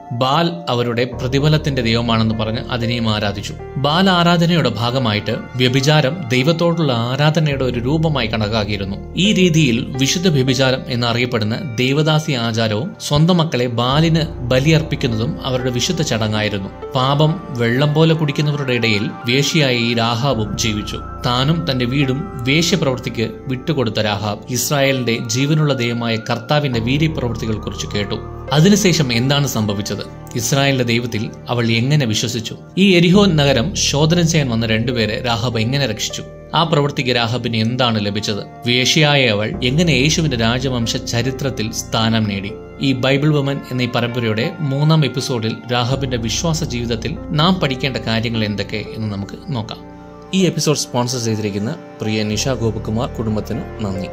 ബാൽ അവരുടെ പ്രതിഫലത്തിന്റെ ദൈവമാണെന്ന് പറഞ്ഞ് അതിനെയും ആരാധിച്ചു ബാൽ ആരാധനയുടെ ഭാഗമായിട്ട് വ്യഭിചാരം ദൈവത്തോടുള്ള ആരാധനയുടെ ഒരു രൂപമായി കണക്കാക്കിയിരുന്നു ഈ രീതിയിൽ വിശുദ്ധ വ്യഭിചാരം എന്നറിയപ്പെടുന്ന ദേവദാസി ആചാരവും സ്വന്തം മക്കളെ ബാലിന് ബലിയർപ്പിക്കുന്നതും അവരുടെ വിശുദ്ധ ചടങ്ങായിരുന്നു പാപം വെള്ളം പോലെ കുടിക്കുന്നവരുടെ ഇടയിൽ വേശ്യയായി ഈ രാഹാബും ജീവിച്ചു താനും തന്റെ വീടും വേശ്യപ്രവൃത്തിക്ക് വിട്ടുകൊടുത്ത രാഹാബ് ഇസ്രായേലിന്റെ ജീവനുള്ള ദൈവമായ കർത്താവിന്റെ വീര്യപ്രവൃത്തികൾ കുറിച്ച് കേട്ടു അതിനുശേഷം എന്താണ് സംഭവിച്ചത് ഇസ്രായേലിന്റെ ദൈവത്തിൽ അവൾ എങ്ങനെ വിശ്വസിച്ചു ഈ എരിഹോ നഗരം ശോധന ചെയ്യാൻ വന്ന രണ്ടുപേരെ രാഹബ് എങ്ങനെ രക്ഷിച്ചു ആ പ്രവൃത്തിക്ക് രാഹബിന് എന്താണ് ലഭിച്ചത് വേശ്യയായ അവൾ എങ്ങനെ യേശുവിന്റെ രാജവംശ ചരിത്രത്തിൽ സ്ഥാനം നേടി ഈ ബൈബിൾ വുമൻ എന്ന ഈ പരമ്പരയുടെ മൂന്നാം എപ്പിസോഡിൽ രാഹബിന്റെ വിശ്വാസ ജീവിതത്തിൽ നാം പഠിക്കേണ്ട കാര്യങ്ങൾ എന്തൊക്കെ എന്ന് നമുക്ക് നോക്കാം ഈ എപ്പിസോഡ് സ്പോൺസർ ചെയ്തിരിക്കുന്ന പ്രിയ നിഷ ഗോപകുമാർ കുടുംബത്തിന് നന്ദി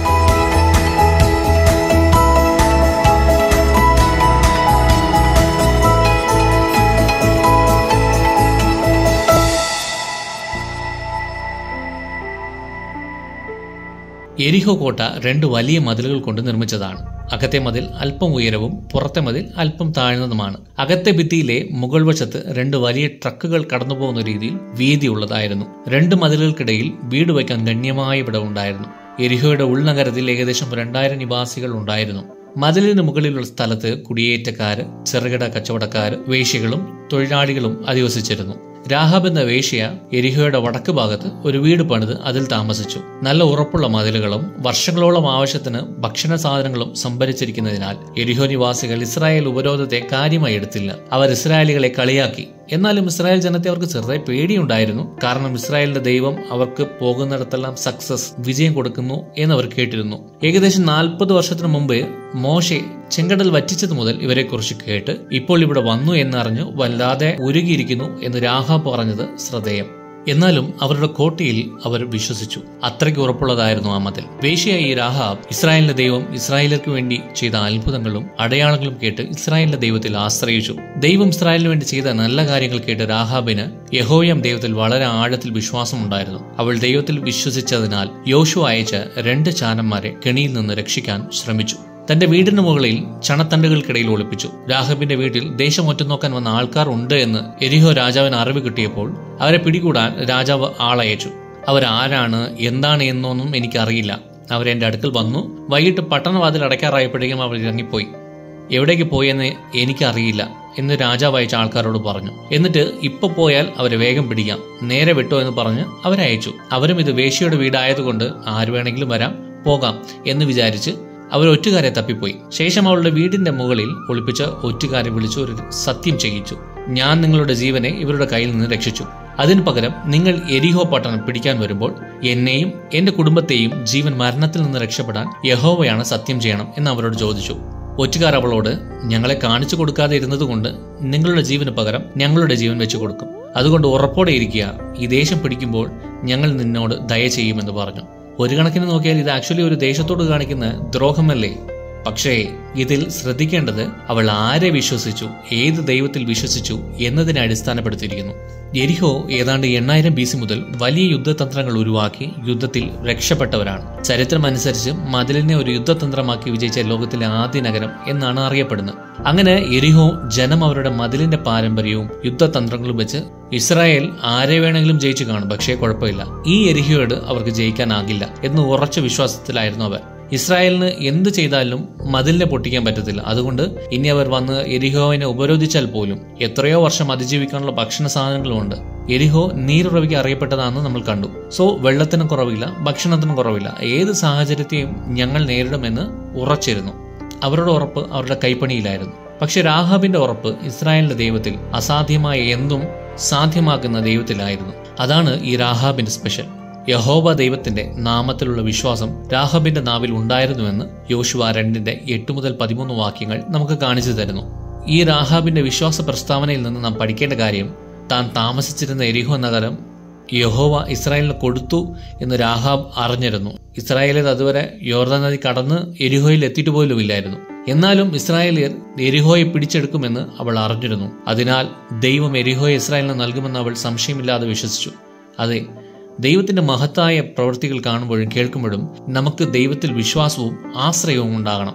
എരിഹോ കോട്ട രണ്ട് വലിയ മതിലുകൾ കൊണ്ട് നിർമ്മിച്ചതാണ് അകത്തെ മതിൽ അല്പം ഉയരവും പുറത്തെ മതിൽ അല്പം താഴ്ന്നതുമാണ് അകത്തെ ഭിത്തിയിലെ മുകൾ വശത്ത് രണ്ട് വലിയ ട്രക്കുകൾ കടന്നുപോകുന്ന രീതിയിൽ വീതിയുള്ളതായിരുന്നു രണ്ട് മതിലുകൾക്കിടയിൽ വീട് വയ്ക്കാൻ ഗണ്യമായ വിടവുണ്ടായിരുന്നു എരിഹോയുടെ ഉൾനഗരത്തിൽ ഏകദേശം രണ്ടായിരം നിവാസികൾ ഉണ്ടായിരുന്നു മതിലിന് മുകളിലുള്ള സ്ഥലത്ത് കുടിയേറ്റക്കാര് ചെറുകിട കച്ചവടക്കാര് വേശ്യകളും തൊഴിലാളികളും അധിവസിച്ചിരുന്നു രാഹബ് എന്ന വേശ്യ എരിഹോയുടെ വടക്ക് ഭാഗത്ത് ഒരു വീട് പണിത് അതിൽ താമസിച്ചു നല്ല ഉറപ്പുള്ള മതിലുകളും വർഷങ്ങളോളം ആവശ്യത്തിന് ഭക്ഷണ സാധനങ്ങളും സംഭരിച്ചിരിക്കുന്നതിനാൽ എരിഹോ നിവാസികൾ ഇസ്രായേൽ ഉപരോധത്തെ കാര്യമായി എടുത്തില്ല അവർ ഇസ്രായേലികളെ കളിയാക്കി എന്നാലും ഇസ്രായേൽ ജനത്തെ അവർക്ക് ചെറുതായി പേടിയുണ്ടായിരുന്നു കാരണം ഇസ്രായേലിന്റെ ദൈവം അവർക്ക് പോകുന്നിടത്തെല്ലാം സക്സസ് വിജയം കൊടുക്കുന്നു എന്ന് അവർ കേട്ടിരുന്നു ഏകദേശം നാൽപ്പത് വർഷത്തിന് മുമ്പ് മോശെ ചെങ്കടൽ വറ്റിച്ചത് മുതൽ ഇവരെക്കുറിച്ച് കേട്ട് ഇപ്പോൾ ഇവിടെ വന്നു എന്നറിഞ്ഞു വല്ലാതെ ഉരുകിയിരിക്കുന്നു എന്ന് രാഹ പറഞ്ഞത് ശ്രദ്ധേയം എന്നാലും അവരുടെ കോട്ടയിൽ അവർ വിശ്വസിച്ചു അത്രയ്ക്ക് ഉറപ്പുള്ളതായിരുന്നു ആ മതിൽ വേശ്യയായ ഈ രാഹാബ് ഇസ്രായേലിന്റെ ദൈവം ഇസ്രായേലർക്ക് വേണ്ടി ചെയ്ത അത്ഭുതങ്ങളും അടയാളങ്ങളും കേട്ട് ഇസ്രായേലിന്റെ ദൈവത്തിൽ ആശ്രയിച്ചു ദൈവം ഇസ്രായേലിന് വേണ്ടി ചെയ്ത നല്ല കാര്യങ്ങൾ കേട്ട് രാഹാബിന് യഹോയം ദൈവത്തിൽ വളരെ ആഴത്തിൽ വിശ്വാസമുണ്ടായിരുന്നു അവൾ ദൈവത്തിൽ വിശ്വസിച്ചതിനാൽ യോശു അയച്ച രണ്ട് ചാനന്മാരെ കെണിയിൽ നിന്ന് രക്ഷിക്കാൻ ശ്രമിച്ചു തന്റെ വീടിന് മുകളിൽ ചണത്തണ്ടുകൾക്കിടയിൽ ഒളിപ്പിച്ചു രാഹബിന്റെ വീട്ടിൽ ദേശം ഒറ്റുനോക്കാൻ വന്ന ആൾക്കാർ ഉണ്ട് എന്ന് എരിഹോ രാജാവിന് അറിവ് കിട്ടിയപ്പോൾ അവരെ പിടികൂടാൻ രാജാവ് ആളയച്ചു അവരാരാണ് എന്താണ് എന്നൊന്നും എനിക്കറിയില്ല അവരെന്റെ അടുക്കൽ വന്നു വൈകിട്ട് പട്ടണവാതിൽ അടയ്ക്കാറായപ്പോഴേക്കും അവർ ഇറങ്ങിപ്പോയി എവിടേക്ക് പോയെന്ന് എനിക്കറിയില്ല എന്ന് രാജാവ് അയച്ച ആൾക്കാരോട് പറഞ്ഞു എന്നിട്ട് ഇപ്പൊ പോയാൽ അവരെ വേഗം പിടിക്കാം നേരെ വിട്ടോ എന്ന് പറഞ്ഞ് അവരയച്ചു അവരും ഇത് വേശ്യയുടെ വീടായതുകൊണ്ട് ആര് വേണമെങ്കിലും വരാം പോകാം എന്ന് വിചാരിച്ച് അവർ ഒറ്റുകാരെ തപ്പിപ്പോയി ശേഷം അവളുടെ വീടിന്റെ മുകളിൽ ഒളിപ്പിച്ച ഒറ്റുകാരെ വിളിച്ചു ഒരു സത്യം ചെയ്യിച്ചു ഞാൻ നിങ്ങളുടെ ജീവനെ ഇവരുടെ കയ്യിൽ നിന്ന് രക്ഷിച്ചു അതിനു പകരം നിങ്ങൾ എരിഹോ പട്ടണം പിടിക്കാൻ വരുമ്പോൾ എന്നെയും എന്റെ കുടുംബത്തെയും ജീവൻ മരണത്തിൽ നിന്ന് രക്ഷപ്പെടാൻ യഹോവയാണ് സത്യം ചെയ്യണം എന്ന് അവരോട് ചോദിച്ചു ഒറ്റുകാർ അവളോട് ഞങ്ങളെ കാണിച്ചു കൊടുക്കാതെ ഇരുന്നതുകൊണ്ട് നിങ്ങളുടെ ജീവന് പകരം ഞങ്ങളുടെ ജീവൻ വെച്ചു കൊടുക്കും അതുകൊണ്ട് ഉറപ്പോടെ ഇരിക്കുക ഈ ദേശം പിടിക്കുമ്പോൾ ഞങ്ങൾ നിന്നോട് ദയ ചെയ്യുമെന്ന് പറഞ്ഞു ഒരു കണക്കിന് നോക്കിയാൽ ഇത് ആക്ച്വലി ഒരു ദേശത്തോട് കാണിക്കുന്ന ദ്രോഹമല്ലേ പക്ഷേ ഇതിൽ ശ്രദ്ധിക്കേണ്ടത് അവൾ ആരെ വിശ്വസിച്ചു ഏത് ദൈവത്തിൽ വിശ്വസിച്ചു എന്നതിനെ അടിസ്ഥാനപ്പെടുത്തിയിരിക്കുന്നു എരിഹോ ഏതാണ്ട് എണ്ണായിരം ബി സി മുതൽ വലിയ യുദ്ധതന്ത്രങ്ങൾ ഉരുവാക്കി യുദ്ധത്തിൽ രക്ഷപ്പെട്ടവരാണ് ചരിത്രമനുസരിച്ച് മതിലിനെ ഒരു യുദ്ധതന്ത്രമാക്കി വിജയിച്ച ലോകത്തിലെ ആദ്യ നഗരം എന്നാണ് അറിയപ്പെടുന്നത് അങ്ങനെ എരിഹോ ജനം അവരുടെ മതിലിന്റെ പാരമ്പര്യവും യുദ്ധതന്ത്രങ്ങളും വെച്ച് ഇസ്രായേൽ ആരെ വേണമെങ്കിലും ജയിച്ചു കാണും പക്ഷേ കുഴപ്പമില്ല ഈ എരിഹോയോട് അവർക്ക് ജയിക്കാനാകില്ല എന്ന് ഉറച്ച വിശ്വാസത്തിലായിരുന്നു അവർ ഇസ്രായേലിന് എന്ത് ചെയ്താലും മതിലിനെ പൊട്ടിക്കാൻ പറ്റത്തില്ല അതുകൊണ്ട് ഇനി അവർ വന്ന് എരിഹോവിനെ ഉപരോധിച്ചാൽ പോലും എത്രയോ വർഷം അതിജീവിക്കാനുള്ള ഭക്ഷണ സാധനങ്ങളുമുണ്ട് എരിഹോ നീരുറവിക്ക് അറിയപ്പെട്ടതാണെന്ന് നമ്മൾ കണ്ടു സോ വെള്ളത്തിനും കുറവില്ല ഭക്ഷണത്തിനും കുറവില്ല ഏത് സാഹചര്യത്തെയും ഞങ്ങൾ നേരിടുമെന്ന് ഉറച്ചിരുന്നു അവരുടെ ഉറപ്പ് അവരുടെ കൈപ്പണിയിലായിരുന്നു പക്ഷെ രാഹാബിന്റെ ഉറപ്പ് ഇസ്രായേലിന്റെ ദൈവത്തിൽ അസാധ്യമായ എന്തും സാധ്യമാക്കുന്ന ദൈവത്തിലായിരുന്നു അതാണ് ഈ രാഹാബിന്റെ സ്പെഷ്യൽ യഹോവ ദൈവത്തിന്റെ നാമത്തിലുള്ള വിശ്വാസം രാഹബിന്റെ നാവിൽ ഉണ്ടായിരുന്നുവെന്ന് യോശുവ രണ്ടിന്റെ എട്ട് മുതൽ പതിമൂന്ന് വാക്യങ്ങൾ നമുക്ക് കാണിച്ചു തരുന്നു ഈ രാഹാബിന്റെ വിശ്വാസ പ്രസ്താവനയിൽ നിന്ന് നാം പഠിക്കേണ്ട കാര്യം താൻ താമസിച്ചിരുന്ന എരിഹോ നഗരം യഹോവ ഇസ്രായേലിന് കൊടുത്തു എന്ന് രാഹാബ് അറിഞ്ഞിരുന്നു ഇസ്രായേലിൽ അതുവരെ യോർദാൻ നദി കടന്ന് എരിഹോയിൽ എത്തിയിട്ട് പോലും ഇല്ലായിരുന്നു എന്നാലും ഇസ്രായേലിയർ എരിഹോയെ പിടിച്ചെടുക്കുമെന്ന് അവൾ അറിഞ്ഞിരുന്നു അതിനാൽ ദൈവം എരിഹോയെ ഇസ്രായേലിന് നൽകുമെന്ന് അവൾ സംശയമില്ലാതെ വിശ്വസിച്ചു അതെ ദൈവത്തിന്റെ മഹത്തായ പ്രവൃത്തികൾ കാണുമ്പോഴും കേൾക്കുമ്പോഴും നമുക്ക് ദൈവത്തിൽ വിശ്വാസവും ആശ്രയവും ഉണ്ടാകണം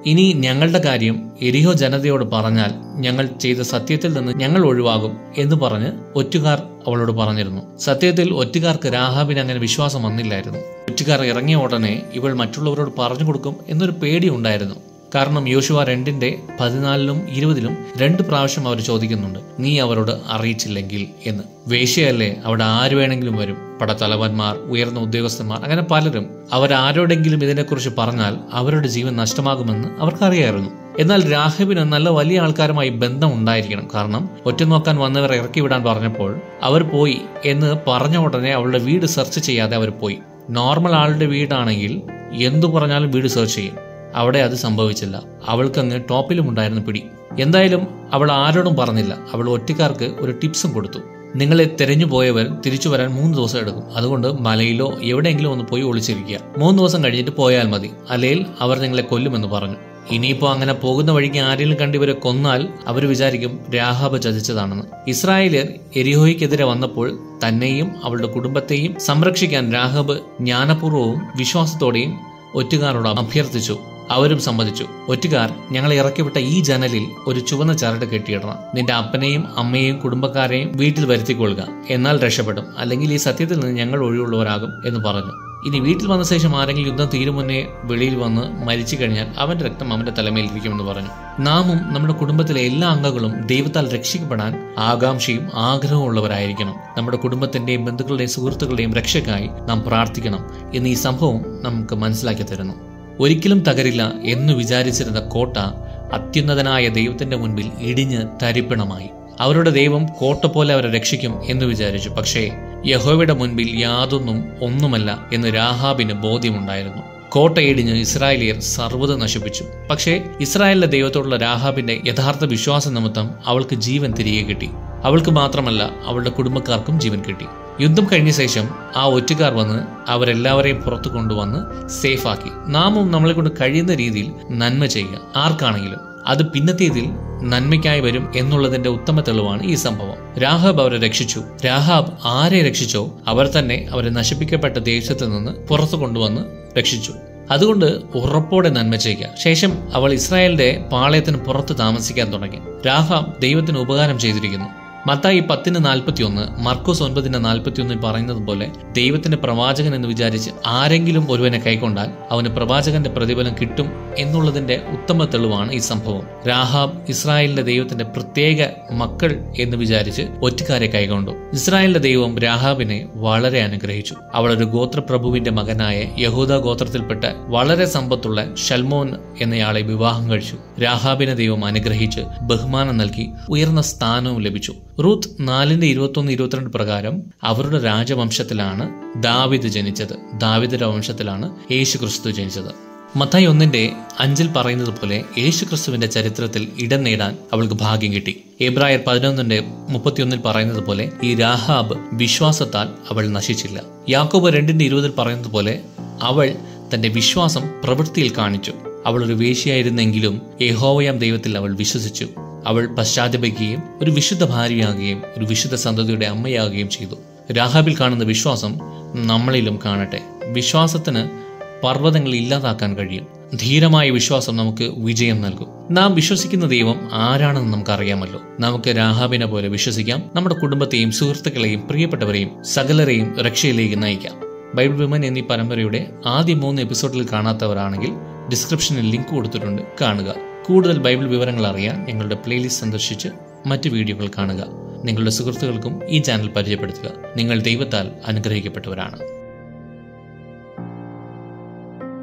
ഇനി ഞങ്ങളുടെ കാര്യം എരിഹോ ജനതയോട് പറഞ്ഞാൽ ഞങ്ങൾ ചെയ്ത സത്യത്തിൽ നിന്ന് ഞങ്ങൾ ഒഴിവാകും എന്ന് പറഞ്ഞ് ഒറ്റുകാർ അവളോട് പറഞ്ഞിരുന്നു സത്യത്തിൽ ഒറ്റുകാർക്ക് രാഹാബിന് അങ്ങനെ വിശ്വാസം വന്നില്ലായിരുന്നു ഒറ്റുകാർ ഇറങ്ങിയ ഉടനെ ഇവൾ മറ്റുള്ളവരോട് പറഞ്ഞു കൊടുക്കും എന്നൊരു പേടി ഉണ്ടായിരുന്നു കാരണം യോശുവ രണ്ടിന്റെ പതിനാലിലും ഇരുപതിലും രണ്ട് പ്രാവശ്യം അവർ ചോദിക്കുന്നുണ്ട് നീ അവരോട് അറിയിച്ചില്ലെങ്കിൽ എന്ന് വേശ്യയല്ലേ അവിടെ ആര് വേണമെങ്കിലും വരും പടത്തലവന്മാർ ഉയർന്ന ഉദ്യോഗസ്ഥന്മാർ അങ്ങനെ പലരും അവരാരോടെങ്കിലും ഇതിനെക്കുറിച്ച് പറഞ്ഞാൽ അവരുടെ ജീവൻ നഷ്ടമാകുമെന്ന് അവർക്കറിയായിരുന്നു എന്നാൽ രാഹബിന് നല്ല വലിയ ആൾക്കാരുമായി ബന്ധം ഉണ്ടായിരിക്കണം കാരണം ഒറ്റ നോക്കാൻ വന്നവർ ഇറക്കി വിടാൻ പറഞ്ഞപ്പോൾ അവർ പോയി എന്ന് പറഞ്ഞ ഉടനെ അവളുടെ വീട് സെർച്ച് ചെയ്യാതെ അവർ പോയി നോർമൽ ആളുടെ വീടാണെങ്കിൽ എന്തു പറഞ്ഞാലും വീട് സെർച്ച് ചെയ്യും അവിടെ അത് സംഭവിച്ചില്ല അവൾക്കങ്ങ് ടോപ്പിലും ഉണ്ടായിരുന്നു പിടി എന്തായാലും അവൾ ആരോടും പറഞ്ഞില്ല അവൾ ഒറ്റക്കാർക്ക് ഒരു ടിപ്സും കൊടുത്തു നിങ്ങളെ തെരഞ്ഞു പോയവർ തിരിച്ചു വരാൻ മൂന്ന് ദിവസം എടുക്കും അതുകൊണ്ട് മലയിലോ എവിടെയെങ്കിലും ഒന്ന് പോയി ഒളിച്ചിരിക്കുക മൂന്ന് ദിവസം കഴിഞ്ഞിട്ട് പോയാൽ മതി അല്ലെങ്കിൽ അവർ നിങ്ങളെ കൊല്ലുമെന്ന് പറഞ്ഞു ഇനിയിപ്പോ അങ്ങനെ പോകുന്ന വഴിക്ക് ആരെങ്കിലും കണ്ട് ഇവരെ കൊന്നാൽ അവർ വിചാരിക്കും രാഹാബ് ചതിച്ചതാണെന്ന് ഇസ്രായേലിയർ എരിഹോയ്ക്കെതിരെ വന്നപ്പോൾ തന്നെയും അവളുടെ കുടുംബത്തെയും സംരക്ഷിക്കാൻ രാഹബ് ജ്ഞാനപൂർവ്വവും വിശ്വാസത്തോടെയും ഒറ്റുകാരോട് അഭ്യർത്ഥിച്ചു അവരും സമ്മതിച്ചു ഒറ്റുകാർ ഞങ്ങളെ ഇറക്കിവിട്ട ഈ ജനലിൽ ഒരു ചുവന്ന ചരട് കെട്ടിയിടണം നിന്റെ അപ്പനെയും അമ്മയെയും കുടുംബക്കാരെയും വീട്ടിൽ വരുത്തിക്കൊള്ളുക എന്നാൽ രക്ഷപ്പെടും അല്ലെങ്കിൽ ഈ സത്യത്തിൽ നിന്ന് ഞങ്ങൾ ഒഴിവുള്ളവരാകും എന്ന് പറഞ്ഞു ഇനി വീട്ടിൽ വന്ന ശേഷം ആരെങ്കിലും യുദ്ധം തീരുമുന്നേ വെളിയിൽ വന്ന് മരിച്ചു കഴിഞ്ഞാൽ അവന്റെ രക്തം അവന്റെ തലമേൽ ഇരിക്കുമെന്ന് പറഞ്ഞു നാമും നമ്മുടെ കുടുംബത്തിലെ എല്ലാ അംഗങ്ങളും ദൈവത്താൽ രക്ഷിക്കപ്പെടാൻ ആകാംക്ഷയും ആഗ്രഹവും ഉള്ളവരായിരിക്കണം നമ്മുടെ കുടുംബത്തിന്റെയും ബന്ധുക്കളുടെയും സുഹൃത്തുക്കളുടെയും രക്ഷയ്ക്കായി നാം പ്രാർത്ഥിക്കണം എന്ന് ഈ സംഭവം നമുക്ക് മനസ്സിലാക്കി തരുന്നു ഒരിക്കലും തകരില്ല എന്ന് വിചാരിച്ചിരുന്ന കോട്ട അത്യുന്നതനായ ദൈവത്തിന്റെ മുൻപിൽ ഇടിഞ്ഞ് തരിപ്പണമായി അവരുടെ ദൈവം കോട്ട പോലെ അവരെ രക്ഷിക്കും എന്ന് വിചാരിച്ചു പക്ഷേ യഹോവയുടെ മുൻപിൽ യാതൊന്നും ഒന്നുമല്ല എന്ന് രാഹാബിന് ബോധ്യമുണ്ടായിരുന്നു കോട്ട ഇടിഞ്ഞ് ഇസ്രായേലിയർ സർവ്വത നശിപ്പിച്ചു പക്ഷേ ഇസ്രായേലിന്റെ ദൈവത്തോടുള്ള രാഹാബിന്റെ യഥാർത്ഥ വിശ്വാസ നിമിത്തം അവൾക്ക് ജീവൻ തിരികെ കിട്ടി അവൾക്ക് മാത്രമല്ല അവളുടെ കുടുംബക്കാർക്കും ജീവൻ കിട്ടി യുദ്ധം കഴിഞ്ഞ ശേഷം ആ ഒറ്റുകാർ വന്ന് അവരെല്ലാവരെയും പുറത്തു കൊണ്ടുവന്ന് സേഫാക്കി നാമും നമ്മളെ കൊണ്ട് കഴിയുന്ന രീതിയിൽ നന്മ ചെയ്യുക ആർക്കാണെങ്കിലും അത് പിന്നത്തേതിൽ നന്മയ്ക്കായി വരും എന്നുള്ളതിന്റെ ഉത്തമ തെളിവാണ് ഈ സംഭവം രാഹാബ് അവരെ രക്ഷിച്ചു രാഹാബ് ആരെ രക്ഷിച്ചോ അവർ തന്നെ അവരെ നശിപ്പിക്കപ്പെട്ട ദേശത്ത് നിന്ന് പുറത്തു കൊണ്ടുവന്ന് രക്ഷിച്ചു അതുകൊണ്ട് ഉറപ്പോടെ നന്മ ചെയ്യുക ശേഷം അവൾ ഇസ്രായേലിന്റെ പാളയത്തിന് പുറത്ത് താമസിക്കാൻ തുടങ്ങി രാഹാബ് ദൈവത്തിന് ഉപകാരം ചെയ്തിരിക്കുന്നു മത്തായി പത്തിന് നാൽപ്പത്തി ഒന്ന് മർക്കോസ് ഒൻപതിന്റെ നാൽപ്പത്തി ഒന്നിൽ പറയുന്നത് പോലെ ദൈവത്തിന്റെ പ്രവാചകൻ എന്ന് വിചാരിച്ച് ആരെങ്കിലും ഒരുവനെ കൈക്കൊണ്ടാൽ അവന് പ്രവാചകന്റെ പ്രതിഫലം കിട്ടും എന്നുള്ളതിന്റെ ഉത്തമ തെളിവാണ് ഈ സംഭവം രാഹാബ് ഇസ്രായേലിന്റെ ദൈവത്തിന്റെ പ്രത്യേക മക്കൾ എന്ന് വിചാരിച്ച് ഒറ്റുകാരെ കൈകൊണ്ടു ഇസ്രായേലിന്റെ ദൈവം രാഹാബിനെ വളരെ അനുഗ്രഹിച്ചു അവൾ ഒരു ഗോത്രപ്രഭുവിന്റെ മകനായ യഹൂദ ഗോത്രത്തിൽപ്പെട്ട വളരെ സമ്പത്തുള്ള ഷൽമോൻ എന്നയാളെ വിവാഹം കഴിച്ചു രാഹാബിനെ ദൈവം അനുഗ്രഹിച്ച് ബഹുമാനം നൽകി ഉയർന്ന സ്ഥാനവും ലഭിച്ചു റൂത്ത് നാലിന്റെ ഇരുപത്തൊന്ന് ഇരുപത്തിരണ്ട് പ്രകാരം അവരുടെ രാജവംശത്തിലാണ് ദാവിദ് ജനിച്ചത് ദാവിദയുടെ വംശത്തിലാണ് യേശു ക്രിസ്തു ജനിച്ചത് മത്തായി ഒന്നിന്റെ അഞ്ചിൽ പറയുന്നത് പോലെ യേശു ക്രിസ്തുവിന്റെ ചരിത്രത്തിൽ ഇടം നേടാൻ അവൾക്ക് ഭാഗ്യം കിട്ടി എബ്രായർ പതിനൊന്നിന്റെ മുപ്പത്തിയൊന്നിൽ പറയുന്നത് പോലെ ഈ രാഹാബ് വിശ്വാസത്താൽ അവൾ നശിച്ചില്ല യാക്കോബ് രണ്ടിന്റെ ഇരുപതിൽ പറയുന്നത് പോലെ അവൾ തന്റെ വിശ്വാസം പ്രവൃത്തിയിൽ കാണിച്ചു അവൾ ഒരു വേശ്യയായിരുന്നെങ്കിലും യഹോവയാം ദൈവത്തിൽ അവൾ വിശ്വസിച്ചു അവൾ പശ്ചാത്തപിക്കുകയും ഒരു വിശുദ്ധ ഭാര്യയാകുകയും ഒരു വിശുദ്ധ സന്തതിയുടെ അമ്മയാകുകയും ചെയ്തു രാഹാബിൽ കാണുന്ന വിശ്വാസം നമ്മളിലും കാണട്ടെ വിശ്വാസത്തിന് പർവ്വതങ്ങൾ ഇല്ലാതാക്കാൻ കഴിയും ധീരമായ വിശ്വാസം നമുക്ക് വിജയം നൽകും നാം വിശ്വസിക്കുന്ന ദൈവം ആരാണെന്ന് നമുക്കറിയാമല്ലോ നമുക്ക് രാഹാബിനെ പോലെ വിശ്വസിക്കാം നമ്മുടെ കുടുംബത്തെയും സുഹൃത്തുക്കളെയും പ്രിയപ്പെട്ടവരെയും സകലരെയും രക്ഷയിലേക്ക് നയിക്കാം ബൈബിൾ വിമൻ എന്നീ പരമ്പരയുടെ ആദ്യ മൂന്ന് എപ്പിസോഡിൽ കാണാത്തവരാണെങ്കിൽ ഡിസ്ക്രിപ്ഷനിൽ ലിങ്ക് കൊടുത്തിട്ടുണ്ട് കാണുക കൂടുതൽ ബൈബിൾ വിവരങ്ങൾ അറിയാൻ ഞങ്ങളുടെ പ്ലേലിസ്റ്റ് സന്ദർശിച്ച് മറ്റ് വീഡിയോകൾ കാണുക നിങ്ങളുടെ സുഹൃത്തുക്കൾക്കും ഈ ചാനൽ പരിചയപ്പെടുത്തുക നിങ്ങൾ ദൈവത്താൽ അനുഗ്രഹിക്കപ്പെട്ടവരാണ്